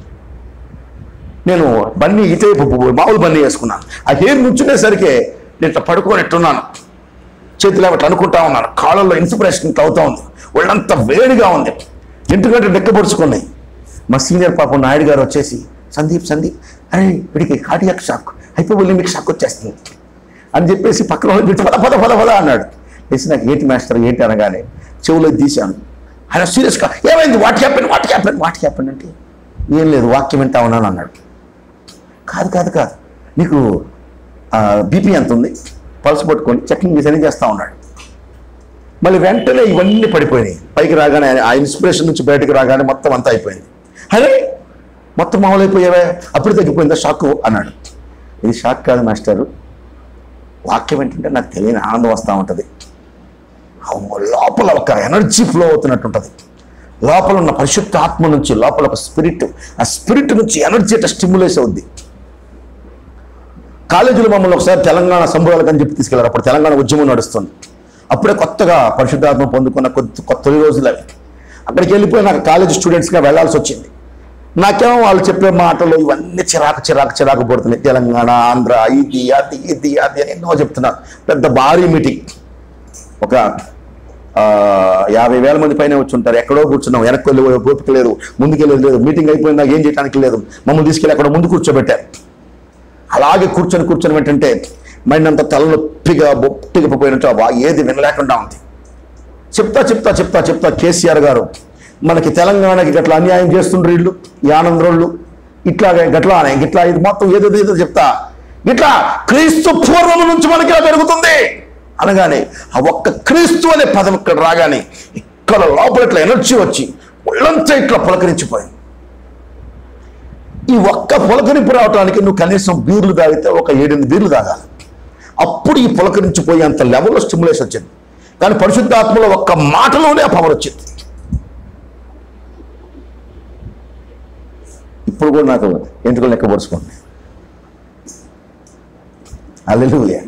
నేను బన్నీ ఇటైపు మామూలు బన్నీ వేసుకున్నాను ఆ హెయిర్ నుంచునేసరికి నేను ఇట్లా పడుకొని ఎట్టున్నాను చేతిలో అట్లా అనుకుంటా ఉన్నాను కాళ్ళల్లో ఇన్స్పిరేషన్ ఇట్లా అవుతా ఉంది ఒళ్ళంతా వేడిగా ఉంది ఎందుకంటే లెక్కపరుచుకున్నాయి మా సీనియర్ పాపం నాయుడు గారు వచ్చేసి సందీప్ సందీప్ అరే వీడికి కార్డియాక్ షాక్ అయిపోయి మీకు షాక్ వచ్చేస్తుంది అని చెప్పేసి పక్కన వాళ్ళు పిలిచి పద పద పద పద అన్నాడు వేసి నాకు ఏంటి మాస్టర్ ఏంటి అనగానే చెవులో తీశాను ఆయన సీరియస్గా ఏమైంది what happen what happen what happen అంటే ఏం లేదు వాక్యం వింటా ఉన్నాను అన్నాడు కాదు కాదు కాదు నీకు బీపీ ఎంత ఉంది పల్స్ పట్టుకొని చెకింగ్ చేసి అన్ని చేస్తూ ఉన్నాడు మళ్ళీ వెంటనే ఇవన్నీ పడిపోయినాయి పైకి రాగానే ఆ ఇన్స్పిరేషన్ నుంచి బయటకు రాగానే మొత్తం అంతా అయిపోయింది అరే మొత్తం మామూలు అయిపోయావే అప్పుడు తగ్గిపోయిందా షాక్ అన్నాడు ఇది షాక్ కాదు మాస్టర్ వాక్యం ఏంటంటే నాకు తెలియని ఆనందం వస్తూ ఉంటుంది అమ్మో, లోపల ఒక ఎనర్జీ ఫ్లో అవుతున్నట్టు ఉంటుంది లోపల ఉన్న పరిశుద్ధ ఆత్మ నుంచి లోపల ఒక స్పిరిట్ ఆ స్పిరిట్ నుంచి ఎనర్జీ అట్లా స్టిమ్యులేస్ అవుద్ది కాలేజీలో మమ్మల్ని ఒకసారి తెలంగాణ సంబరాలకు అని చెప్పి తీసుకెళ్లారు అప్పుడు తెలంగాణ ఉద్యమం నడుస్తుంది అప్పుడే కొత్తగా పరిశుద్ధాత్మ పొందుకున్న కొద్ది కొత్త రోజులు అవి అక్కడికి వెళ్ళిపోయి నాకు కాలేజ్ స్టూడెంట్స్గా వెళ్ళాల్సి వచ్చింది నాకేమో వాళ్ళు చెప్పే మాటలు ఇవన్నీ చిరాకు చిరాకు చిరాకు పడుతున్నాయి తెలంగాణ ఆంధ్ర ఇది అది ఇది అది అని ఎన్నో చెప్తున్నారు పెద్ద భారీ మీటింగ్ ఒక ఆ, యాభై వేల మంది పైన వచ్చి ఉంటారు ఎక్కడో కూర్చున్నాం వెనక్కి వెళ్ళి ఓపిక లేదు ముందుకెళ్ళేది లేదు మీటింగ్ అయిపోయిందా ఏం చేయడానికి లేదు మమ్మల్ని తీసుకెళ్ళి అక్కడ ముందు కూర్చోబెట్టారు అలాగే కూర్చొని కూర్చొని ఏంటంటే మైండ్ తలనొప్పిగా బొప్పిగా పోయినట్టు ఆ వా- ఏది వినలేకుండా ఉంది చెప్తా చెప్తా చెప్తా చెప్తా కేసీఆర్ గారు మనకి తెలంగాణకి గట్లా అన్యాయం చేస్తుండ్రు వీళ్ళు ఈ ఆనందరోళ్ళు ఇట్లాగే గట్లా అనే ఇట్లా ఇది మొత్తం ఏదో ఏదో చెప్తా ఇట్లా క్రీస్తు పూర్వం నుంచి మనకి ఇలా పెరుగుతుంది అనగానే ఆ ఒక్క క్రీస్తు అనే పదం ఇక్కడ రాగానే ఇక్కడ లోపల ఇట్లా ఎనర్జీ వచ్చి ఒళ్ళంతా ఇట్లా పులకరించిపోయింది ఈ ఒక్క పులకరింపు రావడానికి నువ్వు కనీసం బీర్లు తాగితే ఒక ఏడెనిమిది బీర్లు తాగాలి అప్పుడు ఈ పులకరించిపోయే అంత లెవెల్లో స్టిమ్యులేషన్ వచ్చింది కానీ పరిశుద్ధాత్మలో ఒక్క మాటలోనే ఆ పవర్ వచ్చింది ఇప్పుడు కూడా నాకు ఎంటుకలు లెక్క పొడుచుకోండి అల్లెలుయ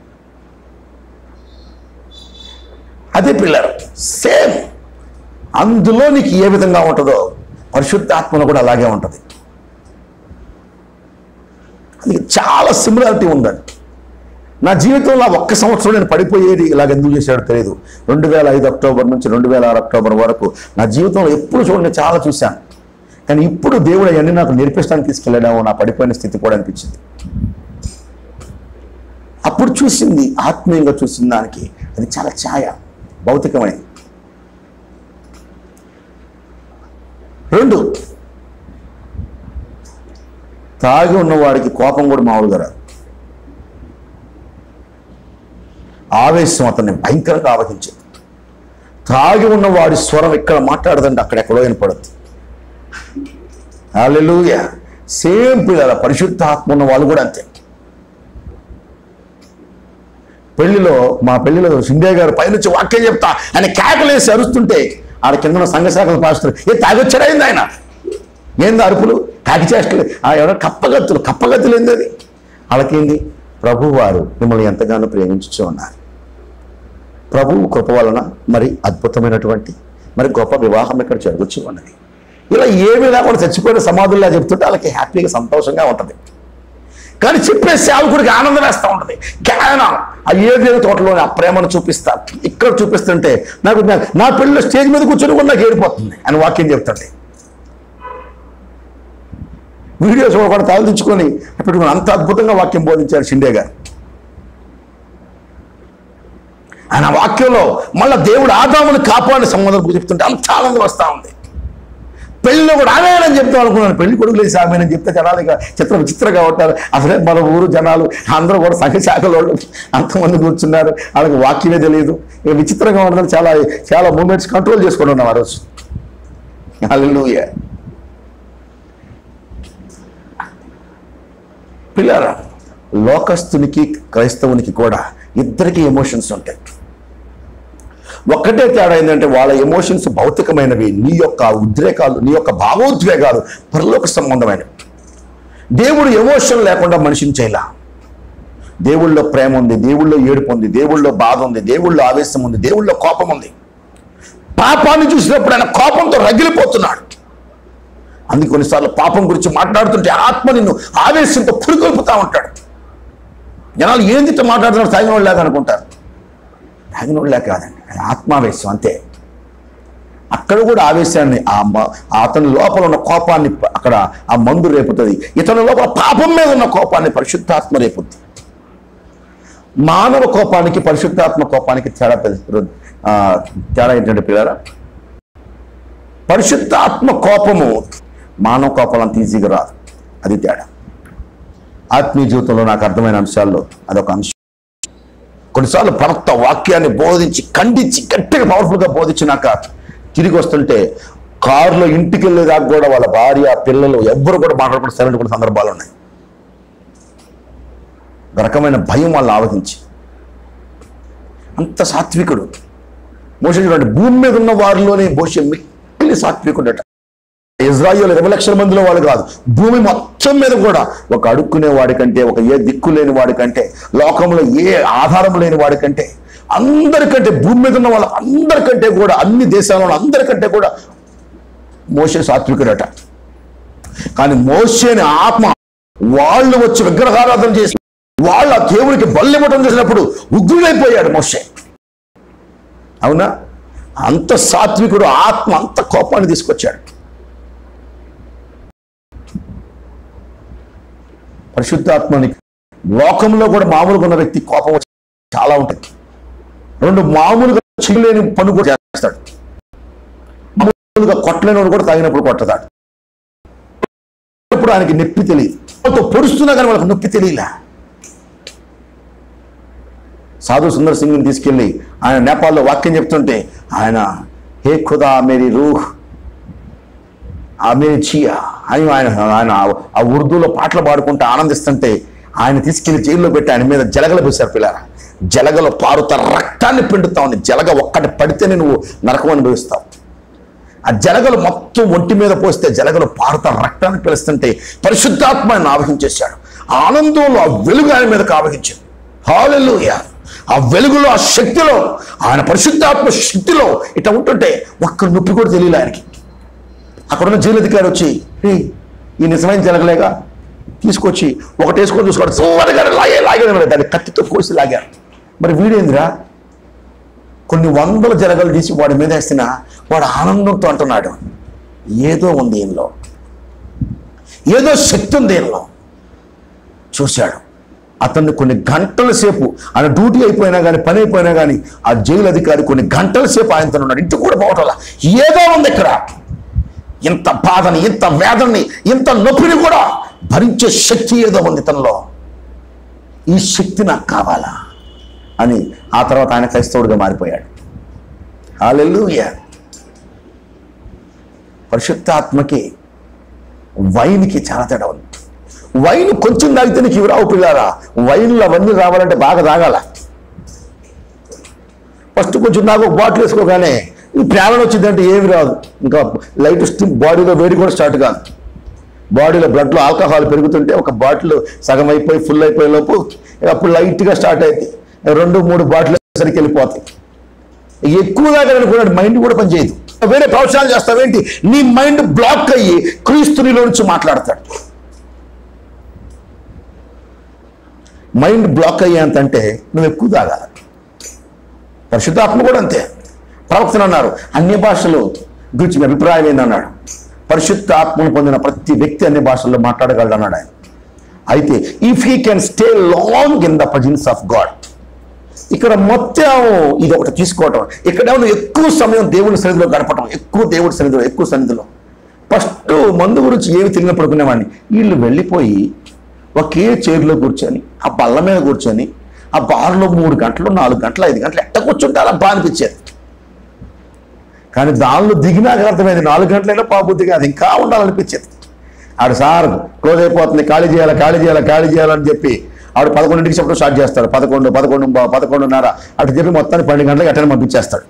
అదే పిల్లర్ సేమ్ అందులో నీకు ఏ విధంగా ఉంటుందో పరిశుద్ధాత్మలో కూడా అలాగే ఉంటుంది అది చాలా సిమిలారిటీ ఉందండి నా జీవితంలో ఆ ఒక్క సంవత్సరం నేను పడిపోయేది ఇలాగ ఎందుకు చేశాడో తెలియదు రెండు వేల ఐదు అక్టోబర్ నుంచి రెండు వేల ఆరు అక్టోబర్ వరకు నా జీవితంలో ఎప్పుడు చూడండి చాలా చూశాను కానీ ఇప్పుడు దేవుడు అవన్నీ నాకు నేర్పించడానికి తీసుకెళ్ళాడేమో నా పడిపోయిన స్థితి కూడా అనిపించింది అప్పుడు చూసింది ఆత్మీయంగా చూసిన దానికి అది చాలా ఛాయ భౌతికమైనది రెండు తాగి ఉన్నవాడికి కోపం కూడా మామూలుగా రాదు ఆవేశం అతన్ని భయంకరంగా ఆవహించింది తాగి ఉన్నవాడి స్వరం ఇక్కడ మాట్లాడదండి అక్కడెక్కడో వినపడద్దు హల్లెలూయా సేమ్ పిల్లల పరిశుద్ధాత్మ ఉన్న వాళ్ళు కూడా అంతే పెళ్లిలో మా పెళ్లిలో సిండే గారు పైనుంచి వాక్యం చెప్తా ఆయన కేకలేసి అరుస్తుంటే ఆడ కింద ఉన్న సంఘ శాఖల పాస్టర్ ఏ తాగొచ్చాడైంది ఆయన ఏంది అరుపులు కాకి చేష్టలు ఆ ఎవరో కప్పగత్తులు కప్పగత్తులు ఏంది అది వాళ్ళకేంది ప్రభు వారు మిమ్మల్ని ఎంతగానో ప్రేమించుతూ ఉన్నారు ప్రభువు కృప వలన మరి అద్భుతమైనటువంటి మరి గొప్ప వివాహం ఇక్కడ జరుగుతూ ఉన్నది ఇలా ఏమీ లేకుండా చచ్చిపోయిన సమాధుల్లా చెప్తుంటే వాళ్ళకి హ్యాపీగా సంతోషంగా ఉంటుంది కానీ చెప్పే సేవకుడికి ఆనందం వేస్తూ ఉంటుంది జ్ఞానం ఆ ఏదేదో తోటలోని ఆ ప్రేమను చూపిస్తా ఇక్కడ చూపిస్తుంటే నాకు నా- నా పెళ్ళిలో స్టేజ్ మీద కూర్చొని కూడా నాకు ఏడిపోతుంది అని వాక్యం చెప్తుంది వీడియో చూడకుండా తలదించుకొని పెట్టుకుని అంత అద్భుతంగా వాక్యం బోధించారు షిండే గారు ఆయన వాక్యంలో మళ్ళా దేవుడు ఆదాముని కాపాడిన సంబంధం చెప్తుంటే అంత ఆనందం వస్తూ ఉంది పెళ్ళిలో కూడా ఆమెనని చెప్తాం అనుకున్నాను పెళ్లి కొడుకు లేసి ఆమెనని చెప్తే జనాలు ఇక చిత్ర విచిత్రంగా ఉంటారు అసలే మన ఊరు జనాలు అందరూ కూడా సంఘ శాఖల వాళ్ళు అంతమంది కూర్చున్నారు వాళ్ళకి వాక్యమే తెలియదు ఇక విచిత్రంగా ఉండడం చాలా చాలా మూమెంట్స్ కంట్రోల్ చేసుకొని ఉన్నాం ఆ రోజు హల్లెలూయా పిల్లరా లోకస్తునికి క్రైస్తవునికి కూడా ఇద్దరికి ఎమోషన్స్ ఉంటాయి ఒక్కటే తేడా ఏంటంటే వాళ్ళ ఎమోషన్స్ భౌతికమైనవి నీ యొక్క ఉద్రేకాలు నీ యొక్క భావోద్వేగాలు పరలోక సంబంధమైనవి దేవుడు ఎమోషన్ లేకుండా మనిషిని చేయలా దేవుళ్ళో ప్రేమ ఉంది దేవుళ్ళో ఏడుపు ఉంది దేవుళ్ళో బాధ ఉంది దేవుళ్ళో ఆవేశం ఉంది దేవుళ్ళో కోపం ఉంది పాపాన్ని చూసినప్పుడు ఆయన కోపంతో రగిలిపోతున్నాడు అందుకే కొన్నిసార్లు పాపం గురించి మాట్లాడుతుంటే ఆత్మ నిన్ను ఆవేశంతో పురికొల్పుతా ఉంటాడు జనాలు ఏంది ఇట్లా మాట్లాడుతున్నారు తాగినోళ్ళు లేక అనుకుంటారు తాగినోళ్ళు లేక కాదండి అది ఆత్మావేశం అంతే అక్కడ కూడా ఆవేశాన్ని ఆ మ- అతని లోపల ఉన్న కోపాన్ని ప- అక్కడ ఆ మందు రేపుతుంది ఇతని లోపల పాపం మీద ఉన్న కోపాన్ని పరిశుద్ధాత్మ రేపుద్ది మానవ కోపానికి పరిశుద్ధాత్మ కోపానికి తేడా పెద్ద- ఆ, తేడా ఏంటంటే పిల్లరా పరిశుద్ధాత్మ కోపము మానవ కోపం అంత ఈజీగా రాదు అది తేడా ఆత్మీయ జీవితంలో నాకు అర్థమైన అంశాల్లో అదొక అంశం కొన్నిసార్లు ప్రవక్త వాక్యాన్ని బోధించి ఖండించి గట్టిగా పవర్ఫుల్గా బోధించినాక తిరిగి వస్తుంటే కారులో ఇంటికి వెళ్ళేదాకా కూడా వాళ్ళ భార్య పిల్లలు ఎవ్వరు కూడా మాట్లాడకుండా సరైన కూడా సందర్భాలు ఉన్నాయి ఒక రకమైన భయం వాళ్ళు ఆవహించి అంత సాత్వికుడు మోసే చూడండి భూమి మీద ఉన్న వారిలోనే మోసే మిక్కిలి సాత్వికుడట ఇజ్రాయిల్ ఇరవై లక్షల మందిలో వాడు కాదు భూమి మొత్తం మీద కూడా ఒక అడుక్కునే వాడికంటే ఒక ఏ దిక్కు లేని వాడికంటే లోకంలో ఏ ఆధారం లేని వాడికంటే అందరికంటే భూమి మీద ఉన్న వాళ్ళ అందరికంటే కూడా అన్ని దేశాలలో అందరికంటే కూడా మోసే సాత్వికుడట కానీ మోసేని ఆత్మ వాళ్ళు వచ్చి విగ్రహారాధన చేసి వాళ్ళ దేవునికి బల్లెమటం చేసినప్పుడు ఉగ్రుడైపోయాడు మోసే అవునా అంత సాత్వికుడు ఆత్మ అంత కోపాన్ని తీసుకొచ్చాడు పరిశుద్ధాత్మని లోకంలో కూడా మామూలుగా ఉన్న వ్యక్తి కోపం వచ్చి చాలా ఉంటుంది రెండు మామూలుగా చేయలేని పని కూడా చేస్తాడు మామూలుగా కొట్టలేని వాడు కూడా తాగినప్పుడు కొట్టతాడు ఇప్పుడు ఆయనకి నొప్పి తెలియదు వాళ్ళతో పొడుస్తున్నా కానీ వాళ్ళకి నొప్పి తెలియలే సాధు సుందర్ సింగ్ని తీసుకెళ్ళి ఆయన నేపాల్లో వాక్యం చెప్తుంటే ఆయన హే ఖుదా మేరీ రూహ్ ఆ మేరీ చియా అని ఆయన ఆయన ఆ ఉర్దూలో పాటలు పాడుకుంటూ ఆనందిస్తుంటే ఆయన తీసుకెళ్లి జైల్లో పెట్టి ఆయన మీద జలగలు పోశారు పిల్లరా జలగలు పారుతా రక్తాన్ని పిండుతా ఉంది జలగ ఒక్కటి పడితేనే నువ్వు నరకం అనుభవిస్తావు ఆ జలగలు మొత్తం ఒంటి మీద పోస్తే జలగలు పారుతా రక్తాన్ని పిలుస్తుంటే పరిశుద్ధాత్మ ఆయన ఆవహించేశాడు ఆ ఆనందంలో ఆ వెలుగు ఆయన మీదకి ఆవహించింది హాలెలూయా ఆ వెలుగులో ఆ శక్తిలో ఆయన పరిశుద్ధాత్మ శక్తిలో ఇట్లా ఉంటుంటే ఒక్క నొప్పి కూడా తెలియలే ఆయనకి అక్కడున్న జైలు అధికారి వచ్చి "రే, ఈ నిజమైన జరగలేగా తీసుకొచ్చి ఒకటి వేసుకొని చూసుకోవడం సూవర్గా లాగే లాగే దాన్ని కత్తితో కోసి లాగారు మరి వీడేందిరా కొన్ని వందల జరగలు తీసి వాడి మీద వేస్తున్నా వాడు ఆనందంతో అంటున్నాడు ఏదో ఉంది ఈయనలో ఏదో శక్తి ఉంది ఈయనలో చూశాడు అతన్ని కొన్ని గంటల సేపు ఆయన డ్యూటీ అయిపోయినా కానీ పని అయిపోయినా కానీ ఆ జైలు అధికారి కొన్ని గంటల సేపు ఆయనతో ఉన్నాడు ఇంటి కూడా పోవటం ఏదో ఉంది ఇక్కడ ఇంత బాధని ఇంత వేదనని ఇంత నొప్పిని కూడా భరించే శక్తి ఏదో ఉంది తనలో ఈ శక్తి నాకు కావాలా అని ఆ తర్వాత ఆయన క్రైస్తవుడిగా మారిపోయాడు హాలెలూయా పరిశుద్ధాత్మకి వైన్కి చాలా తేడా ఉంది వైన్ కొంచెం తాగితే నీకు ఇవి రావు పిల్లారా వైన్లు అవన్నీ రావాలంటే బాగా తాగాల ఫస్ట్ కొంచెం నాకు ఒక బాటిల్ వేసుకోగానే ఈ ప్రేరణ వచ్చిందంటే ఏమి రాదు ఇంకా లైట్ స్టిమ్ బాడీలో వేడి కూడా స్టార్ట్ కాదు బాడీలో బ్లడ్లో ఆల్కహాల్ పెరుగుతుంటే ఒక బాటిల్ సగం అయిపోయి ఫుల్ అయిపోయే లోపు ఇక అప్పుడు లైట్గా స్టార్ట్ అయింది రెండు మూడు బాటిల్ సరికి వెళ్ళిపోతాయి ఎక్కువ దాకా అనుకున్నాడు మైండ్ కూడా పనిచేయదు వేరే ప్రవచనాలు చేస్తావేంటి నీ మైండ్ బ్లాక్ అయ్యి క్రీస్తునిలో నుంచి మాట్లాడతాడు మైండ్ బ్లాక్ అయ్యేంతంటే నువ్వు ఎక్కువ తాగాలి పరిశుద్ధాత్మ కూడా అంతే ప్రవక్తలు అన్నారు అన్ని భాషలు గురించి మీ అభిప్రాయం ఏందన్నాడు పరిశుద్ధ ఆత్మను పొందిన ప్రతి వ్యక్తి అన్ని భాషల్లో మాట్లాడగలడు అన్నాడు ఆయన అయితే if he can stay long in the presence of God ఇక్కడ మొత్తం ఇది ఒకటి తీసుకోవటం ఇక్కడ ఏమో ఎక్కువ సమయం దేవుడి సన్నిధిలో గడపటం ఎక్కువ దేవుడి సన్నిధిలో ఎక్కువ సన్నిధిలో ఫస్ట్ మందు గురించి ఏమి తిరిగిన పడుకునేవాడిని వీళ్ళు వెళ్ళిపోయి ఒకే చైర్లో కూర్చొని ఆ బల్ల మీద కూర్చొని ఆ బార్లో మూడు గంటలు నాలుగు గంటలు ఐదు గంటలు ఎట్ట కూర్చుంటే అలా బాగా అనిపించేది కానీ దానిలో దిగినాక అర్థమైంది నాలుగు గంటలైనా పాబుద్ది కాదు ఇంకా ఉండాలనిపించేది ఆడు సార్ క్లోజ్ అయిపోతుంది ఖాళీ చేయాలి ఖాళీ చేయాలి ఖాళీ చేయాలని చెప్పి ఆడు పదకొండింటికి చెప్పడం స్టార్ట్ చేస్తాడు పదకొండు పదకొండు బా- పదకొండున్నర అటు చెప్పి మొత్తాన్ని పన్నెండు గంటలకు అట్టని పంపించేస్తాడు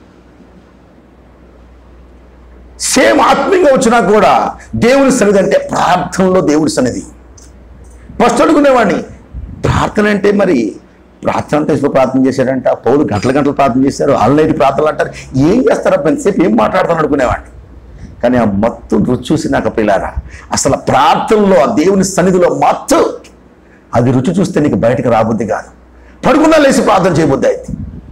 సేమ్ ఆత్మీయంగా వచ్చినా కూడా దేవుని సన్నిధి అంటే ప్రార్థనలో దేవుడి సన్నిధి ఫస్ట్ అనుకునేవాడిని ప్రార్థన అంటే మరి ప్రార్థన అంటే ఇప్పుడు ప్రార్థన చేశాడంట పౌలు గంటల గంటలు ప్రార్థన చేశారు ఆన్లైన్ ప్రార్థనలు అంటారు ఏం చేస్తారా ఎంతసేపు ఏం మాట్లాడతాను అనుకునేవాడిని కానీ ఆ మత్తు రుచి చూసి నాకు పిల్లారా అసలు ప్రార్థనలో ఆ దేవుని సన్నిధిలో మత్తు అది రుచి చూస్తే నీకు బయటకు రాబుద్ది కాదు పడుకున్నా లేచి ప్రార్థన చేయబుద్ది అయితే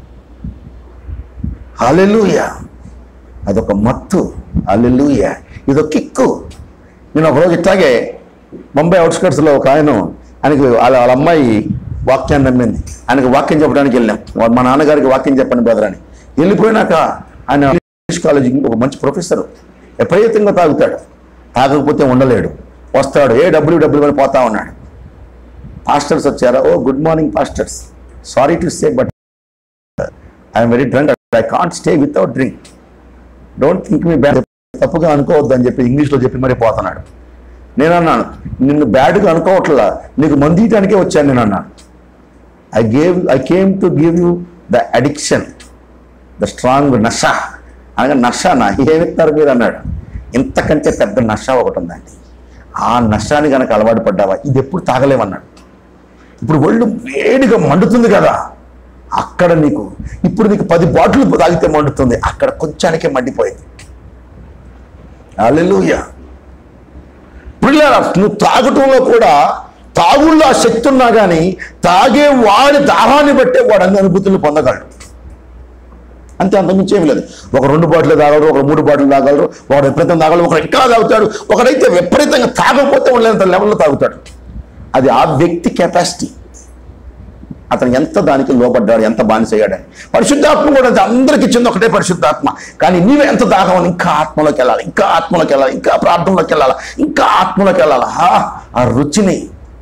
అల్లెలుయ అదొక మత్తు అల్లెలుయ ఇదొక కిక్కు నేను ఒకరోజు ఇట్లాగే ముంబై అవుట్స్కట్స్లో ఒక ఆయన ఆయనకి వాళ్ళ వాళ్ళ అమ్మాయి వాక్యాన్ని నమ్మింది ఆయనకి వాక్యం చెప్పడానికి వెళ్ళాం వా- మా నాన్నగారికి వాక్యం చెప్పండి బ్రదర్ అని వెళ్ళిపోయినాక ఆయన ఇంగ్లీష్ కాలేజీకి ఒక మంచి ప్రొఫెసర్ విపరీతంగా తాగుతాడు తాగకపోతే ఉండలేడు వస్తాడు ఏ డబ్ల్యూ డబ్ల్యూ అని పోతా ఉన్నాడు పాస్టర్స్ వచ్చారా oh good morning pastors sorry to say but I'm very drunk I can't stay without drink don't think me bad తప్పుగా అనుకోవద్దు అని చెప్పి ఇంగ్లీష్లో చెప్పి మరీ పోతున్నాడు నేను అన్నాను నిన్ను బ్యాడ్గా అనుకోవట్లా నీకు మందు ఇయటానికే వచ్చాను నేను అన్నాను I gave I came to give you the addiction the strong నష అనగా నష నా ఏమిస్తారు మీరు అన్నాడు ఇంతకంటే పెద్ద నష ఒకటి ఉందండి ఆ నషాన్ని కనుక అలవాటు పడ్డావా ఇది ఎప్పుడు తాగలేమన్నాడు ఇప్పుడు ఒళ్ళు వేడిగా మండుతుంది కదా అక్కడ నీకు ఇప్పుడు నీకు పది బాటిల్ తాగితే మండుతుంది అక్కడ కొంచానికే మండిపోయింది అల్లెలుయ పిల్లల నువ్వు తాగటంలో కూడా తాగుల్లో ఆ శక్తి ఉన్నా కానీ తాగే వాడి దాహాన్ని బట్టే వాడు అన్ని అనుభూతులు పొందగలడు అంతే అంతకుమించి ఏమి లేదు ఒక రెండు బాటిల్ తాగలరు ఒక మూడు బాటిల్ తాగలరు ఒకడు విపరీతం తాగలరు ఒకడు ఇంకా తాగుతాడు ఒకడైతే విపరీతంగా తాగకపోతే ఉండలేనంత లెవెల్లో తాగుతాడు అది ఆ వ్యక్తి కెపాసిటీ అతను ఎంత దానికి లోపడ్డాడు ఎంత బానిసయ్యాడని పరిశుద్ధాత్మ కూడా అది అందరికి ఇచ్చింది ఒకటే పరిశుద్ధాత్మ కానీ నీవు ఎంత దాహం ఇంకా ఆత్మలోకి వెళ్ళాలి ఇంకా ఆత్మలోకి వెళ్ళాలి ఇంకా ప్రార్థనలోకి వెళ్ళాలి ఇంకా ఆత్మలోకి వెళ్ళాలి ఆ, ఆ రుచిని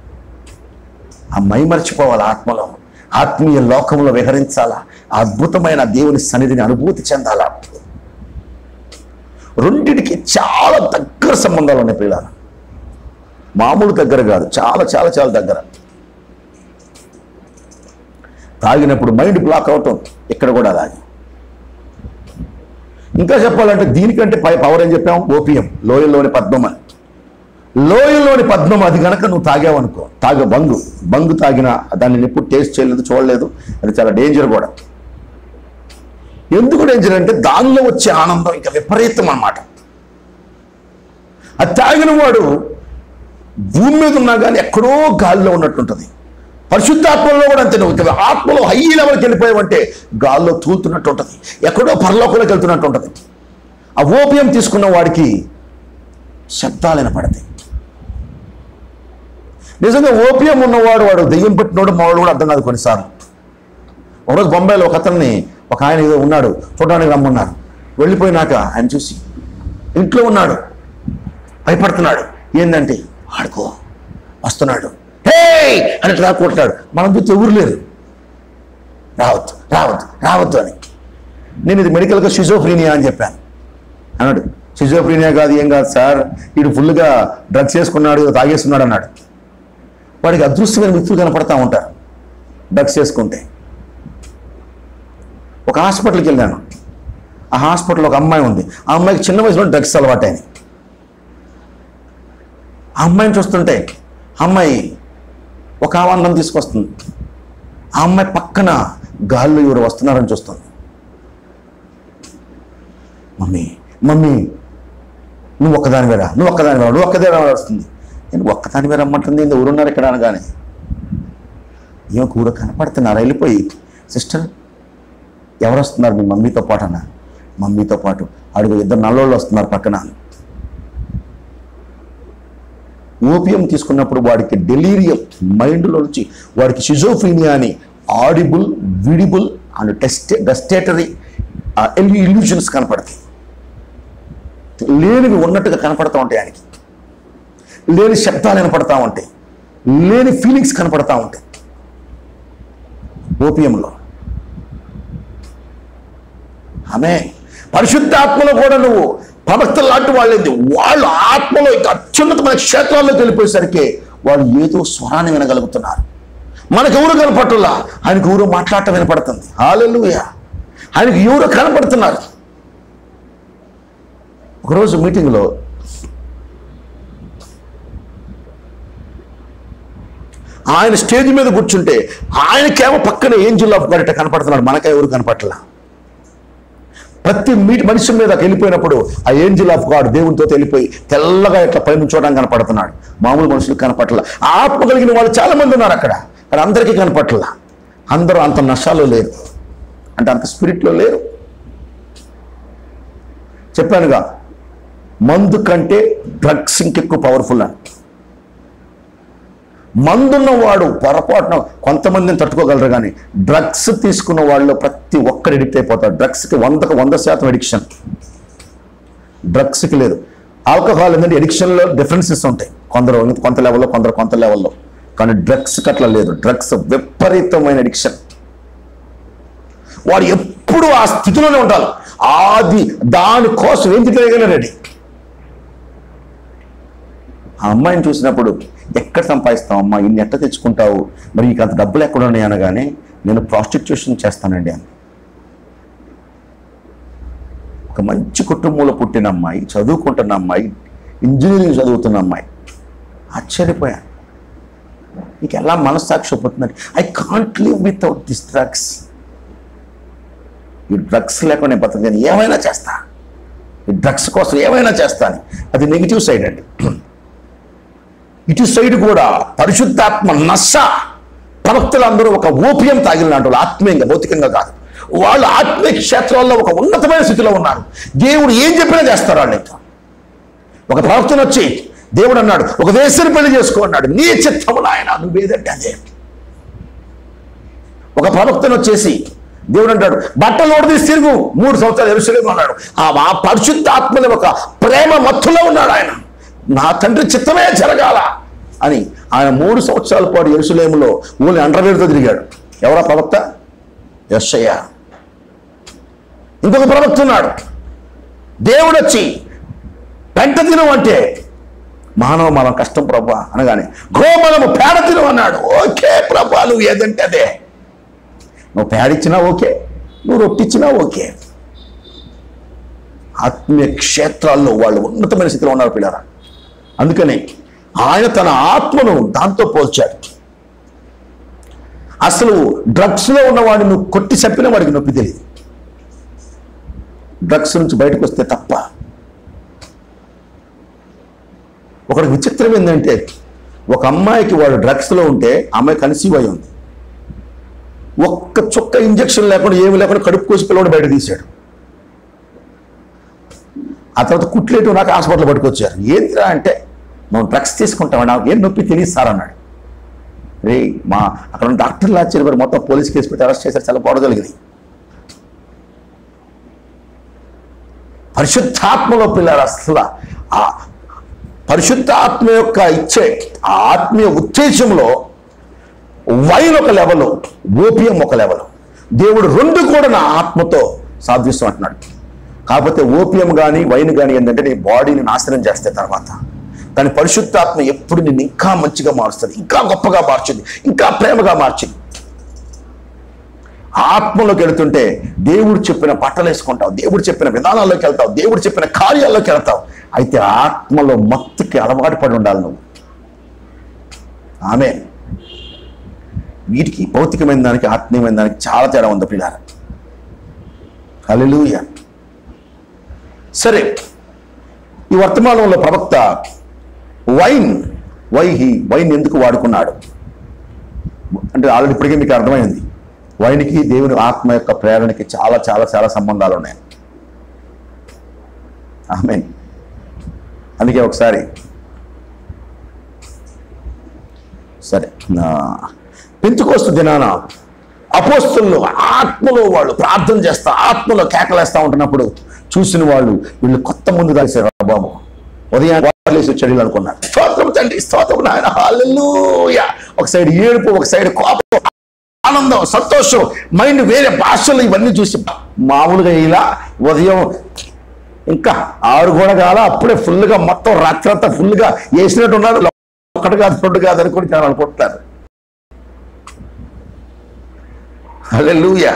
ఆ మైమర్చిపోవాలి ఆత్మలో ఆత్మీయ లోకంలో విహరించాలా ఆ అద్భుతమైన దేవుని సన్నిధిని అనుభూతి చెందాలా రెండిటికి చాలా దగ్గర సంబంధాలు ఉన్నాయి పిల్లలు మామూలు దగ్గర కాదు చాలా చాలా చాలా దగ్గర తాగినప్పుడు మైండ్ బ్లాక్ అవటం ఇక్కడ కూడా అలాగే ఇంకా చెప్పాలంటే దీనికంటే పై పవర్ ఏం చెప్పాం ఓపియం లోయల్లోని పద్మం అని లోయలోని పద్మం అది గనక నువ్వు తాగావనుకో తాగ బంగు బంగు తాగిన దాన్ని ఎప్పుడు టేస్ట్ చేయలేదు చూడలేదు అది చాలా డేంజర్ కూడా ఎందుకు డేంజర్ అంటే దానిలో వచ్చే ఆనందం ఇంకా విపరీతం అన్నమాట అది తాగిన వాడు భూమి మీద ఉన్నా కానీ ఎక్కడో గాలిలో ఉన్నట్టుంటుంది పరిశుద్ధాత్మలో కూడా అంతే నువ్వు ఇక ఆత్మలో హై లెవెల్కి వెళ్ళిపోయావంటే గాల్లో తూలుతున్నట్టు ఉంటుంది ఎక్కడో పరలోకంలోకి వెళ్తున్నట్టు ఉంటుంది ఆ ఓపియం తీసుకున్న వాడికి శబ్దాలు వినపడతాయి నిజంగా ఓపియం ఉన్నవాడు వాడు దెయ్యం పట్టినోడు మావాడు కూడా అర్థం కాదు కొన్నిసార్లు ఒకరోజు బొంబాయిలో ఒక అతన్ని ఒక ఆయన ఏదో ఉన్నాడు చూడడానికి రమ్మన్నారు వెళ్ళిపోయినాక ఆయన చూసి ఇంట్లో ఉన్నాడు భయపడుతున్నాడు ఏంటంటే ఆడుకో వస్తున్నాడు హే అని ఇట్లా కొట్టాడు మనం చూస్తే ఎవరు లేరు రావద్దు రావద్దు రావద్దు అని నేను ఇది మెడికల్గా షిజోఫ్రీనియా అని చెప్పాను అన్నాడు షిజోఫ్రీనియా కాదు ఏం కాదు సార్ వీడు ఫుల్గా డ్రగ్స్ వేసుకున్నాడు ఏదో తాగేస్తున్నాడు అన్నాడు వాడికి అదృశ్యమైన వ్యక్తులు కనపడతా ఉంటారు డ్రగ్స్ చేసుకుంటే ఒక హాస్పిటల్కి వెళ్ళాను ఆ హాస్పిటల్లో ఒక అమ్మాయి ఉంది ఆ అమ్మాయికి చిన్న వయసులో డ్రగ్స్ అలవాటైనాయి ఆ అమ్మాయిని చూస్తుంటే ఆ అమ్మాయి ఒక ఆనందం తీసుకొస్తుంది ఆ అమ్మాయి పక్కన గాల్లో ఎవరు వస్తున్నారని చూస్తుంది మమ్మీ మమ్మీ నువ్వు ఒక్కదాని వేరా నువ్వు ఒక్కదాని వేరా నువ్వు ఒక్కదే వస్తుంది నేను ఒక్కదాని వేర రమ్మంటుంది ఏంది ఊరున్నారు ఇక్కడ అనగానే ఏమో కూర కనపడుతున్నారు వెళ్ళిపోయి సిస్టర్ ఎవరు వస్తున్నారు మీ మమ్మీతో పాటు అన్న మమ్మీతో పాటు అడుగు ఇద్దరు నల్లోళ్ళు వస్తున్నారు పక్కన ఓపియం తీసుకున్నప్పుడు వాడికి డెలీరియం మైండ్లో నుంచి వాడికి షిజోఫీనియా అని audible visible and taste gustatory illusions కనపడతాయి లేనివి ఉన్నట్టుగా కనపడతా ఉంటాయి ఆయనకి లేని శబ్దాలు వినపడతా ఉంటాయి లేని ఫీలింగ్స్ కనపడతా ఉంటాయి ఓపియంలో ఆమె పరిశుద్ధాత్మలో కూడా నువ్వు ప్రవక్త లాంటి వాళ్ళేది వాళ్ళు ఆత్మలో ఇంకా అత్యున్నతమైన క్షేత్రాల్లోకి వెళ్ళిపోయేసరికి వాళ్ళు ఏదో స్వరాన్ని వినగలుగుతున్నారు మనకు ఎవరు కనపట్టులా ఆయనకు ఎవరు మాట్లాడటం వినపడుతుంది హాలెలుయ ఆయనకు ఎవరు కనపడుతున్నారు ఒకరోజు మీటింగ్లో ఆయన స్టేజ్ మీద కూర్చుంటే ఆయనకేమో పక్కన ఏంజిల్ ఆఫ్ గాడ్ ఇట్ట కనపడుతున్నాడు మనకే ఎవరు కనపట్లా ప్రతి మీటి మనిషి మీద వెళ్ళిపోయినప్పుడు ఆ ఏంజిల్ ఆఫ్ గాడ్ దేవునితో వెళ్ళిపోయి తెల్లగా ఇట్లా పైన చూడడానికి కనపడుతున్నాడు మామూలు మనుషులకు కనపట్ల ఆత్మ కలిగిన వాళ్ళు చాలా మంది ఉన్నారు అక్కడ కానీ అందరికీ కనపట్ల అందరూ అంత నషాలో లేరు అంటే అంత స్పిరిట్లో లేరు చెప్పానుగా మందు కంటే డ్రగ్స్ ఇంకెక్కువ పవర్ఫుల్ అని మందున్నవాడు పొరపాటున కొంతమందిని తట్టుకోగలరు కానీ డ్రగ్స్ తీసుకున్న వాళ్ళు ప్రతి ఒక్కరు ఎడిక్ట్ అయిపోతారు డ్రగ్స్కి వందకు వంద శాతం ఎడిక్షన్ డ్రగ్స్కి లేదు ఆల్కహాల్ ఏంటంటే ఎడిక్షన్లో డిఫరెన్సెస్ ఉంటాయి కొందరు కొంత లెవెల్లో కొందరు కొంత లెవెల్లో కానీ డ్రగ్స్కి అట్లా లేదు డ్రగ్స్ విపరీతమైన ఎడిక్షన్ వాడు ఎప్పుడు ఆ స్థితిలోనే ఉంటారు అది దానికోసం ఏం తిట్టగల రెడీ ఆ అమ్మాయిని చూసినప్పుడు ఎక్కడ సంపాదిస్తావు అమ్మా ఇన్ని ఎట్ట తెచ్చుకుంటావు మరి నీకు అంత డబ్బులు ఎక్కడ ఉన్నాయి అనగానే నేను ప్రాస్టిట్యూషన్ చేస్తానండి అని ఒక మంచి కుటుంబంలో పుట్టిన అమ్మాయి చదువుకుంటున్న అమ్మాయి ఇంజనీరింగ్ చదువుతున్న అమ్మాయి ఆశ్చర్యపోయాను నీకు ఎలా మనస్సాక్షి ఒప్పుతుందండి I can't live without this drugs ఈ డ్రగ్స్ లేకుండా నేను బతకని ఏమైనా చేస్తా ఈ డ్రగ్స్ కోసం ఏమైనా చేస్తాను అది నెగిటివ్ సైడ్ అండి ఇటు సైడ్ కూడా పరిశుద్ధాత్మ నశ ప్రవక్తలందరూ ఒక ఓపియం తాగిలినట్టు వాళ్ళు ఆత్మీయంగా భౌతికంగా కాదు వాళ్ళు ఆత్మీయ క్షేత్రాల్లో ఒక ఉన్నతమైన స్థితిలో ఉన్నారు దేవుడు ఏం చెప్పినా చేస్తారు వాళ్ళు ఇంకా ఒక ప్రవక్తను వచ్చి దేవుడు అన్నాడు ఒక వేసరి పెళ్లి చేసుకో అన్నాడు నీ చిత్తము నాయన నువ్వేదంటే అదే ఒక ప్రవక్తను వచ్చేసి దేవుడు అంటాడు బట్టలు ఓడదీసి తిరుగు మూడు సంవత్సరాలు ఎరుసలేము అన్నాడు ఆ మా పరిశుద్ధ ఆత్మని ఒక ప్రేమ మత్తులో ఉన్నాడు ఆయన నా తండ్రి చిత్తమే జరగాల అని ఆయన మూడు సంవత్సరాల పాటు ఎరుసలేములో ఊళ్ళని అండర్వేర్తో తిరిగాడు ఎవరా ప్రవక్త యశయ్య ఇంకొక ప్రవక్త ఉన్నాడు దేవుడు వచ్చి పెంట తినం అంటే మానవ మనం కష్టం ప్రభా అనగానే గోమలము పేడ తినం అన్నాడు ఓకే ప్రభా నువ్వు ఏదంటే అదే నువ్వు పేడిచ్చినా ఓకే నువ్వు రొట్టిచ్చినా ఓకే ఆత్మీయ క్షేత్రాల్లో వాళ్ళు ఉన్నతమైన స్థితిలో ఉన్నారు పిల్లరా అందుకని ఆయన తన ఆత్మను దాంతో పోల్చాడు అసలు డ్రగ్స్లో ఉన్నవాడిని నువ్వు కొట్టి చెప్పిన వాడికి నొప్పి తెలియదు డ్రగ్స్ నుంచి బయటకు వస్తే తప్ప ఒకటి విచిత్రం ఏంటంటే ఒక అమ్మాయికి వాడు డ్రగ్స్లో ఉంటే ఆ అమ్మాయి కన్సీవ్ అయి ఉంది ఒక్క చుక్క ఇంజక్షన్ లేకుండా ఏమి లేకుండా కడుపు కోసి పిల్లవాడు బయట తీశాడు ఆ తర్వాత కుట్లేటు నాకు హాస్పిటల్ పట్టుకొచ్చారు ఏంటిరా అంటే మనం డ్రగ్స్ తీసుకుంటామా నాకు ఏం నొప్పి తెలియదు సార్ అన్నాడు రే మా అక్కడ ఉన్న డాక్టర్లు ఆశ్చర్యపడి మొత్తం పోలీస్ కేసు పెట్టి అరెస్ట్ చేశారు చాలా పొడగలిగింది పరిశుద్ధాత్మలో పిల్లలు అసలు ఆ పరిశుద్ధ ఆత్మ యొక్క ఇచ్చే ఆ ఆత్మీయ ఉత్తేజంలో వైన్ ఒక లెవెల్ ఓపియం ఒక లెవెల్ దేవుడు రెండు కూడా నా ఆత్మతో సాధిస్తూ అంటున్నాడు కాకపోతే ఓపియం కానీ వైన్ కానీ ఏంటంటే నీ బాడీని నాశనం చేస్తే తర్వాత కానీ పరిశుద్ధాత్మ ఎప్పుడు నిన్ను ఇంకా మంచిగా మారుస్తుంది ఇంకా గొప్పగా మార్చింది ఇంకా ప్రేమగా మార్చింది ఆత్మలోకి వెళుతుంటే దేవుడు చెప్పిన బట్టలు వేసుకుంటావు దేవుడు చెప్పిన విధానాల్లోకి వెళ్తావు దేవుడు చెప్పిన కార్యాల్లోకి వెళ్తావు అయితే ఆత్మలో మత్తుకి అలవాటు పడి ఉండాలి నువ్వు ఆమె వీటికి భౌతికమైన దానికి ఆత్మీయమైన దానికి చాలా తేడా ఉంది పిల్లల హల్లెలూయ సరే ఈ వర్తమానంలో ప్రవక్త వైన్ వైహి వైన్ ఎందుకు వాడుకున్నాడు అంటే ఆల్రెడీ ఇప్పటికే మీకు అర్థమైంది వైన్కి దేవుని ఆత్మ యొక్క ప్రేరణకి చాలా చాలా చాలా సంబంధాలు ఉన్నాయి ఆమె అందుకే ఒకసారి సరే పెంచుకోస్తు దినాన అపోస్తులు ఆత్మలో వాళ్ళు ప్రార్థన చేస్తా ఆత్మలో కేకలేస్తా ఉంటున్నప్పుడు చూసిన వాళ్ళు వీళ్ళు కొత్త ముందు కలిసారు బాబు ఉదయం లేసి వచ్చాడు అనుకున్నారు స్తోత్రం తండ్రి స్తోత్రం నాయన హల్లెలూయా ఒక సైడ్ ఏడుపు ఒక సైడ్ కోపం ఆనందం సంతోషం మైండ్ వేరే భాషలు ఇవన్నీ చూసి మామూలుగా ఇలా ఉదయం ఇంకా ఆరు కూడా కాల అప్పుడే ఫుల్గా మొత్తం రాత్రంతా ఫుల్గా వేసినట్టు ఉన్నారు ఒకటి కాదు రెండు కాదు అనుకుని చాలా అనుకుంటున్నారు హల్లెలూయా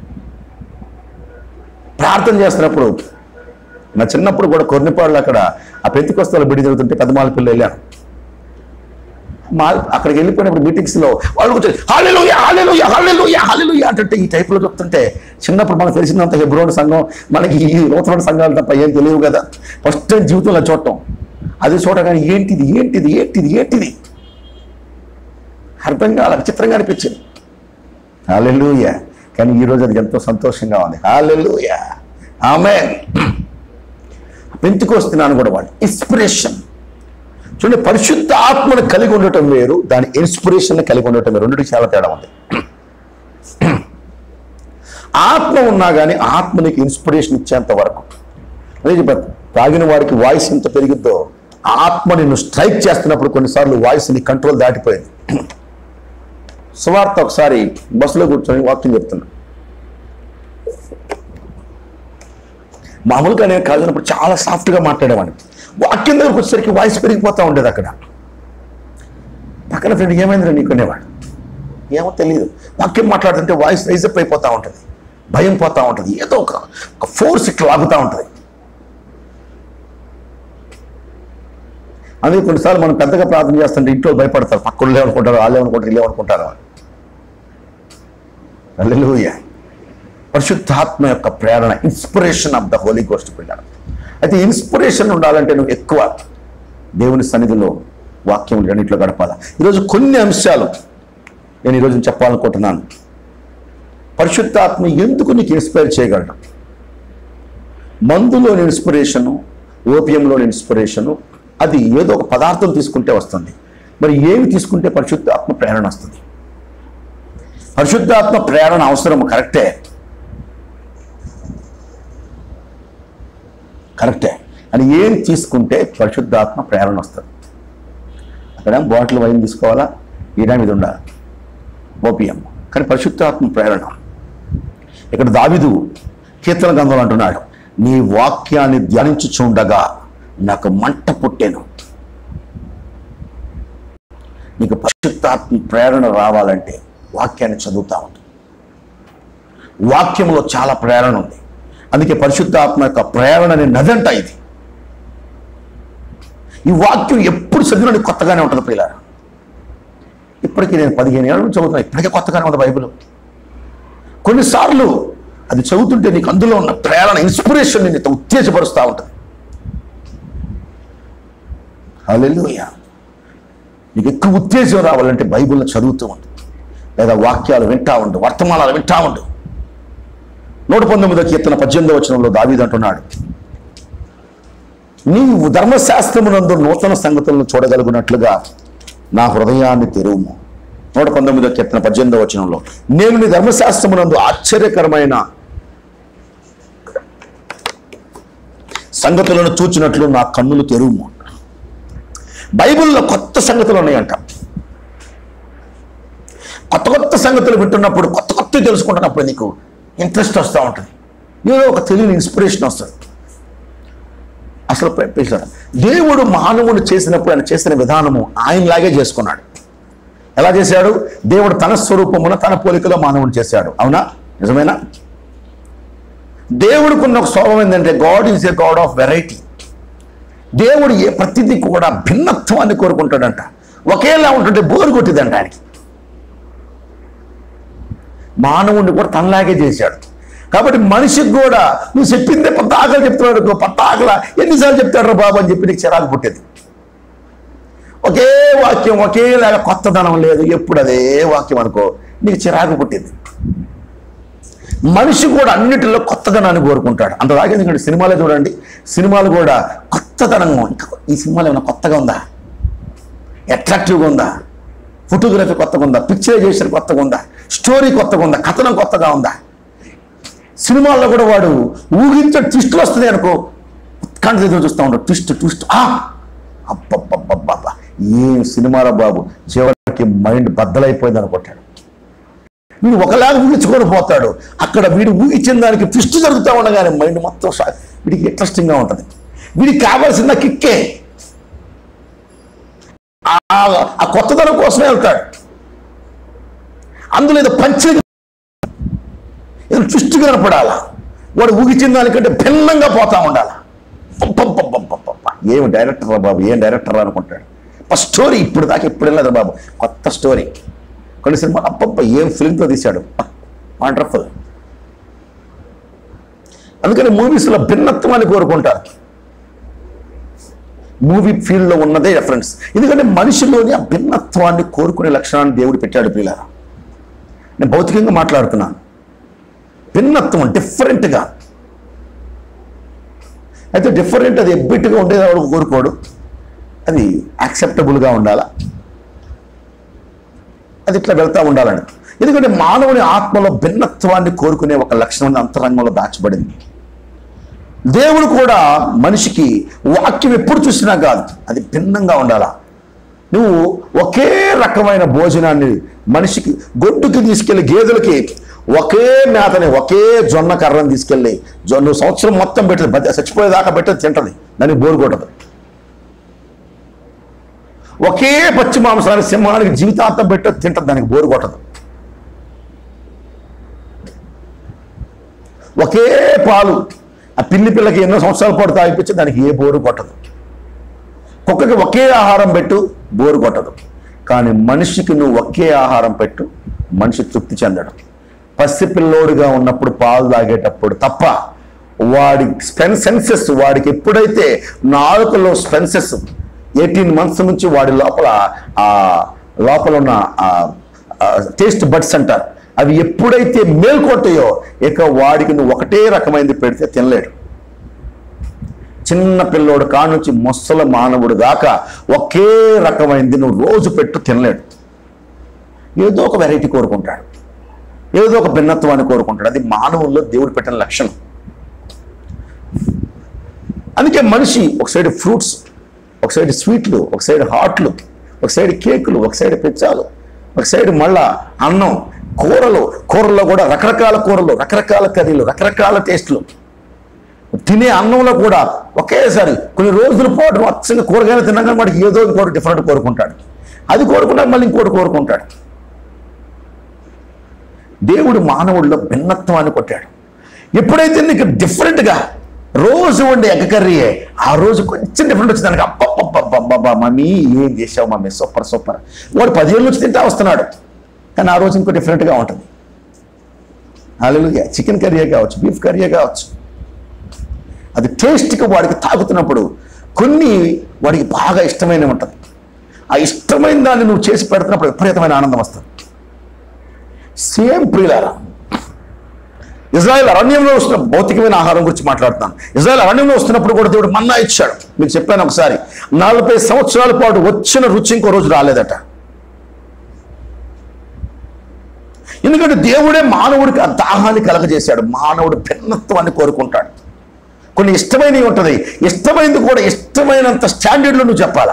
ప్రార్థన చేస్తున్నప్పుడు నా చిన్నప్పుడు కూడా కొన్నిపాళ్ళు అక్కడ ఆ పెంతికొస్తాల బిడి జరుగుతుంటే పెద్దమాల పిల్లలు వెళ్ళాను మా అక్కడికి వెళ్ళిపోయినప్పుడు మీటింగ్స్ లో వాళ్ళు కూర్చొని హాలెలుయ హాలెలుయ హాలెలుయ హాలెలుయ అంటే ఈ టైప్లో చెప్తుంటే చిన్నప్పుడు మనకు తెలిసినంత హెబ్రోన్ సంఘం మనకి ఈ నూతన సంఘాలు తప్ప ఏం తెలియవు కదా ఫస్ట్ టైం జీవితంలో చూడటం అది చూడగానే ఏంటిది ఏంటిది ఏంటిది ఏంటిది అర్థం కాల విచిత్రంగా అనిపించింది హాలెలుయ కానీ ఈ రోజు అది ఎంతో సంతోషంగా ఉంది హాలెలుయ ఆమె పెంచుకొస్తున్నాను కూడా వాడు ఇన్స్పిరేషన్ చూడండి పరిశుద్ధ ఆత్మను కలిగి ఉండటం వేరు దాని ఇన్స్పిరేషన్ కలిగి ఉండటం వేరు రెండింటికి చాలా తేడా ఉంది ఆత్మ ఉన్నా కానీ ఆత్మ నీకు ఇన్స్పిరేషన్ ఇచ్చేంత వరకు అదే చెప్పాను తాగిన వాడికి వాయిస్ ఎంత పెరిగిద్దో ఆత్మ నిన్ను స్ట్రైక్ చేస్తున్నప్పుడు కొన్నిసార్లు వాయిస్ నీ కంట్రోల్ దాటిపోయింది సువార్త ఒకసారి బస్సులో కూర్చొని వాక్యం చెప్తున్నా మామూలుగా నేను కాదున్నప్పుడు చాలా సాఫ్ట్గా మాట్లాడేవాడిని వాక్యం దగ్గరకు వచ్చేసరికి వాయిస్ పెరిగిపోతూ ఉండేది అక్కడ పక్కన ఫ్రెండ్ ఏమైందిరా నీకునేవాడు ఏమో తెలియదు వాక్యం మాట్లాడుతుంటే వాయిస్ రైజప్ అయిపోతూ ఉంటుంది భయం పోతూ ఉంటుంది ఏదో ఒక ఒక ఫోర్స్ ఇట్లా లాగుతూ ఉంటుంది అందుకే కొన్నిసార్లు మనం పెద్దగా ప్రార్థన చేస్తుంటే ఇంట్లో భయపడతారు పక్కన ఏమనుకుంటారు వాళ్ళు ఏమనుకుంటారు వీళ్ళు ఏమనుకుంటారు అని హల్లెలూయా పరిశుద్ధాత్మ యొక్క ప్రేరణ inspiration of the holy ghost పిల్లలు అయితే ఇన్స్పిరేషన్ ఉండాలంటే నువ్వు ఎక్కువ దేవుని సన్నిధిలో వాక్యం రెండింటిలో గడపాలా ఈరోజు కొన్ని అంశాలు నేను ఈరోజు చెప్పాలనుకుంటున్నాను పరిశుద్ధాత్మ ఎందుకు నీకు ఇన్స్పైర్ చేయగలడు మందులోని ఇన్స్పిరేషను ఓపియంలోని ఇన్స్పిరేషను అది ఏదో ఒక పదార్థం తీసుకుంటే వస్తుంది మరి ఏమి తీసుకుంటే పరిశుద్ధాత్మ ప్రేరణ వస్తుంది పరిశుద్ధాత్మ ప్రేరణ అవసరం కరెక్టే కరెక్టే అని ఏం తీసుకుంటే పరిశుద్ధాత్మ ప్రేరణ వస్తుంది అక్కడ బాటిల్ వైన్ తీసుకోవాలా ఈయన మీద ఉండాలి ఓపియం కానీ పరిశుద్ధాత్మ ప్రేరణ ఇక్కడ దావిదు కీర్తన గంధంలో అంటున్నాడు నీ వాక్యాన్ని ధ్యానించుచుండగా నాకు మంట పుట్టెను నీకు పరిశుద్ధాత్మ ప్రేరణ రావాలంటే వాక్యాన్ని చదువుతా ఉంటుంది వాక్యంలో చాలా ప్రేరణ ఉంది అందుకే పరిశుద్ధాత్మ యొక్క ప్రేరణ అనే నదంట ఇది ఈ వాక్యం ఎప్పుడు చదివినా నీకు కొత్తగానే ఉంటుంది పిల్లలు ఇప్పటికీ నేను పదిహేను ఏళ్ళ నుంచి చదువుతున్నా ఇప్పటికే కొత్తగానే ఉంది బైబిల్ కొన్నిసార్లు అది చదువుతుంటే నీకు అందులో ఉన్న ప్రేరణ ఇన్స్పిరేషన్ నేను ఉత్తేజపరుస్తూ ఉంటుంది హల్లెలూయా నీకు ఎక్కువ ఉత్తేజం రావాలంటే బైబిల్ని చదువుతూ ఉండు లేదా వాక్యాలు వింటా ఉండు వర్తమానాలు వింటా ఉండు నూట పంతొమ్మిదో కీర్తన పద్దెనిమిదో వచనంలో దావీదు అంటున్నాడు నీవు ధర్మశాస్త్రమునందు నూతన సంగతులను చూడగలుగునట్లుగా నా హృదయాన్ని తెరువుము నూట పంతొమ్మిదో కీర్తన పద్దెనిమిదో వచనంలో నేను నీ ధర్మశాస్త్రమునందు ఆశ్చర్యకరమైన సంగతులను చూచినట్లు నా కన్నులు తెరువుము బైబిల్లో కొత్త సంగతులు ఉన్నాయంట కొత్త కొత్త సంగతులు వింటున్నప్పుడు కొత్త కొత్త తెలుసుకుంటున్నప్పుడు నీకు ఇంట్రెస్ట్ వస్తూ ఉంటుంది ఏదో ఒక తెలియని ఇన్స్పిరేషన్ వస్తుంది అసలు ప్ర- పిలిచాడు. దేవుడు మానవుడు చేసినప్పుడు ఆయన చేసిన విధానము ఆయనలాగే చేసుకున్నాడు ఎలా చేశాడు దేవుడు తన స్వరూపమున తన పోలికలో మానవుడు చేశాడు అవునా నిజమేనా దేవుడికున్న ఒక స్వభావం ఏంటంటే God is a God of variety దేవుడు ఏ ప్రతిదీ కూడా భిన్నత్వాన్ని కోరుకుంటాడంట ఒకేలా ఉంటుంటే బోరు కొట్టిందంట ఆయనకి మానవుణ్ణి కూడా తనలాగే చేశాడు కాబట్టి మనిషికి కూడా నువ్వు చెప్పిందే పెద్ద ఆకలి చెప్తున్నాడు అనుకో, పెద్ద ఆకల ఎన్నిసార్లు చెప్తాడు రా బాబు అని చెప్పి నీకు చిరాకు పుట్టేది ఒకే వాక్యం ఒకేలాగా కొత్తదనం లేదు ఎప్పుడు అదే వాక్యం అనుకో నీకు చిరాకు పుట్టింది మనిషి కూడా అన్నిటిలో కొత్తదనాన్ని కోరుకుంటాడు అంత దాకా ఎందుకంటే సినిమాలే చూడండి సినిమాలు కూడా కొత్తదనం ఇంకా ఈ సినిమాలో ఏమైనా కొత్తగా ఉందా అట్రాక్టివ్గా ఉందా ఫోటోగ్రఫీ కొత్తగా ఉందా పిక్చరైజేషన్ కొత్తగా ఉందా స్టోరీ కొత్తగా ఉందా కథనం కొత్తగా ఉందా సినిమాల్లో కూడా వాడు ఊహించే ట్విస్టులు వస్తుంది అనుకో ఉత్కంఠ ఎదురు చూస్తూ ఉంటాడు ట్విస్ట్ ట్విస్ట్ ఆ అబ్బబ్బబ్బబ్బబ్బా ఏం సినిమారా బాబు చివరికి మైండ్ బద్దలైపోయింది అనుకుంటాడు వీడు ఒకలాగా ఊహించుకొని పోతాడు అక్కడ వీడు ఊహించిన దానికి ట్విస్ట్ జరుగుతూ ఉండగానే మైండ్ మొత్తం షా- వీడికి ఇంట్రెస్టింగ్గా ఉంటుంది వీడికి కావాల్సిన కిక్కే ఆ- ఆ కొత్తదనం కోసమే వెళ్తాడు అందులో ఏదో పంచి ఏదో ట్విస్ట్ కనపడాలా వాడు ఊహించిన దానికంటే భిన్నంగా పోతా ఉండాలా అబ్బబ్బబ్బబ్బబ్బబ్బ. ఏం డైరెక్టర్ రా బాబు ఏం డైరెక్టర్ రా అనుకుంటాడు ఫస్ట్ స్టోరీ ఇప్పుడు దాకా ఇప్పుడు వెళ్ళదు బాబు కొత్త స్టోరీ కొన్ని సినిమా అబ్బబ్బ ఏం ఫిల్మ్తో తీశాడు వండర్ఫుల్ అందుకని మూవీస్లో భిన్నత్వాన్ని కోరుకుంటారు మూవీ ఫీల్డ్లో ఉన్నదే రెఫరెన్స్ ఎందుకంటే మనిషిలోని ఆ భిన్నత్వాన్ని కోరుకునే లక్షణాన్ని దేవుడు పెట్టాడు పిల్లరా నేను భౌతికంగా మాట్లాడుతున్నాను భిన్నత్వం డిఫరెంట్గా అయితే డిఫరెంట్ అది ఎబ్బిట్టుగా ఉండేది ఎవడు కోరుకోడు అది యాక్సెప్టబుల్గా ఉండాలా అది ఇట్లా వెళ్తూ ఉండాలని ఎందుకంటే మానవుని ఆత్మలో భిన్నత్వాన్ని కోరుకునే ఒక లక్షణం అంతరంగంలో దాచబడింది దేవుడు కూడా మనిషికి వాక్యం ఎప్పుడు చూసినా కాదు అది భిన్నంగా ఉండాలా నువ్వు ఒకే రకమైన భోజనాన్ని మనిషికి గొడ్డుకి తీసుకెళ్లి గేదెలకి ఒకే మేతని ఒకే జొన్న కర్రని తీసుకెళ్ళి జొన్న సంవత్సరం మొత్తం పెట్టదు బతి- చచ్చిపోయేదాకా పెట్టదు తింటది దానికి బోరు కొట్టదు ఒకే పచ్చి మాంసాన్ని సింహానికి జీవితాంతం పెట్టదు తింటది దానికి బోరు కొట్టదు ఒకే పాలు ఆ పిల్లి పిల్లకి ఎన్నో సంవత్సరాల పాటు తాగిపించి దానికి ఏ బోరు కొట్టదు కుక్కకి ఒకే ఆహారం పెట్టు బోరు కొట్టదు కానీ మనిషికి నువ్వు ఒకే ఆహారం పెట్టు మనిషి తృప్తి చెందడం పసిపిల్లోడుగా ఉన్నప్పుడు పాలు తాగేటప్పుడు తప్ప వాడి స్పెన్ సెన్సెస్ వాడికి ఎప్పుడైతే నాలుకలో స్పెన్సెస్ ఎయిటీన్ మంత్స్ నుంచి వాడి లోపల ఆ లోపల ఉన్న టేస్ట్ బడ్స్ అంటారు అవి ఎప్పుడైతే మేల్కొంటాయో ఇక వాడికి నువ్వు ఒకటే రకమైనది పెడితే తినలేడు చిన్న పిల్లోడు కాడ నుంచి ముసల మానవుడు దాకా ఒకే రకమైనది నువ్వు రోజు పెట్టు తినలేడు ఏదో ఒక వెరైటీ కోరుకుంటాడు ఏదో ఒక భిన్నత్వాన్ని కోరుకుంటాడు అది మానవుల్లో దేవుడు పెట్టిన లక్షణం అందుకే మనిషి ఒక సైడ్ ఫ్రూట్స్ ఒక సైడ్ స్వీట్లు ఒక సైడ్ హాట్లు ఒక సైడ్ కేకులు ఒక సైడ్ పిచ్చాలు ఒక సైడ్ మళ్ళా అన్నం కూరలు కూరల్లో కూడా రకరకాల కూరలు రకరకాల కర్రీలు రకరకాల టేస్ట్లు తినే అన్నంలో కూడా ఒకేసారి కొన్ని రోజుల పాటు అచ్చంగా కూరగాయలు తినగానే వాడికి ఏదో ఇంకోటి డిఫరెంట్ కోరుకుంటాడు అది కోరుకున్నాక మళ్ళీ ఇంకోటి కోరుకుంటాడు దేవుడు మానవుడిలో భిన్నత్వాన్ని కొట్టాడు ఎప్పుడైతే నీకు డిఫరెంట్గా రోజు వండే ఎగ్గ కర్రీయే ఆ రోజు కొంచెం డిఫరెంట్ వచ్చింది దానికి అబ్బబ్బబ్బబ్బబ్బా మమ్మీ ఏం చేసావు మమ్మీ సూపర్ సూపర్ వాడు పదిహేను నుంచి తింటా వస్తున్నాడు కానీ ఆ రోజు ఇంకో డిఫరెంట్గా ఉంటుంది అలలుగా చికెన్ కర్రీయే కావచ్చు బీఫ్ కర్రీయే కావచ్చు అది టేస్ట్కి వాడికి తాగుతున్నప్పుడు కొన్ని వాడికి బాగా ఇష్టమైన ఉంటుంది ఆ ఇష్టమైన దాన్ని నువ్వు చేసి పెడుతున్నప్పుడు విపరీతమైన ఆనందం వస్తుంది సేమ్ ప్రియులారా ఇజ్రాయెల్ అరణ్యంలో వస్తున్న భౌతికమైన ఆహారం గురించి మాట్లాడుతున్నాను ఇజ్రాయెల్ అరణ్యంలో వస్తున్నప్పుడు కూడా దేవుడు మన్నా ఇచ్చాడు మీకు చెప్పాను ఒకసారి నలభై సంవత్సరాల పాటు వచ్చిన రుచి ఇంకో రోజు రాలేదట ఎందుకంటే దేవుడే మానవుడికి ఆ దాహాన్ని కలగజేశాడు మానవుడు భిన్నత్వాన్ని కోరుకుంటాడు కొన్ని ఇష్టమైనవి ఉంటుంది ఇష్టమైనది కూడా ఇష్టమైనంత స్టాండర్డ్లో నువ్వు చెప్పాలా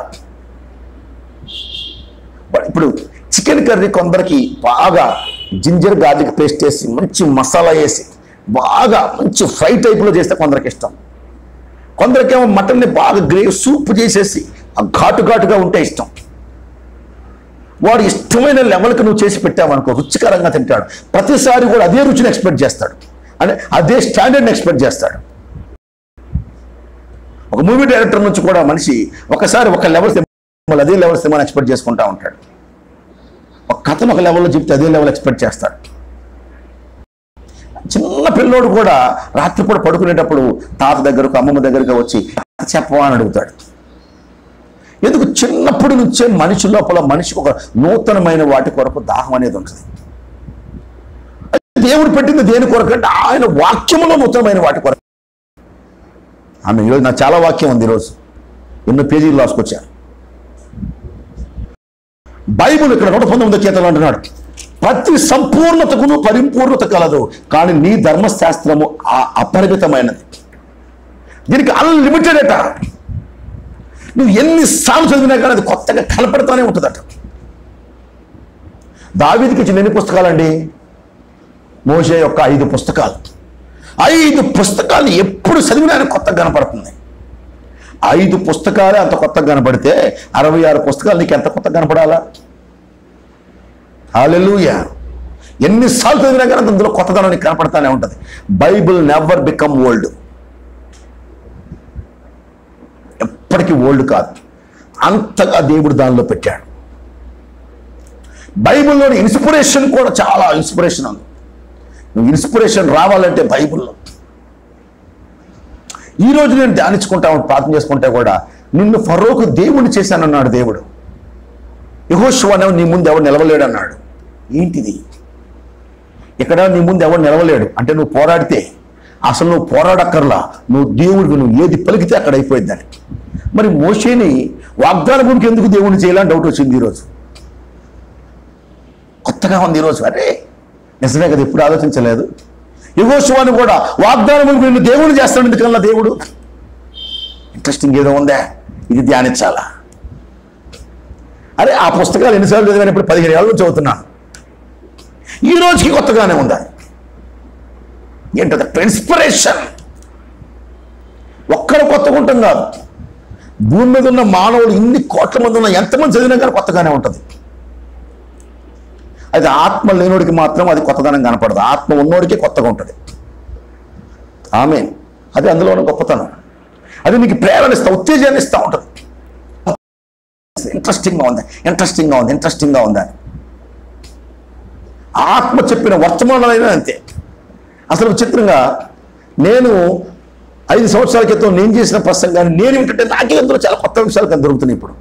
ఇప్పుడు చికెన్ కర్రీ కొందరికి బాగా జింజర్ గార్లిక్ పేస్ట్ వేసి మంచి మసాలా వేసి బాగా మంచి ఫ్రై టైప్లో చేస్తే కొందరికి ఇష్టం కొందరికేమో మటన్ని బాగా గ్రేవ్ సూప్ చేసేసి ఆ ఘాటు ఘాటుగా ఉంటే ఇష్టం వాడు ఇష్టమైన లెవెల్కి నువ్వు చేసి పెట్టావనుకో రుచికరంగా తింటాడు ప్రతిసారి కూడా అదే రుచిని ఎక్స్పెక్ట్ చేస్తాడు అంటే అదే స్టాండర్డ్ని ఎక్స్పెక్ట్ చేస్తాడు ఒక మూవీ డైరెక్టర్ నుంచి కూడా మనిషి ఒకసారి ఒక లెవెల్ మళ్ళీ అదే లెవెల్ సినిమాని ఎక్స్పెక్ట్ చేసుకుంటా ఉంటాడు ఒక కథను ఒక లెవెల్లో చెప్తే అదే లెవెల్ ఎక్స్పెక్ట్ చేస్తాడు చిన్న పిల్లోడు కూడా రాత్రిపూట పడుకునేటప్పుడు తాత దగ్గరకు అమ్మమ్మ దగ్గరకు వచ్చి "కథ చెప్పవా అని అడుగుతాడు ఎందుకు చిన్నప్పటి నుంచే మనిషి లోపల మనిషికి ఒక నూతనమైన వాటి కొరకు దాహం అనేది ఉంటుంది దేవుడు పెట్టింది దేని కొరకు అంటే ఆయన వాక్యములో నూతనమైన వాటి కొరకు ఆమె ఈరోజు నాకు చాలా వాక్యం ఉంది ఈరోజు ఎన్నో పేజీలు రాసుకొచ్చాను బైబుల్ ఇక్కడ నూట పంతొమ్మిది కీర్తనలు అంటున్నాడు ప్రతి సంపూర్ణతకును పరిపూర్ణత కలదు కానీ నీ ధర్మశాస్త్రము ఆ అపరిమితమైనది దీనికి అన్లిమిటెడ్ అట నువ్వు ఎన్నిసార్లు చదివినా కానీ అది కొత్తగా కనపడుతూనే ఉంటుందట దావీదికి ఇచ్చిన ఎన్ని పుస్తకాలండి మోషే యొక్క ఐదు పుస్తకాలు ఐదు పుస్తకాలు ఎప్పుడు చదివినా ఆయన కొత్తగా కనపడుతుంది ఐదు పుస్తకాలే అంత కొత్తగా కనపడితే అరవై ఆరు పుస్తకాలు నీకు ఎంత కొత్తగా కనపడాలా హాలెలూయ ఎన్నిసార్లు చదివినా కానీ అందులో కొత్తదనం నీకు కనపడతానే ఉంటుంది బైబిల్ నెవర్ బికమ్ ఓల్డ్ ఎప్పటికీ ఓల్డ్ కాదు అంతగా దేవుడు దానిలో పెట్టాడు బైబిల్లోని ఇన్స్పిరేషన్ కూడా చాలా ఇన్స్పిరేషన్ ఉంది నువ్వు ఇన్స్పిరేషన్ రావాలంటే బైబిల్లో ఈ రోజు నేను ధ్యానించుకుంటా ప్రార్థన చేసుకుంటే కూడా నిన్ను ఫరోకు దేవుడిని చేశానన్నాడు దేవుడు యహోశివనే నీ ముందు ఎవడు నిలవలేడు అన్నాడు ఏంటిది ఇక్కడ నీ ముందు ఎవడు నిలవలేడు అంటే నువ్వు పోరాడితే అసలు నువ్వు పోరాడక్కర్లా నువ్వు దేవుడికి నువ్వు ఏది పలికితే అక్కడ అయిపోయిందని మరి మోషేని వాగ్దాన భూమికి ఎందుకు దేవుడిని చేయాలని డౌట్ వచ్చింది ఈరోజు కొత్తగా ఉంది ఈరోజు అరే నిజమే కదా ఎప్పుడు ఆలోచించలేదు యుగోశివాన్ని కూడా వాగ్దానం నిన్ను దేవుడు చేస్తాడు ఎందుకల్లా దేవుడు ఇంట్రెస్టింగ్ ఏదో ఉందా ఇది ధ్యానించాలా అరే ఆ పుస్తకాలు ఎన్నిసార్లు చదివాను ఇప్పుడు పదిహేను ఏళ్ళ నుంచి చదువుతున్నాను ఈ రోజుకి కొత్తగానే ఉందా ఏంటది ఇన్స్పిరేషన్ ఒక్కరు కొత్తగా ఉంటుంది కాదు భూమి మీద ఉన్న మానవులు ఇన్ని కోట్ల మంది ఉన్న ఎంతమంది చదివినా కానీ కొత్తగానే ఉంటుంది అది ఆత్మ లేనోడికి మాత్రం అది కొత్తదనం కనపడదు ఆత్మ ఉన్నోడికి కొత్తగా ఉంటుంది ఆమె అది అందులో ఉన్న గొప్పతనం అది నీకు ప్రేరణ ఇస్తా ఉత్తేజాన్ని ఇస్తూ ఉంటుంది ఇంట్రెస్టింగ్గా ఉంది ఇంట్రెస్టింగ్గా ఉంది ఇంట్రెస్టింగ్గా ఉంది అని ఆత్మ చెప్పిన వర్తమానాలైనా అంతే అసలు విచిత్రంగా నేను ఐదు సంవత్సరాల క్రితం నేను చేసిన ప్రసంగాన్ని నేను ఏంటంటే నాకే అందులో చాలా కొత్త విషయాలు కనుక దొరుకుతున్నాయి ఇప్పుడు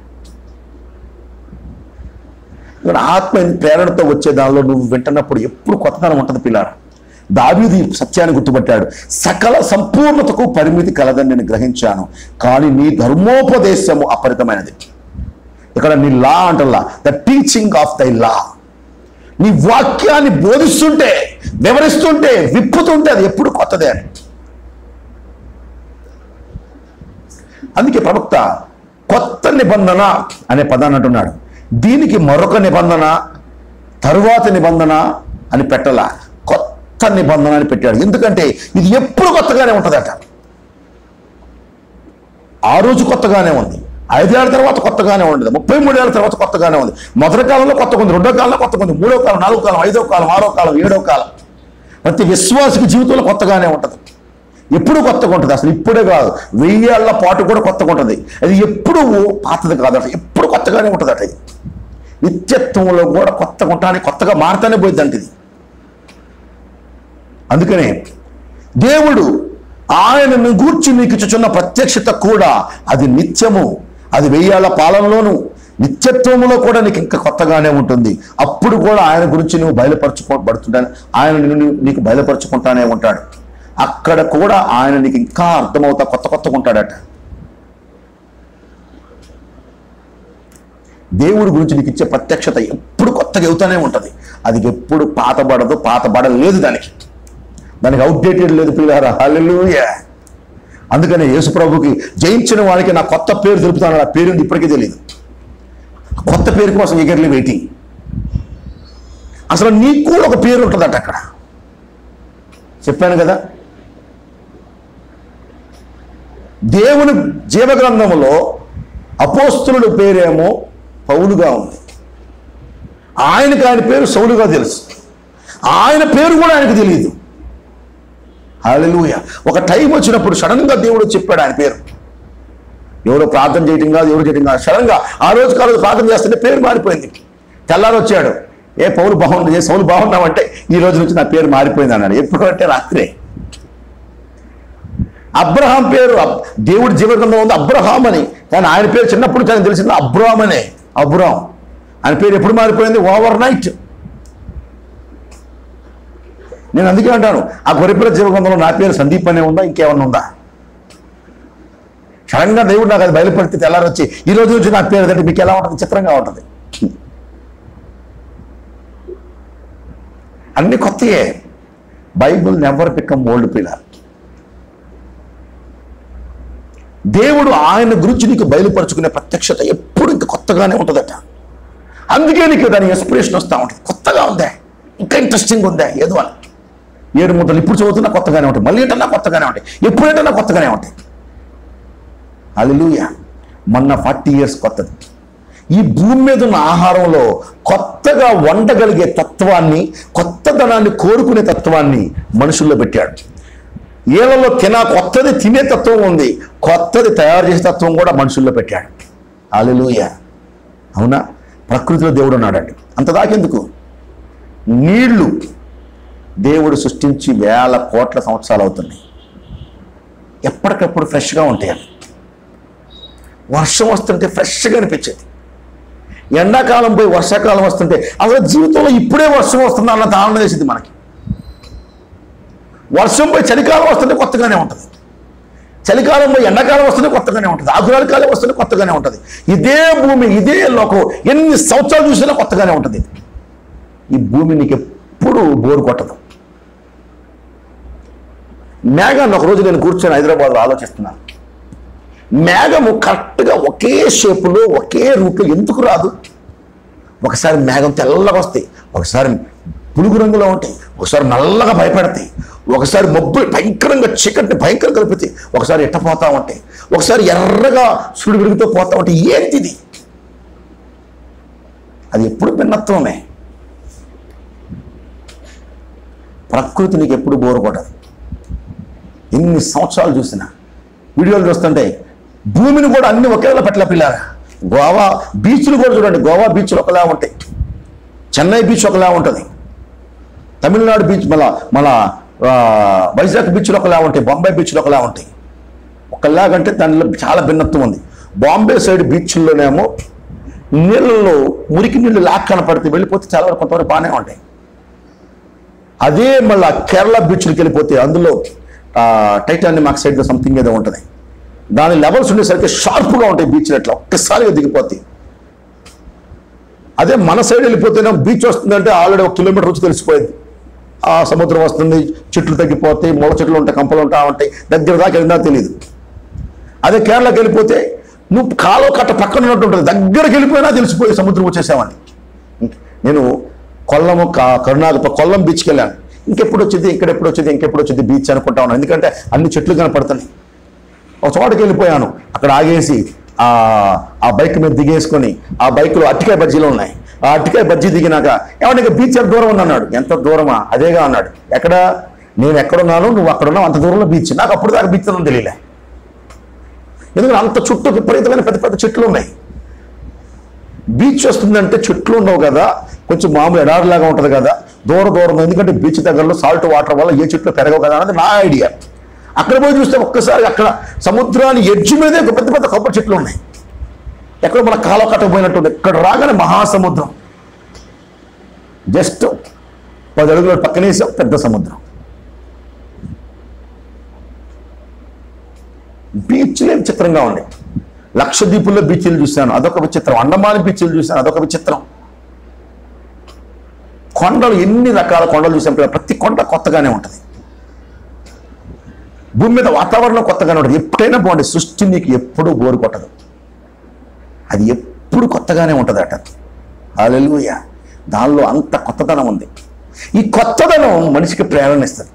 ఇక్కడ ఆత్మ ప్రేరణతో వచ్చే దానిలో నువ్వు వింటున్నప్పుడు ఎప్పుడు కొత్తదనం ఉంటుంది పిల్లారా దావీది ఈ సత్యాన్ని గుర్తుపట్టాడు సకల సంపూర్ణతకు పరిమితి కలదని నేను గ్రహించాను కానీ నీ ధర్మోపదేశము అపరితమైనది ఇక్కడ నీ లా అంటల్లా the teaching of thy law నీ వాక్యాన్ని బోధిస్తుంటే వివరిస్తుంటే విప్పుతుంటే అది ఎప్పుడు కొత్తదే అని అందుకే ప్రవక్త కొత్త నిబంధన అనే పదాన్ని అంటున్నాడు దీనికి మరొక నిబంధన తరువాత నిబంధన అని పెట్టలా కొత్త నిబంధన అని పెట్టాడు ఎందుకంటే ఇది ఎప్పుడు కొత్తగానే ఉంటుందట ఆ రోజు కొత్తగానే ఉంది ఐదేళ్ల తర్వాత కొత్తగానే ఉండదు ముప్పై మూడేళ్ల తర్వాత కొత్తగానే ఉంది మొదటి కాలంలో కొత్తగా ఉంది రెండో కాలంలో కొత్తగా ఉంది మూడో కాలం నాలుగో కాలం ఐదో కాలం ఆరో కాలం ఏడో కాలం ప్రతి విశ్వాసకి జీవితంలో కొత్తగానే ఉంటుంది ఎప్పుడు కొత్తగా ఉంటుంది అసలు ఇప్పుడే కాదు వెయ్యేళ్ల పాటు కూడా కొత్తగా ఉంటుంది అది ఎప్పుడు పాతది కాదట ఎప్పుడు కొత్తగానే ఉంటుందట ఇది నిత్యత్వంలో కూడా కొత్తగా ఉంటానికి కొత్తగా మారుతానే పోయిందంట ఇది అందుకనే దేవుడు ఆయనను గూర్చి నీకు ఇచ్చుచున్న ప్రత్యక్షత కూడా అది నిత్యము అది వెయ్యాల పాలనలోను నిత్యత్వములో కూడా నీకు ఇంకా కొత్తగానే ఉంటుంది అప్పుడు కూడా ఆయన గురించి నువ్వు బయలుపరచుకోబడుతుంటాను ఆయన నిన్ను నీకు బయలుపరచుకుంటానే ఉంటాడు అక్కడ కూడా ఆయన నీకు ఇంకా అర్థమవుతా కొత్త కొత్తగా ఉంటాడట దేవుడి గురించి నీకు ఇచ్చే ప్రత్యక్షత ఎప్పుడు కొత్తగా అవుతానే ఉంటుంది అది ఎప్పుడు పాతబడదు పాతబడలేదు దానికి దానికి అవుట్డేటెడ్ లేదు పిల్లారా హల్లెలూయా అందుకనే యేసుప్రభుకి జయించిన వాడికి నా కొత్త పేరు తెలుపుతాను ఆ పేరు ఇప్పటికీ తెలియదు కొత్త పేరు కోసం ఎగర్లీ వెయిటింగ్ అసలు నీకు కూడా ఒక పేరు ఉంటుందట అక్కడ చెప్పాను కదా దేవుని జీవగ్రంథములో అపోస్తులుడి పేరేమో పౌలుగా ఉంది ఆయనకు ఆయన పేరు సౌలుగా తెలుసు ఆయన పేరు కూడా ఆయనకు తెలియదు హల్లెలూయా ఒక టైం వచ్చినప్పుడు సడన్ గా దేవుడు చెప్పాడు ఆయన పేరు ఎవరో ప్రార్థన చేయటం కాదు ఎవరు చేయటం కాదు సడన్ గా ఆ రోజు కాదు ప్రార్థన చేస్తుంటే పేరు మారిపోయింది తెల్లారు వచ్చాడు ఏ పౌలు బాగుంది ఏ సౌలు బాగున్నావంటే ఈ రోజు నుంచి నా పేరు మారిపోయింది అన్నాడు ఎప్పుడు అంటే రాత్రే అబ్రహాం పేరు అబ్- దేవుడి జీవగ్రంథం ఉంది అబ్రహాం అని కానీ ఆయన పేరు చిన్నప్పుడు కానీ తెలిసింది అబ్రామ్ అనే అబ్రామ్ ఆయన పేరు ఎప్పుడు మారిపోయింది ఓవర్ నైట్ నేను అందుకే అంటాను ఆ గొర్రెపిల్ల జీవగ్రంథంలో నా పేరు సందీప్ అనే ఉందా ఇంకేమన్నా ఉందా సడన్గా దేవుడు నాకు అది బయలుపడితే తెల్లారొచ్చి ఈ రోజు నుంచి నా పేరు అంటే మీకు ఎలా ఉంటుంది చిత్రంగా ఉంటుంది అన్ని కొత్తయే bible never become old pillar దేవుడు ఆయన గురించి నీకు బయలుపరుచుకునే ప్రత్యక్షత ఎప్పుడు ఇంకా కొత్తగానే ఉంటుందట అందుకే నీకు దాని ఎక్స్పిరేషన్ వస్తూ ఉంటుంది కొత్తగా ఉందే ఇంకా ఇంట్రెస్టింగ్ ఉందే ఏదో అని ఏడు ముద్దలు ఇప్పుడు చదువుతున్నా కొత్తగానే ఉంటాయి మళ్ళీ ఏంటన్నా కొత్తగానే ఉంటాయి ఎప్పుడేంటన్నా కొత్తగానే ఉంటాయి అలెలుయ మొన్న ఫార్టీ ఇయర్స్ కొత్తది ఈ భూమి మీద ఉన్న ఆహారంలో కొత్తగా వండగలిగే తత్వాన్ని కొత్తదనాన్ని కోరుకునే తత్వాన్ని మనుషుల్లో పెట్టాడు ఏళ్లలో తిన కొత్తది తినే తత్వం ఉంది కొత్తది తయారు చేసే తత్వం కూడా మనుషుల్లో పెట్టాడు అలెలుయ అవునా ప్రకృతిలో దేవుడు ఉన్నాడండి అంత దాకెందుకు నీళ్లు దేవుడు సృష్టించి వేల కోట్ల సంవత్సరాలు అవుతున్నాయి ఎప్పటికప్పుడు ఫ్రెష్గా ఉంటాయి అవి వర్షం వస్తుంటే ఫ్రెష్గా అనిపించేది ఎండాకాలం పోయి వర్షాకాలం వస్తుంటే అసలు జీవితంలో ఇప్పుడే వర్షం వస్తుంది అన్నంత ఆనందం వేసింది మనకి వర్షం పోయి చలికాలం వస్తుంటే కొత్తగానే ఉంటుంది చలికాలం పోయి ఎండాకాలం వస్తుంటే కొత్తగానే ఉంటుంది ఆకురాలి కాలం వస్తుంటే కొత్తగానే ఉంటుంది ఇదే భూమి ఇదే లోకం ఎన్ని సంవత్సరాలు చూసినా కొత్తగానే ఉంటుంది ఈ భూమి నీకు ఎప్పుడు బోరు కొట్టదు మేఘాన్ని ఒకరోజు నేను కూర్చొని హైదరాబాద్లో ఆలోచిస్తున్నాను మేఘము కరెక్ట్గా ఒకే షేపులో ఒకే రూట్లో ఎందుకు రాదు ఒకసారి మేఘం తెల్లగా వస్తాయి ఒకసారి పులుగు రంగులో ఉంటాయి ఒకసారి నల్లగా భయపెడతాయి ఒకసారి మబ్బులు భయంకరంగా చీకటిని భయంకరంగా కలుపుతాయి ఒకసారి ఎట్టపోతా ఉంటాయి ఒకసారి ఎర్రగా సూర్యుడు విరుగుతూ పోతా ఉంటాయి ఏంటి ఇది అది ఎప్పుడు భిన్నత్వమే ప్రకృతి నీకు ఎప్పుడు బోరు కొట్టదు ఎన్ని సంవత్సరాలు చూసినా వీడియోలు చూస్తుంటే భూమిని కూడా అన్ని ఒకేలా పట్ల పిల్లారా గోవా బీచ్లు కూడా చూడండి గోవా బీచ్లు ఒకలా ఉంటాయి చెన్నై బీచ్ ఒకలా ఉంటుంది తమిళనాడు బీచ్ మళ్ళా మళ్ళా ఆ, వైజాగ్ బీచ్లో ఒకలా ఉంటాయి బొంబాయి బీచ్లో ఒకలా ఉంటాయి ఒకలాగంటే దానిలో చాలా భిన్నత్వం ఉంది బాంబే సైడ్ బీచ్ల్లోనేమో నీళ్ళలో మురికి నీళ్ళు లాక్ కనపడితే వెళ్ళిపోతే చాలా వరకు కొంతవరకు బాగానే ఉంటాయి అదే మళ్ళీ కేరళ బీచ్కి వెళ్ళిపోతే అందులో టైటానిక్ మాక్ సైడ్ సంథింగ్ ఏదో ఉంటుంది దాని లెవెల్స్ ఉండేసరికి షార్ప్గా ఉంటాయి బీచ్లు అట్లా ఒక్కసారిగా దిగిపోతాయి అదే మన సైడ్ వెళ్ళిపోతేనే బీచ్ వస్తుందంటే ఆల్రెడీ ఒక కిలోమీటర్ రుచి తెలిసిపోయింది ఆ సముద్రం వస్తుంది చెట్లు తగ్గిపోతాయి మూల చెట్లు ఉంటాయి కంపలు ఉంటా ఉంటాయి దగ్గర దాకా వెళ్ళినా తెలియదు అదే కేరళకి వెళ్ళిపోతే నువ్వు కాలువ కట్ట పక్కన ఉన్నట్టు ఉంటుంది దగ్గరికి వెళ్ళిపోయినా తెలిసిపోయి సముద్రం వచ్చేసామని నేను కొల్లము క- కరుణాకర కొల్లం బీచ్కి వెళ్ళాను ఇంకెప్పుడు వచ్చింది ఇంకెప్పుడు వచ్చింది ఇంకెప్పుడు వచ్చింది బీచ్ అనుకుంటా ఉన్నాను ఎందుకంటే అన్ని చెట్లు కనపడుతున్నాయి ఒక చోటకి వెళ్ళిపోయాను అక్కడ ఆగేసి ఆ ఆ బైక్ మీద దిగేసుకొని ఆ బైక్లో అట్టికాయ బజ్జీలు ఉన్నాయి ఆ అట్టికాయ బజ్జీ దిగినాక ఏమంటే బీచ్ ఎంత దూరం ఉంది అన్నాడు ఎంత దూరమా అదేగా అన్నాడు ఎక్కడ నేను ఎక్కడున్నాను నువ్వు అక్కడ ఉన్నావు అంత దూరంలో బీచ్ నాకు అప్పుడు దాకా బీచ్ ఉందని తెలియలే ఎందుకంటే అంత చుట్టూ విపరీతమైన పెద్ద పెద్ద చెట్లు ఉన్నాయి బీచ్ వస్తుందంటే చెట్లు ఉండవు కదా కొంచెం మామూలు ఎడారిలాగా ఉంటుంది కదా దూర దూరం ఎందుకంటే బీచ్ దగ్గరలో సాల్ట్ వాటర్ వల్ల ఏ చెట్లు పెరగవు కదా అనేది నా ఐడియా అక్కడ పోయి చూస్తే ఒక్కసారి అక్కడ సముద్రాన్ని ఎడ్జి మీదే ఒక పెద్ద పెద్ద కొబ్బరి చెట్లు ఉన్నాయి ఎక్కడ మన కాలం కట్టకపోయినట్టు ఇక్కడ రాగానే మహాసముద్రం జస్ట్ పది అడుగుల పక్కనేసాం పెద్ద సముద్రం బీచ్లే విచిత్రంగా ఉన్నాయి లక్షద్వీపుల్లో బీచ్లు చూశాను అదొక విచిత్రం అండమాన్ బీచ్లు చూశాను అదొక విచిత్రం కొండలు ఎన్ని రకాల కొండలు చూసాం కదా, ప్రతి కొండ కొత్తగానే ఉంటుంది భూమి మీద వాతావరణం కొత్తగానే ఉంటుంది ఎప్పుడైనా బాగుంటుంది సృష్టి నీకు ఎప్పుడూ బోరు కొట్టదు అది ఎప్పుడు కొత్తగానే ఉంటుంది అట అలెలుయ దానిలో అంత కొత్తదనం ఉంది ఈ కొత్తదనం మనిషికి ప్రేరణ ఇస్తుంది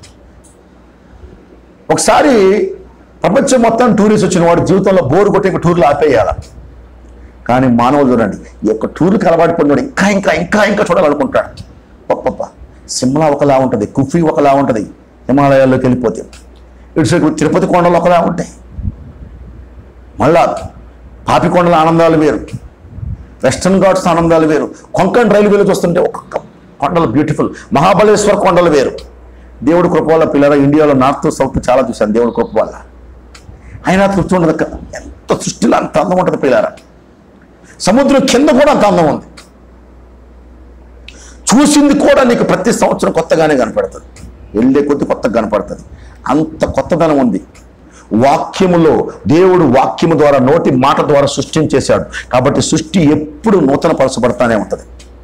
ఒకసారి ప్రపంచం మొత్తం టూరిస్ట్ వచ్చిన వాడు జీవితంలో బోరు కొట్టి ఇంక టూర్లు ఆపేయాల కానీ మానవులు చూడండి ఈ యొక్క టూర్లకు అలవాటు పడినవాడు ఇంకా ఇంకా ఇంకా ఇంకా చూడాలనుకుంటాడు పప్ప సిమ్లా ఒకలా ఉంటుంది కుఫీ ఒకలా ఉంటుంది హిమాలయాల్లోకి వెళ్ళిపోతే ఇటు సైడ్ తిరుపతి కొండలు ఒకలా ఉంటాయి మళ్ళా పాపికొండల ఆనందాలు వేరు వెస్టర్న్ ఘాట్స్ ఆనందాలు వేరు కొంకణ్ రైల్వేలో చూస్తుంటే ఒక్కొక్క కొండలు బ్యూటిఫుల్ మహాబలేశ్వర కొండలు వేరు దేవుడి కృప వల్ల పిల్లల ఇండియాలో నార్త్ సౌత్ చాలా చూశాను దేవుడి కృప వల్ల అయినా తృప్తి ఉండదు క- ఎంత సృష్టిలో అంత అందం ఉంటుంది పిల్లరా సముద్రం కింద కూడా అంత అందం ఉంది చూసింది కూడా నీకు ప్రతి సంవత్సరం కొత్తగానే కనపడుతుంది వెళ్ళే కొద్ది కొత్తగా కనపడుతుంది అంత కొత్తదనం ఉంది వాక్యములో దేవుడు వాక్యము ద్వారా నోటి మాట ద్వారా సృష్టించేశాడు కాబట్టి సృష్టి ఎప్పుడు నూతన పరచబడతానే ఉంటుంది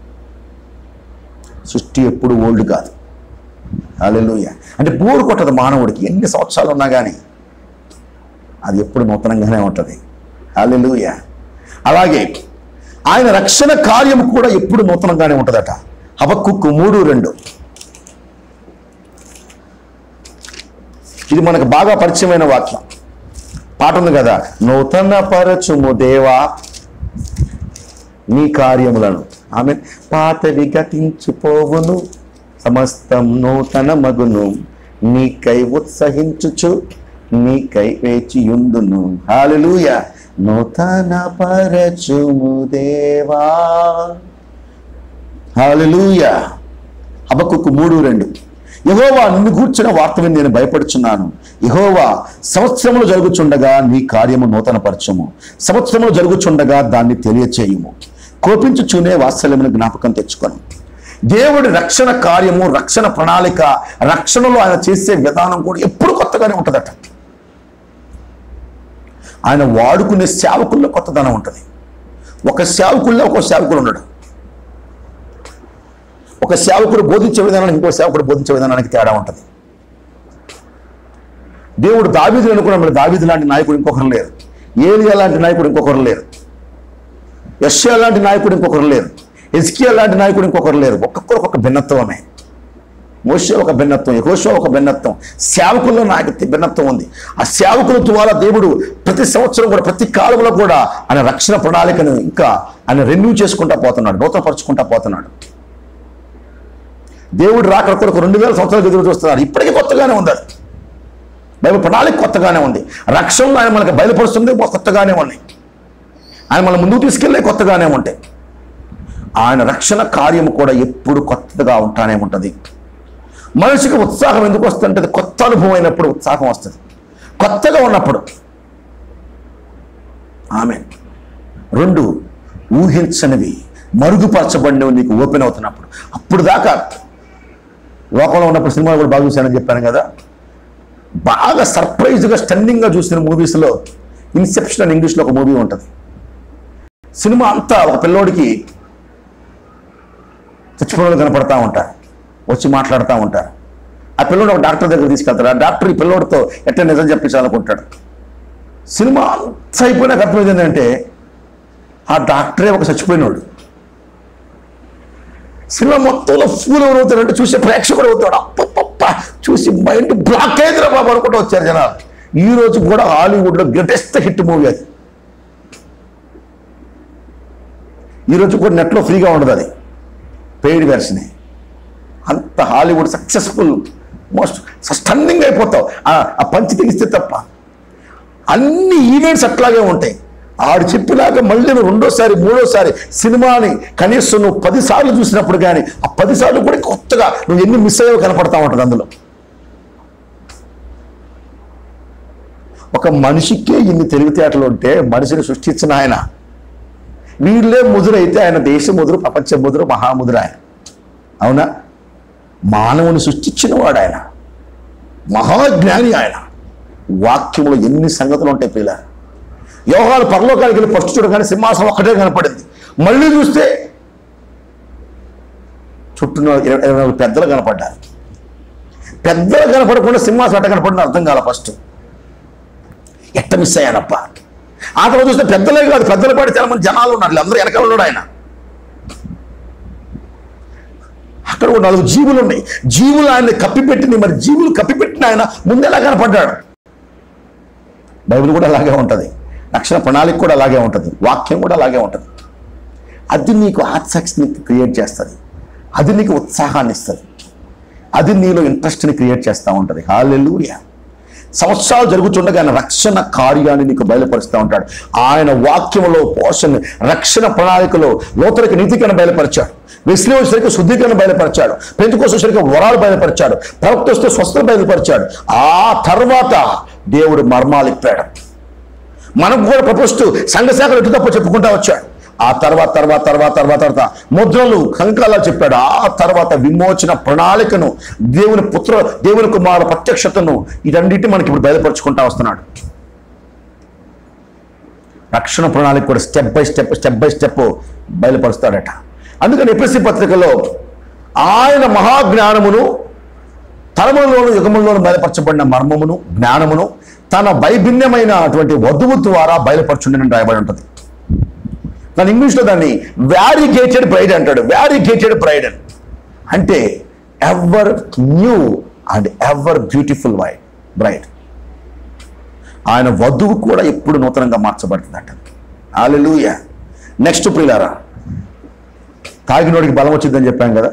సృష్టి ఎప్పుడు ఓల్డ్ కాదు హల్లెలూయా అంటే బోరు కొట్టదు మానవుడికి ఎన్ని సంవత్సరాలు ఉన్నా కానీ అది ఎప్పుడు నూతనంగానే ఉంటుంది హల్లెలూయా అలాగే ఆయన రక్షణ కార్యం కూడా ఎప్పుడు నూతనంగానే ఉంటుందట హబక్కుక్కు మూడు రెండు ఇది మనకు బాగా పరిచయమైన వాక్యం పాట ఉంది కదా నూతన పరచుము దేవా నీ కార్యములను ఆమె పాతవి గతించిపోవును సమస్తం నూతన మగును నీకై ఉత్సహించుచు నీకై వేచియుందును హాలెలూయ నూతన పరచుము దేవా హాలెలూయ హబక్కుకు మూడు రెండు యహోవా నిన్ను కూర్చున్న వార్త విని నేను భయపడుచున్నాను యహోవా సంవత్సరములు జరుగుచుండగా నీ కార్యము నూతనపరచము సంవత్సరములు జరుగుచుండగా దాన్ని తెలియచేయము కోపించుచూనే వాత్సల్యమును జ్ఞాపకం తెచ్చుకొని దేవుడి రక్షణ కార్యము రక్షణ ప్రణాళిక రక్షణలో ఆయన చేసే విధానం కూడా ఎప్పుడు కొత్తగానే ఉంటుందట ఆయన వాడుకునే సేవకుల్లో కొత్తదనం ఉంటుంది ఒక సేవకుల్లో ఒక సేవకుడు ఉండడు ఒక సేవకుడు బోధించే విధానానికి ఇంకో సేవకుడు బోధించే విధానానికి తేడా ఉంటుంది దేవుడు దావీదు అనుకున్నాం మరి దావీదు లాంటి నాయకుడు ఇంకొకరు లేరు ఏలియా లాంటి నాయకుడు ఇంకొకరు లేరు యశ్యా లాంటి నాయకుడు ఇంకొకరు లేరు ఎస్కియా లాంటి నాయకుడు ఇంకొకరు లేరు ఒక్కొక్కరు ఒక భిన్నత్వమే మోషే ఒక భిన్నత్వం యహోషో ఒక భిన్నత్వం సేవకుల్లో నాకు భిన్నత్వం ఉంది ఆ సేవకుల ద్వారా దేవుడు ప్రతి సంవత్సరం కూడా ప్రతి కాలంలో కూడా ఆయన రక్షణ ప్రణాళికను ఇంకా ఆయన రెన్యూ చేసుకుంటా పోతున్నాడు నూతనపరుచుకుంటా పోతున్నాడు దేవుడు రాకడ కొరకు రెండు వేల సంవత్సరాలు ఎదురు చూస్తున్నారు ఇప్పటికీ కొత్తగానే ఉంది అది బైబిల్ ప్రణాళిక కొత్తగానే ఉంది రక్షణలో ఆయన మనకు బయలుపరుస్తుంది కొత్తగానే ఉన్నాయి ఆయన మన ముందుకు తీసుకెళ్ళే కొత్తగానే ఉంటాయి ఆయన రక్షణ కార్యము కూడా ఎప్పుడు కొత్తగా ఉంటానే ఉంటుంది మనిషికి ఉత్సాహం ఎందుకు వస్తుంటే అది కొత్త అనుభవం అయినప్పుడు ఉత్సాహం వస్తుంది కొత్తగా ఉన్నప్పుడు ఆమె రెండు ఊహించనివి మరుగుపరచబడినవి నీకు ఓపెన్ అవుతున్నప్పుడు అప్పుడు దాకా లోకంలో ఉన్నప్పుడు సినిమాలు కూడా బాగా చూశానని చెప్పాను కదా బాగా సర్ప్రైజ్గా స్టన్నింగ్గా చూసిన మూవీస్లో ఇన్సెప్షన్ అని ఇంగ్లీష్లో ఒక మూవీ ఉంటుంది సినిమా అంతా ఒక పిల్లోడికి చచ్చిపోయిన కనపడతా ఉంటారు వచ్చి మాట్లాడుతూ ఉంటారు ఆ పిల్లోడు ఒక డాక్టర్ దగ్గర తీసుకెళ్తారు ఆ డాక్టర్ ఈ పిల్లోడితో ఎట్లా నిజం చెప్పించాలనుకుంటాడు సినిమా అంత అయిపోయినాక అర్థమైంది ఏంటంటే ఆ డాక్టరే ఒక చచ్చిపోయినోడు సినిమా మొత్తంలో ఫూల్ అవుతాడంటే చూసే ప్రేక్షకుడు అవుతాడు అప్పప్ప చూసి మైండ్ బ్లాక్ అయిందిరా బాబు అనుకుంటూ వచ్చారు జనాలు ఈ రోజు కూడా హాలీవుడ్లో గ్రేటెస్ట్ హిట్ మూవీ అది ఈ రోజు కూడా నెట్లో ఫ్రీగా ఉండదు అది పెయిడ్ వెర్షనే అంత హాలీవుడ్ సక్సెస్ఫుల్ మోస్ట్ స్టన్నింగ్ అయిపోతావు ఆ- ఆ పంచి తెగిస్తే తప్ప అన్ని ఈవెంట్స్ అట్లాగే ఉంటాయి ఆడు చెప్పినాక మళ్ళీ నువ్వు రెండోసారి మూడోసారి సినిమాని కనీసం నువ్వు పదిసార్లు చూసినప్పుడు కానీ ఆ పదిసార్లు కూడా కొత్తగా నువ్వు ఎన్ని మిస్ అయ్యావో కనపడతా ఉంటుంది అందులో ఒక మనిషికే ఇన్ని తెలివితేటలు ఉంటే మనిషిని సృష్టించిన ఆయన వీళ్ళే ముదురైతే ఆయన దేశ ముదురు ప్రపంచ ముదురు మహాముదురు ఆయన అవునా మానవుని సృష్టించిన వాడు ఆయన మహాజ్ఞాని ఆయన వాక్యంలో ఎన్ని సంగతులు ఉంటాయి పిల్ల యోగాలు పరలోకానికి వెళ్ళి ఫస్ట్ చూడగానే సింహాసనం ఒక్కటే కనపడింది మళ్ళీ చూస్తే చుట్టూ ఇరవై ఇరవై నాలుగు పెద్దలు కనపడ్డారు పెద్దలు కనపడకుండా సింహాసనం ఎట్ట కనపడింది అర్థం కాల ఫస్ట్ ఎట్ట మిస్ అయ్యానప్ప ఆ తర్వాత చూస్తే పెద్దలే కాదు పెద్దల పాటి చాలా మంది జనాలు ఉన్నారు అందరూ వెనకాల ఉన్నాడు ఆయన అక్కడ ఒక నాలుగు జీవులు ఉన్నాయి జీవులు ఆయన్ని కప్పిపెట్టింది మరి జీవులు కప్పిపెట్టిన ఆయన ముందు ఎలా కనపడ్డాడు బైబిల్ కూడా అలాగే ఉంటుంది రక్షణ ప్రణాళిక కూడా అలాగే ఉంటుంది వాక్యం కూడా అలాగే ఉంటుంది అది నీకు ఆసక్తిని క్రియేట్ చేస్తుంది అది నీకు ఉత్సాహాన్ని ఇస్తుంది అది నీలో ఇంట్రెస్ట్ని క్రియేట్ చేస్తూ ఉంటుంది హాలెలూయా సంవత్సరాలు జరుగుతుండగా ఆయన రక్షణ కార్యాన్ని నీకు బయలుపరుస్తూ ఉంటాడు ఆయన వాక్యంలో పోషణ రక్షణ ప్రణాళికలో లోతరికి నీతికరణ బయలుపరిచాడు వెస్లీ వచ్చేసరికి శుద్ధీకరణ బయలుపరిచాడు పెంచుకోసం వచ్చేసరికి వరాలు బయలుపరిచాడు ప్రవక్త వస్తే స్వస్థత బయలుపరిచాడు ఆ తర్వాత దేవుడు మర్మాలు ఇప్పాడు మనకు కూడా ప్రపోస్ట్ సంఘశాఖలు ఎటు తప్ప చెప్పుకుంటా వచ్చాడు ఆ తర్వాత తర్వాత తర్వాత తర్వాత తర్వాత ముద్రలు కంకాలా చెప్పాడు ఆ తర్వాత విమోచన ప్రణాళికను దేవుని పుత్ర దేవుని కుమారుల ప్రత్యక్షతను ఇదన్నిటి మనకి ఇప్పుడు బయలుపరుచుకుంటా వస్తున్నాడు రక్షణ ప్రణాళిక కూడా step by step step by step బయలుపరుస్తాడట అందుకని ఎపిసి పత్రికలో ఆయన మహాజ్ఞానమును తరములలోను యుగములలోను బయలుపరచబడిన మర్మమును జ్ఞానమును తన వైభిన్యమైన అటువంటి వధువు ద్వారా బయలుపరచుండని రాయబడి ఉంటుంది దాని ఇంగ్లీష్లో దాన్ని వ్యారిగేటెడ్ ప్రైడ్ అంటాడు వ్యారిగేటెడ్ ప్రైడ్ అని అంటే ever new and ever beautiful why bride ఆయన వధువు కూడా ఎప్పుడు నూతనంగా మార్చబడుతుందట ఆలెలూయ నెక్స్ట్ ప్రియులారా తాగినోడికి బలం వచ్చిందని చెప్పాం కదా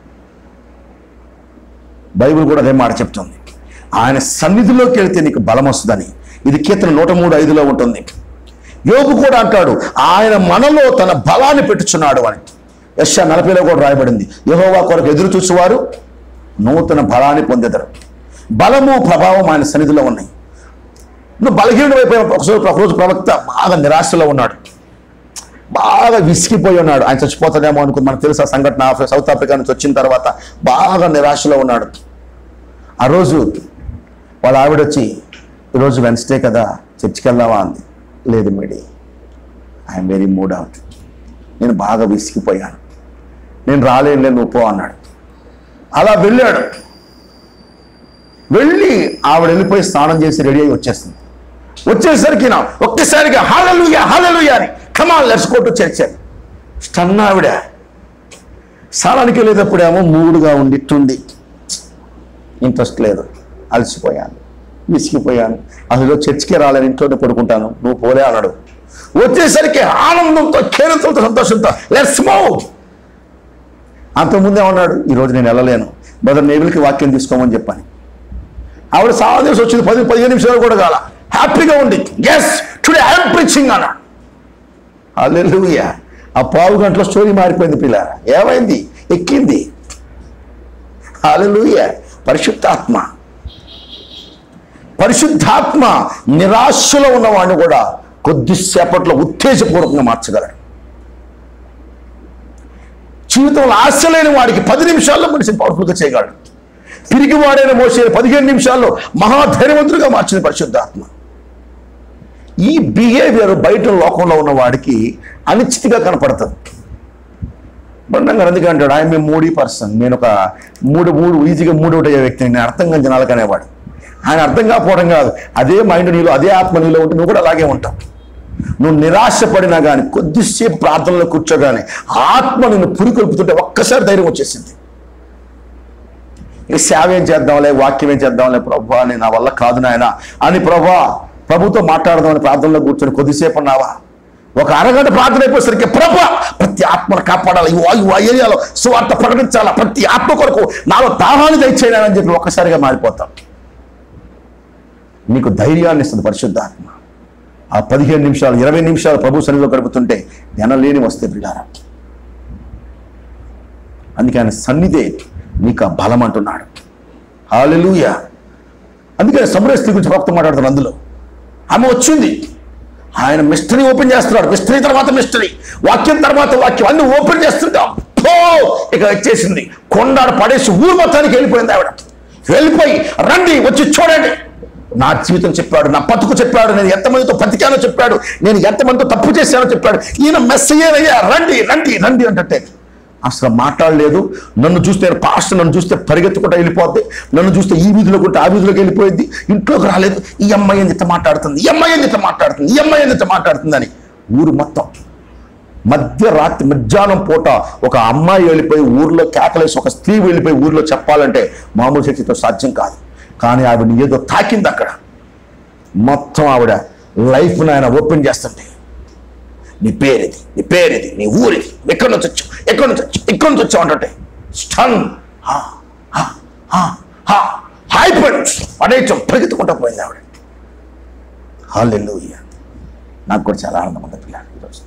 బైబిల్ కూడా అదే మాట చెప్తుంది ఆయన సన్నిధిలోకి వెళితే నీకు బలం వస్తుందని ఇది కీర్తన నూట మూడు ఐదులో ఉంటుంది యోగు కూడా అంటాడు ఆయన మనలో తన బలాన్ని పెట్టుచున్నాడు అని యశ నలభైలో కూడా రాయబడింది యహోవా కొరకు ఎదురు చూసేవారు నూతన బలాన్ని పొందెదరు బలము ప్రభావం ఆయన సన్నిధిలో ఉన్నాయి నువ్వు బలహీనుడు అయిపోయిన ఒకసారి ఒకరోజు ప్రవక్త బాగా నిరాశలో ఉన్నాడు బాగా విసిగిపోయి ఉన్నాడు ఆయన చచ్చిపోతాడేమో అనుకుని మనకు తెలుసు ఆ సంఘటన ఆఫ్రి- సౌత్ ఆఫ్రికా నుంచి వచ్చిన తర్వాత బాగా నిరాశలో ఉన్నాడు ఆ రోజు వాళ్ళ ఆవిడ వచ్చి ఈరోజు వెన్స్డే కదా చర్చికి వెళ్దామా అంది లేదు మేడి ఐఎమ్ వెరీ మూడ్ అవుట్ నేను బాగా విసిగిపోయాను నేను రాలేనులే నువ్వు పో అన్నాడు అలా వెళ్ళాడు వెళ్ళి ఆవిడ వెళ్ళిపోయి స్నానం చేసి రెడీ అయ్యి వచ్చేస్తుంది వచ్చేసరికి నా ఒక్కసారిగా హాలలుయా హాలలుయా అని come on let's go to church అని స్టన్ ఆవిడ స్నానానికి వెళ్ళేటప్పుడేమో మూడుగా ఉండి ఇట్టుంది ఇంట్రెస్ట్ లేదు అలసిపోయాను విసిగిపోయాను అసలు చర్చికి రాలేని ఇంట్లోనే పడుకుంటాను నువ్వు పోలే అన్నాడు వచ్చేసరికి ఆనందంతో కేరింతలతో సంతోషంతో లెట్స్ మూవ్ అంతకుముందే ఏమన్నాడు ఈరోజు నేను వెళ్ళలేను బ్రదర్ నేబుల్కి వాక్యం తీసుకోమని చెప్పాను ఆవిడ చాలా દિવసం వచ్చింది పది పదిహేను నిమిషాలు కూడా కాల హ్యాపీగా ఉంది ఎస్ టుడే ఐఎమ్ ప్రీచింగ్ అన్నాడు అల్లెలుయ్య ఆ పావు గంటలో స్టోరీ మారిపోయింది పిల్ల ఏమైంది ఎక్కింది అల్లెలుయ్య పరిశుద్ధాత్మ పరిశుద్ధాత్మ నిరాశలో ఉన్నవాడిని కూడా కొద్దిసేపట్లో ఉత్తేజపూర్వకంగా మార్చగలడు జీవితంలో ఆశ లేని వాడికి పది నిమిషాల్లో మనిషిని పవర్ఫుల్గా చేయగలడు తిరిగి వాడైన మోసే పదిహేను నిమిషాల్లో మహాధైర్యవంతుడిగా మార్చిన పరిశుద్ధాత్మ ఈ బిహేవియర్ బయట లోకంలో ఉన్న వాడికి అనిశ్చితిగా కనపడుతుంది బండంగా అందుకే అంటాడు ఆయన మూడీ పర్సన్ నేను ఒక మూడు మూడు ఈజీగా మూడు ఒకటి అయ్యే వ్యక్తిని నేను అర్థం కాని జనాలకు అనేవాడు ఆయన అర్థం కాకపోవడం కాదు అదే మైండ్ నీలో అదే ఆత్మ నీలో ఉంటే నువ్వు కూడా అలాగే ఉంటావు నువ్వు నిరాశపడినా కానీ కొద్దిసేపు ప్రార్థనలో కూర్చోగానే ఆత్మ నిన్ను పురికొల్పుతుంటే ఒక్కసారి ధైర్యం వచ్చేసింది ఇక సేవ ఏం చేద్దాంలే వాక్యం ఏం చేద్దాంలే ప్రభా నేను నా వల్ల కాదు నాయన అని ప్రభా ప్రభుతో మాట్లాడదామని ప్రార్థనలో కూర్చొని కొద్దిసేపు ఉన్నావా ఒక అరగంట ప్రార్థన అయిపోయేసరికి ప్రభా ప్రతి ఆత్మను కాపాడాలి ఈ వా- ఈ వా ఏరియాలో సువార్త ప్రకటించాలా ప్రతి ఆత్మ కొరకు నాలో దాహాన్ని దయచేయని అని చెప్పి ఒక్కసారిగా మారిపోతాం నీకు ధైర్యాన్ని ఇస్తుంది పరిశుద్ధాత్మ ఆ పదిహేను నిమిషాలు ఇరవై నిమిషాలు ప్రభు సన్నిధిలో గడుపుతుంటే జ్ఞానలేని వస్తే పిల్లారా అందుకే ఆయన సన్నిధే నీకు ఆ బలం అంటున్నాడు హాలెలూయ అందుకే సమరయ స్త్రీ గురించి భక్తం మాట్లాడుతున్నాడు అందులో ఆమె వచ్చింది ఆయన మిస్టరీ ఓపెన్ చేస్తున్నాడు మిస్టరీ తర్వాత మిస్టరీ వాక్యం తర్వాత వాక్యం అన్ని ఓపెన్ చేస్తుంటాం పో ఇక వచ్చేసింది కొండాడు పడేసి ఊరు మొత్తానికి వెళ్ళిపోయింది ఆవిడ వెళ్ళిపోయి రండి వచ్చి చూడండి నా జీవితం చెప్పాడు నా బతుకు చెప్పాడు నేను ఎంతమందితో బతికానో చెప్పాడు నేను ఎంతమందితో తప్పు చేశానో చెప్పాడు ఈయన మెస్ అయ్యానయ్యా రండి రండి రండి అంటే అసలు మాట్లాడలేదు నన్ను చూస్తే పాస్టర్ నన్ను చూస్తే పరిగెత్తుకుంటా వెళ్ళిపోద్ది నన్ను చూస్తే ఈ వీధిలో కొంటే ఆ వీధిలోకి వెళ్ళిపోయింది ఇంట్లోకి రాలేదు ఈ అమ్మాయి ఎంత మాట్లాడుతుంది ఈ అమ్మాయి ఎంత మాట్లాడుతుంది ఈ అమ్మాయి ఎంత మాట్లాడుతుంది అని ఊరు మొత్తం మధ్యరాత్రి మధ్యాహ్నం పూట ఒక అమ్మాయి వెళ్ళిపోయి ఊర్లో కేకలేసి ఒక స్త్రీ వెళ్ళిపోయి ఊర్లో చెప్పాలంటే మామూలు శక్తితో సాధ్యం కాదు కానీ ఆవిడని ఏదో తాకింది అక్కడ మొత్తం ఆవిడ లైఫ్ ఆయన ఓపెన్ చేస్తుంటే నీ పేరేది నీ పేరేది నీ ఊరిది ఎక్కడి నుంచి వచ్చావు ఎక్కడి నుంచి వచ్చావు ఎక్కడి నుంచి వచ్చావు అంటే స్టన్ హైపంచ్ పడేయటం పరిగెత్తుకుంటా పోయింది ఆవిడ హాలెలూయ నాకు కూడా చాలా ఆనందం ఉంది పిల్లలు ఈరోజు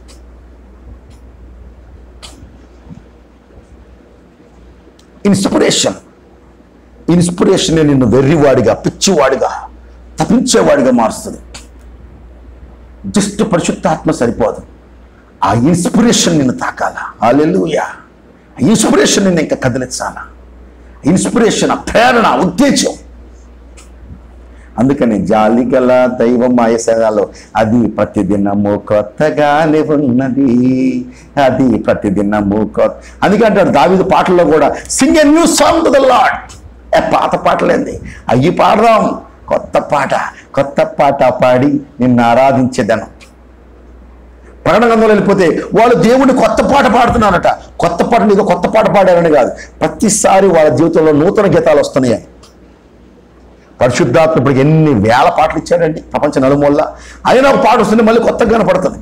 ఇన్స్పిరేషన్ ఇన్స్పిరేషన్ నిన్ను వెర్రివాడిగా పిచ్చివాడిగా తప్పించేవాడిగా మారుస్తుంది జస్ట్ పరిశుద్ధాత్మ సరిపోదు ఆ ఇన్స్పిరేషన్ నిన్ను తాకాల హాలెలూయా ఆ ఇన్స్పిరేషన్ నిన్ను ఇంకా కదిలించాల ఇన్స్పిరేషన్ ఆ ప్రేరణ ఆ ఉద్దేశం అందుకని జాలి గల దైవం ఆయసగాలో అది ప్రతిదినము కొత్తగానే ఉన్నది అది ప్రతిదినము కొత్త అందుకే అంటాడు దావిదు పాటల్లో కూడా sing a new song to the lord ఏ పాత పాటలేంది అయ్యి పాడదాం కొత్త పాట కొత్త పాట పాడి నిన్ను ఆరాధించేదను ప్రకటన గ్రంథంలో వెళ్ళిపోతే వాళ్ళు దేవుడిని కొత్త పాట పాడుతున్నారట కొత్త పాట ఏదో కొత్త పాట పాడారని కాదు ప్రతిసారి వాళ్ళ జీవితంలో నూతన గీతాలు వస్తున్నాయి పరిశుద్ధాత్మ ఇప్పటికి ఎన్ని వేల పాటలు ఇచ్చాడండి ప్రపంచ నలుమూల అయినా ఒక పాట వస్తుంది మళ్ళీ కొత్తగా కనపడుతుంది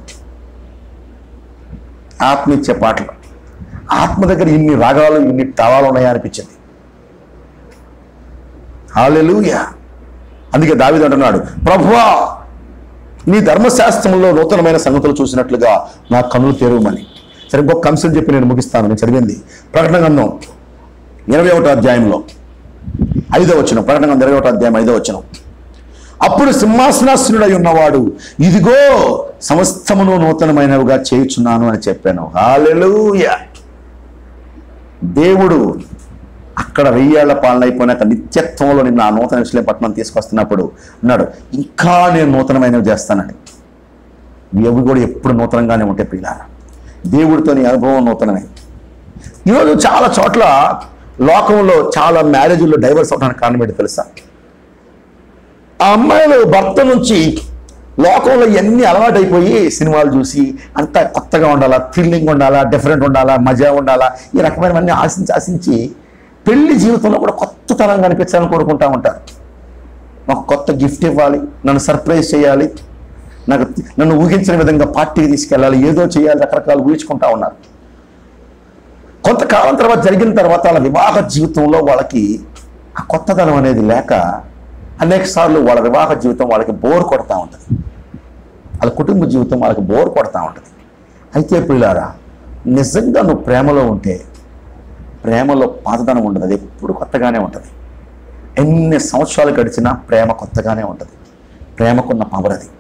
ఆత్మ ఇచ్చే పాటలు ఆత్మ దగ్గర ఇన్ని రాగాలు ఇన్ని తాళాలు ఉన్నాయా అనిపించింది హాలెలూయా అందుకే దావిది అంటున్నాడు ప్రభువా నీ ధర్మశాస్త్రంలో నూతనమైన సంగతులు చూసినట్లుగా నా కన్నులు తెరవమని సరే ఇంకొక అంశం చెప్పి నేను ముగిస్తాను నేను చదివింది ప్రకటన గ్రంథం ఇరవై ఒకటో అధ్యాయంలో ఐదో వచ్చిన ప్రకటన గ్రంథం ఇరవై ఒకటో అధ్యాయం ఐదో వచ్చిన అప్పుడు సింహాసనాసనుడై ఉన్నవాడు ఇదిగో సమస్తమును నూతనమైనవిగా చేయుచున్నాను అని చెప్పాను హాలెలూయా దేవుడు అక్కడ వెయ్యేళ్ల పాలన అయిపోయినాక నిత్యత్వంలో నిన్న ఆ నూతన విశ్లేపట్నం తీసుకొస్తున్నప్పుడు అన్నాడు ఇంకా నేను నూతనమైనవి చేస్తానని ఇవి కూడా ఎప్పుడు నూతనంగానే ఉంటాయి పిల్లారా దేవుడితో నీ అనుభవం నూతనమే ఈరోజు చాలా చోట్ల లోకంలో చాలా మ్యారేజ్లో డైవర్స్ అవడానికి కారణం ఏంటో తెలుసా ఆ అమ్మాయిలు భర్త నుంచి లోకంలో ఇవన్నీ అలవాటైపోయి సినిమాలు చూసి అంత కొత్తగా ఉండాలా థ్రిల్లింగ్ ఉండాలా డిఫరెంట్ ఉండాలా మజా ఉండాలా ఈ రకమైనవన్నీ ఆశించి ఆశించి పెళ్లి జీవితంలో కూడా కొత్త తరం కనిపించాలని కోరుకుంటా ఉంటారు నాకు కొత్త గిఫ్ట్ ఇవ్వాలి నన్ను సర్ప్రైజ్ చేయాలి నాకు నన్ను ఊహించిన విధంగా పార్టీకి తీసుకెళ్ళాలి ఏదో చేయాలి రకరకాలు ఊహించుకుంటా ఉన్నారు కొంతకాలం తర్వాత జరిగిన తర్వాత వాళ్ళ వివాహ జీవితంలో వాళ్ళకి ఆ కొత్తదనం అనేది లేక అనేక సార్లు వాళ్ళ వివాహ జీవితం వాళ్ళకి బోర్ కొడతా ఉంటుంది వాళ్ళ కుటుంబ జీవితం వాళ్ళకి బోర్ కొడతా ఉంటుంది అయితే పిల్లారా నిజంగా నువ్వు ప్రేమలో ఉంటే ప్రేమలో పాతదనం ఉండదు అది ఎప్పుడు కొత్తగానే ఉంటుంది ఎన్ని సంవత్సరాలు గడిచినా ప్రేమ కొత్తగానే ఉంటుంది ప్రేమకున్న పవర్ అది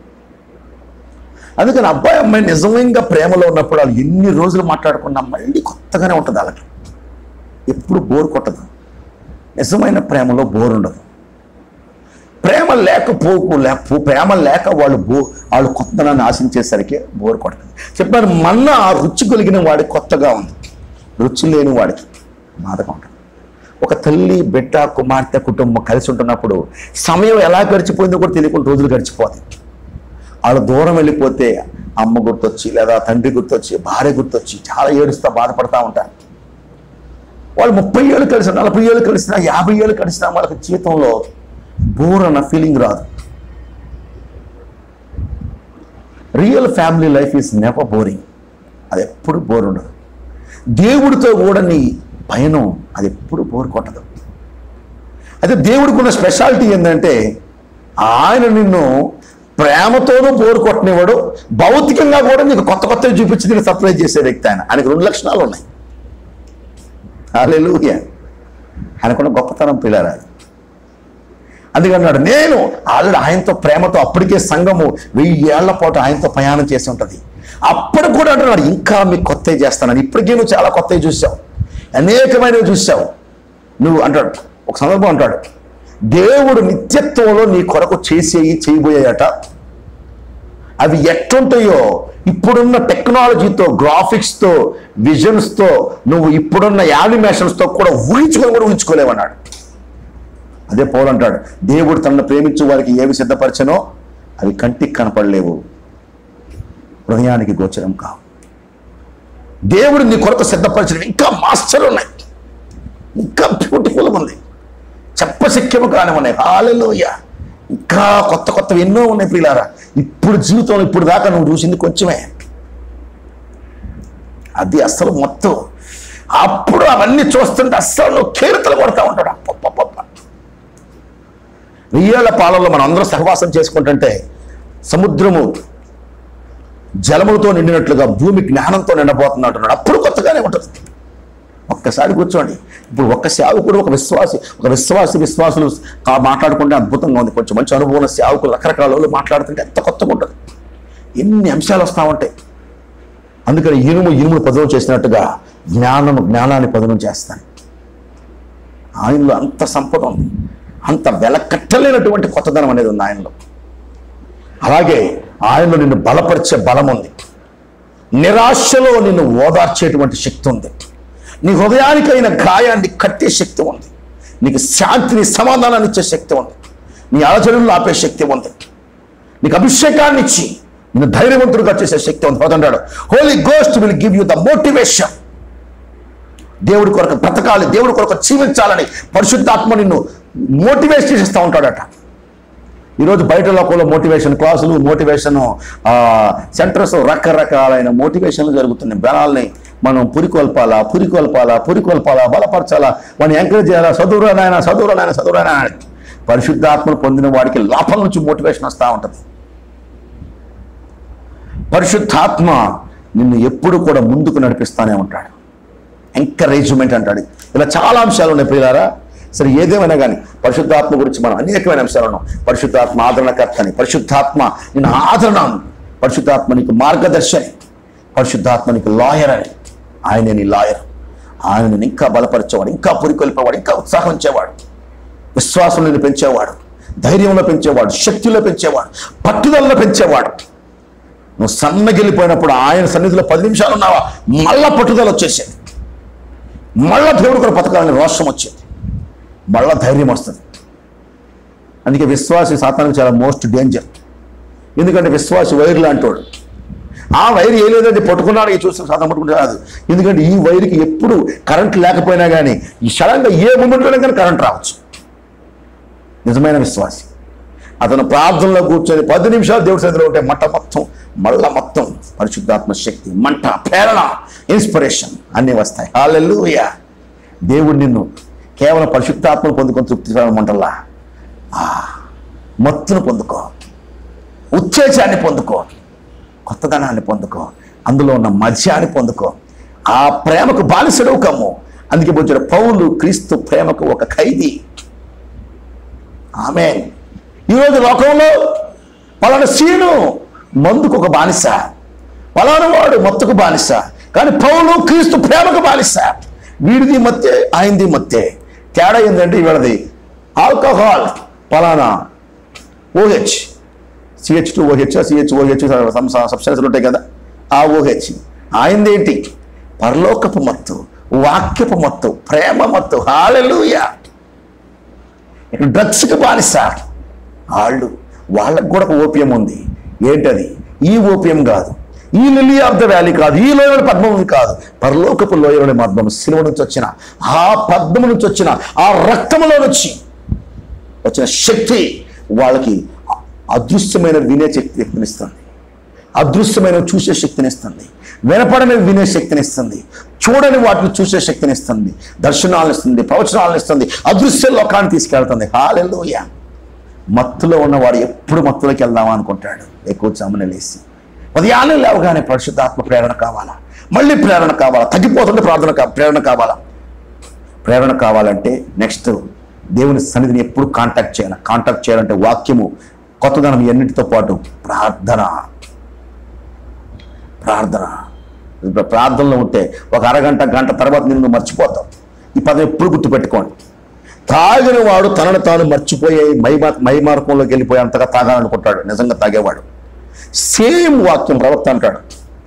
అందుకని అబ్బాయి అమ్మాయి నిజంగా ప్రేమలో ఉన్నప్పుడు వాళ్ళు ఎన్ని రోజులు మాట్లాడుకున్నా మళ్ళీ కొత్తగానే ఉంటుంది వాళ్ళకి ఎప్పుడు బోర్ కొట్టదు నిజమైన ప్రేమలో బోర్ ఉండదు ప్రేమ లేకపోకు లేక ప్రేమ లేక వాళ్ళు బో వాళ్ళు కొత్తదనాన్ని ఆశించేసరికి బోర్ కొడుతుంది చెప్పాను మన్న ఆ రుచి కలిగిన వాడికి కొత్తగా ఉంది రుచి లేని వాడికి బాధగా ఉంటుంది ఒక తల్లి బిడ్డ కుమార్తె కుటుంబం కలిసి ఉంటున్నప్పుడు సమయం ఎలా గడిచిపోయిందో కూడా తెలియకుండా రోజులు గడిచిపోతాయి వాళ్ళు దూరం వెళ్ళిపోతే అమ్మ గుర్తొచ్చి లేదా తండ్రి గుర్తొచ్చి భార్య గుర్తొచ్చి చాలా ఏడుస్తా బాధపడతా ఉంటారు వాళ్ళు ముప్పై ఏళ్ళు కలిసిన నలభై ఏళ్ళు కలిసిన యాభై ఏళ్ళు కలిసిన వాళ్ళకి జీవితంలో బోర్ అన్న ఫీలింగ్ రాదు real family life is never boring అది ఎప్పుడు బోర్ ఉండదు దేవుడితో కూడా నీ పయనం అది ఎప్పుడు బోర్ కొట్టదు అయితే దేవుడికి ఉన్న స్పెషాలిటీ ఏంటంటే ఆయన నిన్ను ప్రేమతోనూ బోరు కొట్టనివాడు భౌతికంగా కూడా నీకు కొత్త కొత్తవి చూపించి నేను సర్ప్రైజ్ చేసే వ్యక్తి ఆయన ఆయనకు రెండు లక్షణాలు ఉన్నాయి హాలెలూయా ఆయనకున్న గొప్పతనం పిల్లరా అందుకన్నాడు నేను ఆల్రెడీ ఆయనతో ప్రేమతో అప్పటికే సంఘము వెయ్యి ఏళ్ల పాటు ఆయనతో ప్రయాణం చేసి ఉంటుంది అప్పుడు కూడా అంటున్నాడు ఇంకా మీకు కొత్తవి చేస్తానని ఇప్పటికే నువ్వు చాలా కొత్తవి చూసావు అనేకమైనవి చూసావు నువ్వు అంటాడు ఒక సందర్భం అంటాడు దేవుడు నిత్యత్వంలో నీ కొరకు చేసేయి చేయబోయాయట అవి ఎట్లుంటాయో ఇప్పుడున్న టెక్నాలజీతో గ్రాఫిక్స్తో విజన్స్తో నువ్వు ఇప్పుడున్న యానిమేషన్స్తో కూడా ఊహించుకొని కూడా ఊహించుకోలేవన్నాడు అదే పౌలు అంటాడు దేవుడు తనను ప్రేమించు వారికి ఏవి సిద్ధపరచనో అవి కంటికి కనపడలేవు హృదయానికి గోచరం కావు దేవుడు నీ కొరకు సిద్ధపరిచినవి ఇంకా మాస్టర్లు ఉన్నాయి ఇంకా బ్యూటిఫుల్ ఉంది చెప్పశక్యము కాని ఉన్నాయి హాలెలూయ ఇంకా కొత్త కొత్తవి ఎన్నో ఉన్నాయి ప్రియులారా ఇప్పుడు జీవితంలో ఇప్పుడు దాకా నువ్వు చూసింది కొంచెమే అది అస్సలు మొత్తం అప్పుడు అవన్నీ చూస్తుంటే అస్సలు నువ్వు కేరతలు కొడతా ఉంటాడు అప్పప్పప్ప వెయ్యేళ్ల పాలనలో మనం అందరం సహవాసం చేసుకుంటుంటే సముద్రము జలములతో నిండినట్లుగా భూమి జ్ఞానంతో నిండబోతుంది అంటున్నాడు అప్పుడు కొత్తగానే ఉంటుంది ఒక్కసారి కూర్చోండి ఇప్పుడు ఒక్క సేవకుడు ఒక విశ్వాసి ఒక విశ్వాసి విశ్వాసులు కా- మాట్లాడుకుంటే అద్భుతంగా ఉంది కొంచెం మంచి అనుభవం ఉన్న సేవకులు రకరకాల వాళ్ళు మాట్లాడుతుంటే ఎంత కొత్తగా ఉంటుంది ఎన్ని అంశాలు వస్తూ ఉంటాయి అందుకని ఇనుము ఇనుమును పదనం చేసినట్టుగా జ్ఞానము జ్ఞానాన్ని పదనం చేస్తాను ఆయనలో అంత సంపద ఉంది అంత వెలకట్టలేనటువంటి కొత్తదనం అనేది ఉంది ఆయనలో అలాగే ఆయనలో నిన్ను బలపరిచే బలం ఉంది నిరాశలో నిన్ను ఓదార్చేటువంటి శక్తి ఉంది నీ హృదయానికైన గాయాన్ని కట్టే శక్తి ఉంది నీకు శాంతిని సమాధానాన్ని ఇచ్చే శక్తి ఉంది నీ ఆలోచనలు ఆపే శక్తి ఉంది నీకు అభిషేకాన్ని ఇచ్చి నిన్ను ధైర్యవంతుడిగా చేసే శక్తి ఉంది పోతుంటాడు holy ghost will give you the motivation దేవుడి కొరకు బ్రతకాలి దేవుడి కొరకు జీవించాలని పరిశుద్ధాత్మ నిన్ను మోటివేట్ చేస్తూ ఉంటాడట ఈరోజు బయట లోకంలో మోటివేషన్ క్లాసులు మోటివేషన్ సెంటర్స్ రకరకాలైన మోటివేషన్లు జరుగుతున్నాయి బలాల్ని మనం పురికొల్పాలా పురికొల్పాలా పురికొల్పాలా బలపరచాలా వాడిని ఎంకరేజ్ చేయాలా చదువురా నాయన చదువురా నాయన చదువురా నాయన పరిశుద్ధాత్మను పొందిన వాడికి లోపల నుంచి మోటివేషన్ వస్తూ ఉంటుంది పరిశుద్ధాత్మ నిన్ను ఎప్పుడు కూడా ముందుకు నడిపిస్తానే ఉంటాడు ఎంకరేజ్మెంట్ అంటాడు ఇలా చాలా అంశాలు ఉన్నాయి ప్రియులారా సరే ఏదేమైనా కానీ పరిశుద్ధాత్మ గురించి మనం అనేకమైన అంశాలు ఉన్నాం పరిశుద్ధాత్మ ఆదరణకర్తని పరిశుద్ధాత్మ నేను ఆదరణ పరిశుద్ధాత్మ నీకు మార్గదర్శని పరిశుద్ధాత్మ నీకు లాయర్ అని ఆయన నీ లాయర్ ఆయన నేను ఇంకా బలపరిచేవాడు ఇంకా పురికొల్పేవాడు ఇంకా ఉత్సాహం ఇచ్చేవాడు విశ్వాసం నేను పెంచేవాడు ధైర్యంలో పెంచేవాడు శక్తిలో పెంచేవాడు పట్టుదలలో పెంచేవాడు నువ్వు సన్నగిల్లిపోయినప్పుడు ఆయన సన్నిధిలో పది నిమిషాలు ఉన్నావా మళ్ళా పట్టుదల వచ్చేసేది మళ్ళా దేవుడు కూడా బతకాలని రోషం వచ్చేది మళ్ళా ధైర్యం వస్తుంది అందుకే విశ్వాసి సాతానికి చాలా మోస్ట్ డేంజర్ ఎందుకంటే విశ్వాసి వైర్ లాంటోడు ఆ వైర్ ఏ లేదంటే పట్టుకున్నాడు ఈ చూస్తే సాధన పట్టుకుంటే రాదు ఎందుకంటే ఈ వైర్కి ఎప్పుడు కరెంట్ లేకపోయినా కానీ ఈ సడన్గా ఏ మూమెంట్లోనే కానీ కరెంట్ రావచ్చు నిజమైన విశ్వాసి అతను ప్రార్థనలో కూర్చొని పది నిమిషాలు దేవుడి సన్నిధిలో ఉంటే మంట మొత్తం మళ్ళా మొత్తం పరిశుద్ధాత్మ శక్తి మంట ప్రేరణ ఇన్స్పిరేషన్ అన్నీ వస్తాయి హాలెలూయా దేవుడు నిన్ను కేవలం పరిశుద్ధాత్మను పొందుకొని తృప్తి మంటల్లా ఆ మత్తును పొందుకో ఉత్తేజాన్ని పొందుకో కొత్తదనాన్ని పొందుకో అందులో ఉన్న మధ్యాన్ని పొందుకో ఆ ప్రేమకు బానిసడవు కమ్ము అందుకే పోచిన పౌలు క్రీస్తు ప్రేమకు ఒక ఖైదీ ఆమె ఈరోజు లోకంలో పలానా సీను మందుకు ఒక బానిస పలానా వాడు మత్తుకు బానిస కానీ పౌలు క్రీస్తు ప్రేమకు బానిస వీడిది మత్తే ఆయనది మత్తే తేడా ఏంటంటే వీళ్ళది ఆల్కహాల్ పలానా OH CH two OH CH OH సబ్స్టెన్స్లు ఉంటాయి కదా ఆ ఓహెచ్ ఆయనదేంటి పరలోకపు మత్తు వాక్యపు మత్తు ప్రేమ మత్తు హాలెలుయా డ్రగ్స్కి బానిస వాళ్ళు వాళ్ళకు కూడా ఒక ఓపియం ఉంది ఏంటది ఈ ఓపియం కాదు ఈ లిలీ ఆఫ్ ద వ్యాలీ కాదు ఈ లోయలోని పద్మం కాదు పరలోకపు లోయలోని పద్మం శిలువ నుంచి వచ్చిన ఆ పద్మము నుంచి వచ్చిన ఆ రక్తములో నుంచి వచ్చిన శక్తి వాళ్ళకి అదృశ్యమైన వినే శక్తినిస్తుంది అదృశ్యమైన చూసే శక్తినిస్తుంది వినపడని వినే శక్తినిస్తుంది చూడని వాటిని చూసే శక్తినిస్తుంది దర్శనాలను ఇస్తుంది ప్రవచనాలను ఇస్తుంది అదృశ్య లోకాన్ని తీసుకెళ్తుంది హాలెల్లోయ మత్తులో ఉన్నవాడు ఎప్పుడు మత్తులోకి వెళ్దామా అనుకుంటాడు ఎక్కువ చామని లేసి ఉదయాన్నే లేవగానే పరిశుద్ధాత్మ ప్రేరణ కావాలా మళ్ళీ ప్రేరణ కావాలా తగ్గిపోతుంటే ప్రార్థన కా ప్రేరణ కావాలా ప్రేరణ కావాలంటే నెక్స్ట్ దేవుని సన్నిధిని ఎప్పుడు కాంటాక్ట్ చేయాలి కాంటాక్ట్ చేయాలంటే వాక్యము కొత్తదనం ఎన్నిటితో పాటు ప్రార్థన ప్రార్థన ఇప్పుడు ప్రార్థనలో ఉంటే ఒక అరగంట గంట తర్వాత నిన్ను మర్చిపోతావు ఈ పదం ఎప్పుడు గుర్తుపెట్టుకోండి తాగిన వాడు తనను తాను మర్చిపోయే మైమా మైమార్గంలోకి వెళ్ళిపోయి అంతగా తాగాలనుకుంటాడు నిజంగా తాగేవాడు సేమ్ వాక్యం ప్రవక్త అంటాడు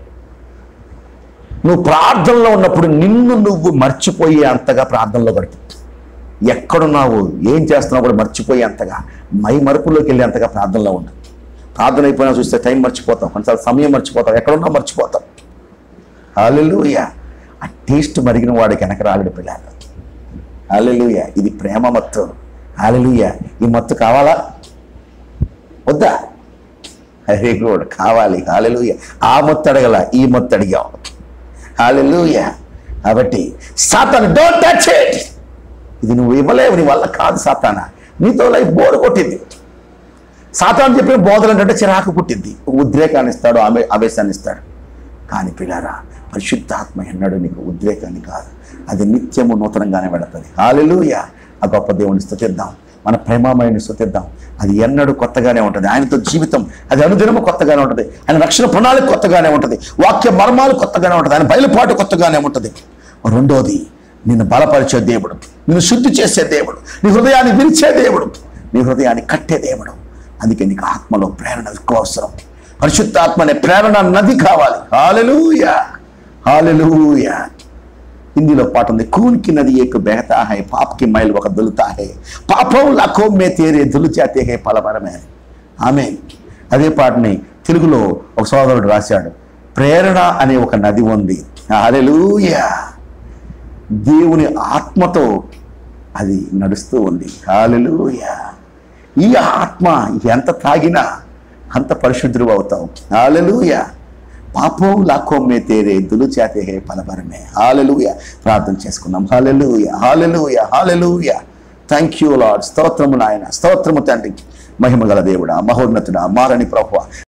నువ్వు ప్రార్థనలో ఉన్నప్పుడు నిన్ను నువ్వు మర్చిపోయే అంతగా ప్రార్థనలో గడుపు ఎక్కడున్నావు ఏం చేస్తున్నావు కూడా మర్చిపోయే అంతగా మై మరుపులోకి వెళ్ళే అంతగా ప్రార్థనలో ఉండు ప్రార్థన అయిపోయినా చూస్తే టైం మర్చిపోతాం కొన్నిసార్లు సమయం మర్చిపోతాం ఎక్కడున్నా మర్చిపోతాం హాలెలూయ ఆ టేస్ట్ మరిగిన వాడికి వెనక రాగడి పిల్లలు హాలెలూయ ఇది ప్రేమ మత్తు హాలెలూయ ఈ మత్తు కావాలా వద్దా వెరీ గుడ్ కావాలి హాలెలూయ ఆ మత్తు అడగల ఈ మత్తు అడిగాం హాలెలూయ కాబట్టి సాతాను డోంట్ టచ్ ఇట్ ఇది నువ్వు ఇవ్వలేవు నీ వల్ల కాదు సాతాన నీతో లైఫ్ బోర్ కొట్టింది సాతాను చెప్పిన బోధలు ఏంటంటే చిరాకు పుట్టింది ఉద్రేకాన్ని ఇస్తాడు ఆమె ఆవేశాన్ని ఇస్తాడు కానీ పిల్లారా పరిశుద్ధాత్మ ఎన్నడూ నీకు ఉద్రేకాన్ని కాదు అది నిత్యము నూతనంగానే వెళుతుంది హాలెలూయ ఆ గొప్ప దేవుని స్థుతిద్దాం మన ప్రేమామయుని స్థుతిద్దాం అది ఎన్నడూ కొత్తగానే ఉంటుంది ఆయనతో జీవితం అది అనుదినము కొత్తగానే ఉంటుంది ఆయన రక్షణ ప్రణాళిక కొత్తగానే ఉంటుంది వాక్య మర్మాలు కొత్తగానే ఉంటుంది ఆయన బయలుపాటు కొత్తగానే ఉంటుంది రెండోది నిన్ను బలపరిచే దేవుడు నిన్ను శుద్ధి చేసే దేవుడు నీ హృదయాన్ని విరిచే దేవుడు నీ హృదయాన్ని కట్టే దేవుడు అందుకే నీకు ఆత్మలో ప్రేరణ ఎక్కువ అవసరం పరిశుద్ధాత్మ అనే ప్రేరణ నది కావాలి హాలెలూయా హాలెలూయా హిందీలో పాట ఉంది खून की नदी एक बहता है पाप की मैल ఒక దులుతా है పాపం लाखों में तेरे దులు जाते हैं ఫలపరమే ఆమె అదే పాటని తెలుగులో ఒక సోదరుడు రాశాడు ప్రేరణ అనే ఒక నది ఉంది హాలెలూయా దేవుని ఆత్మతో అది నడుస్తూ ఉంది హాలెలూయా ఈ ఆత్మ ఎంత తాగినా అంత పరిశుద్ధుడు అవుతావు హాలెలూయా పాపం లాఖోమే తేరే దులు చేతే హే ఫలపరమే హాలెలూయ ప్రార్థన చేసుకున్నాం hallelujah hallelujah hallelujah thank you Lord స్తోత్రము నాయన స్తోత్రము తండ్రి మహిమగల దేవుడా మహోన్నతుడా మారని ప్రభు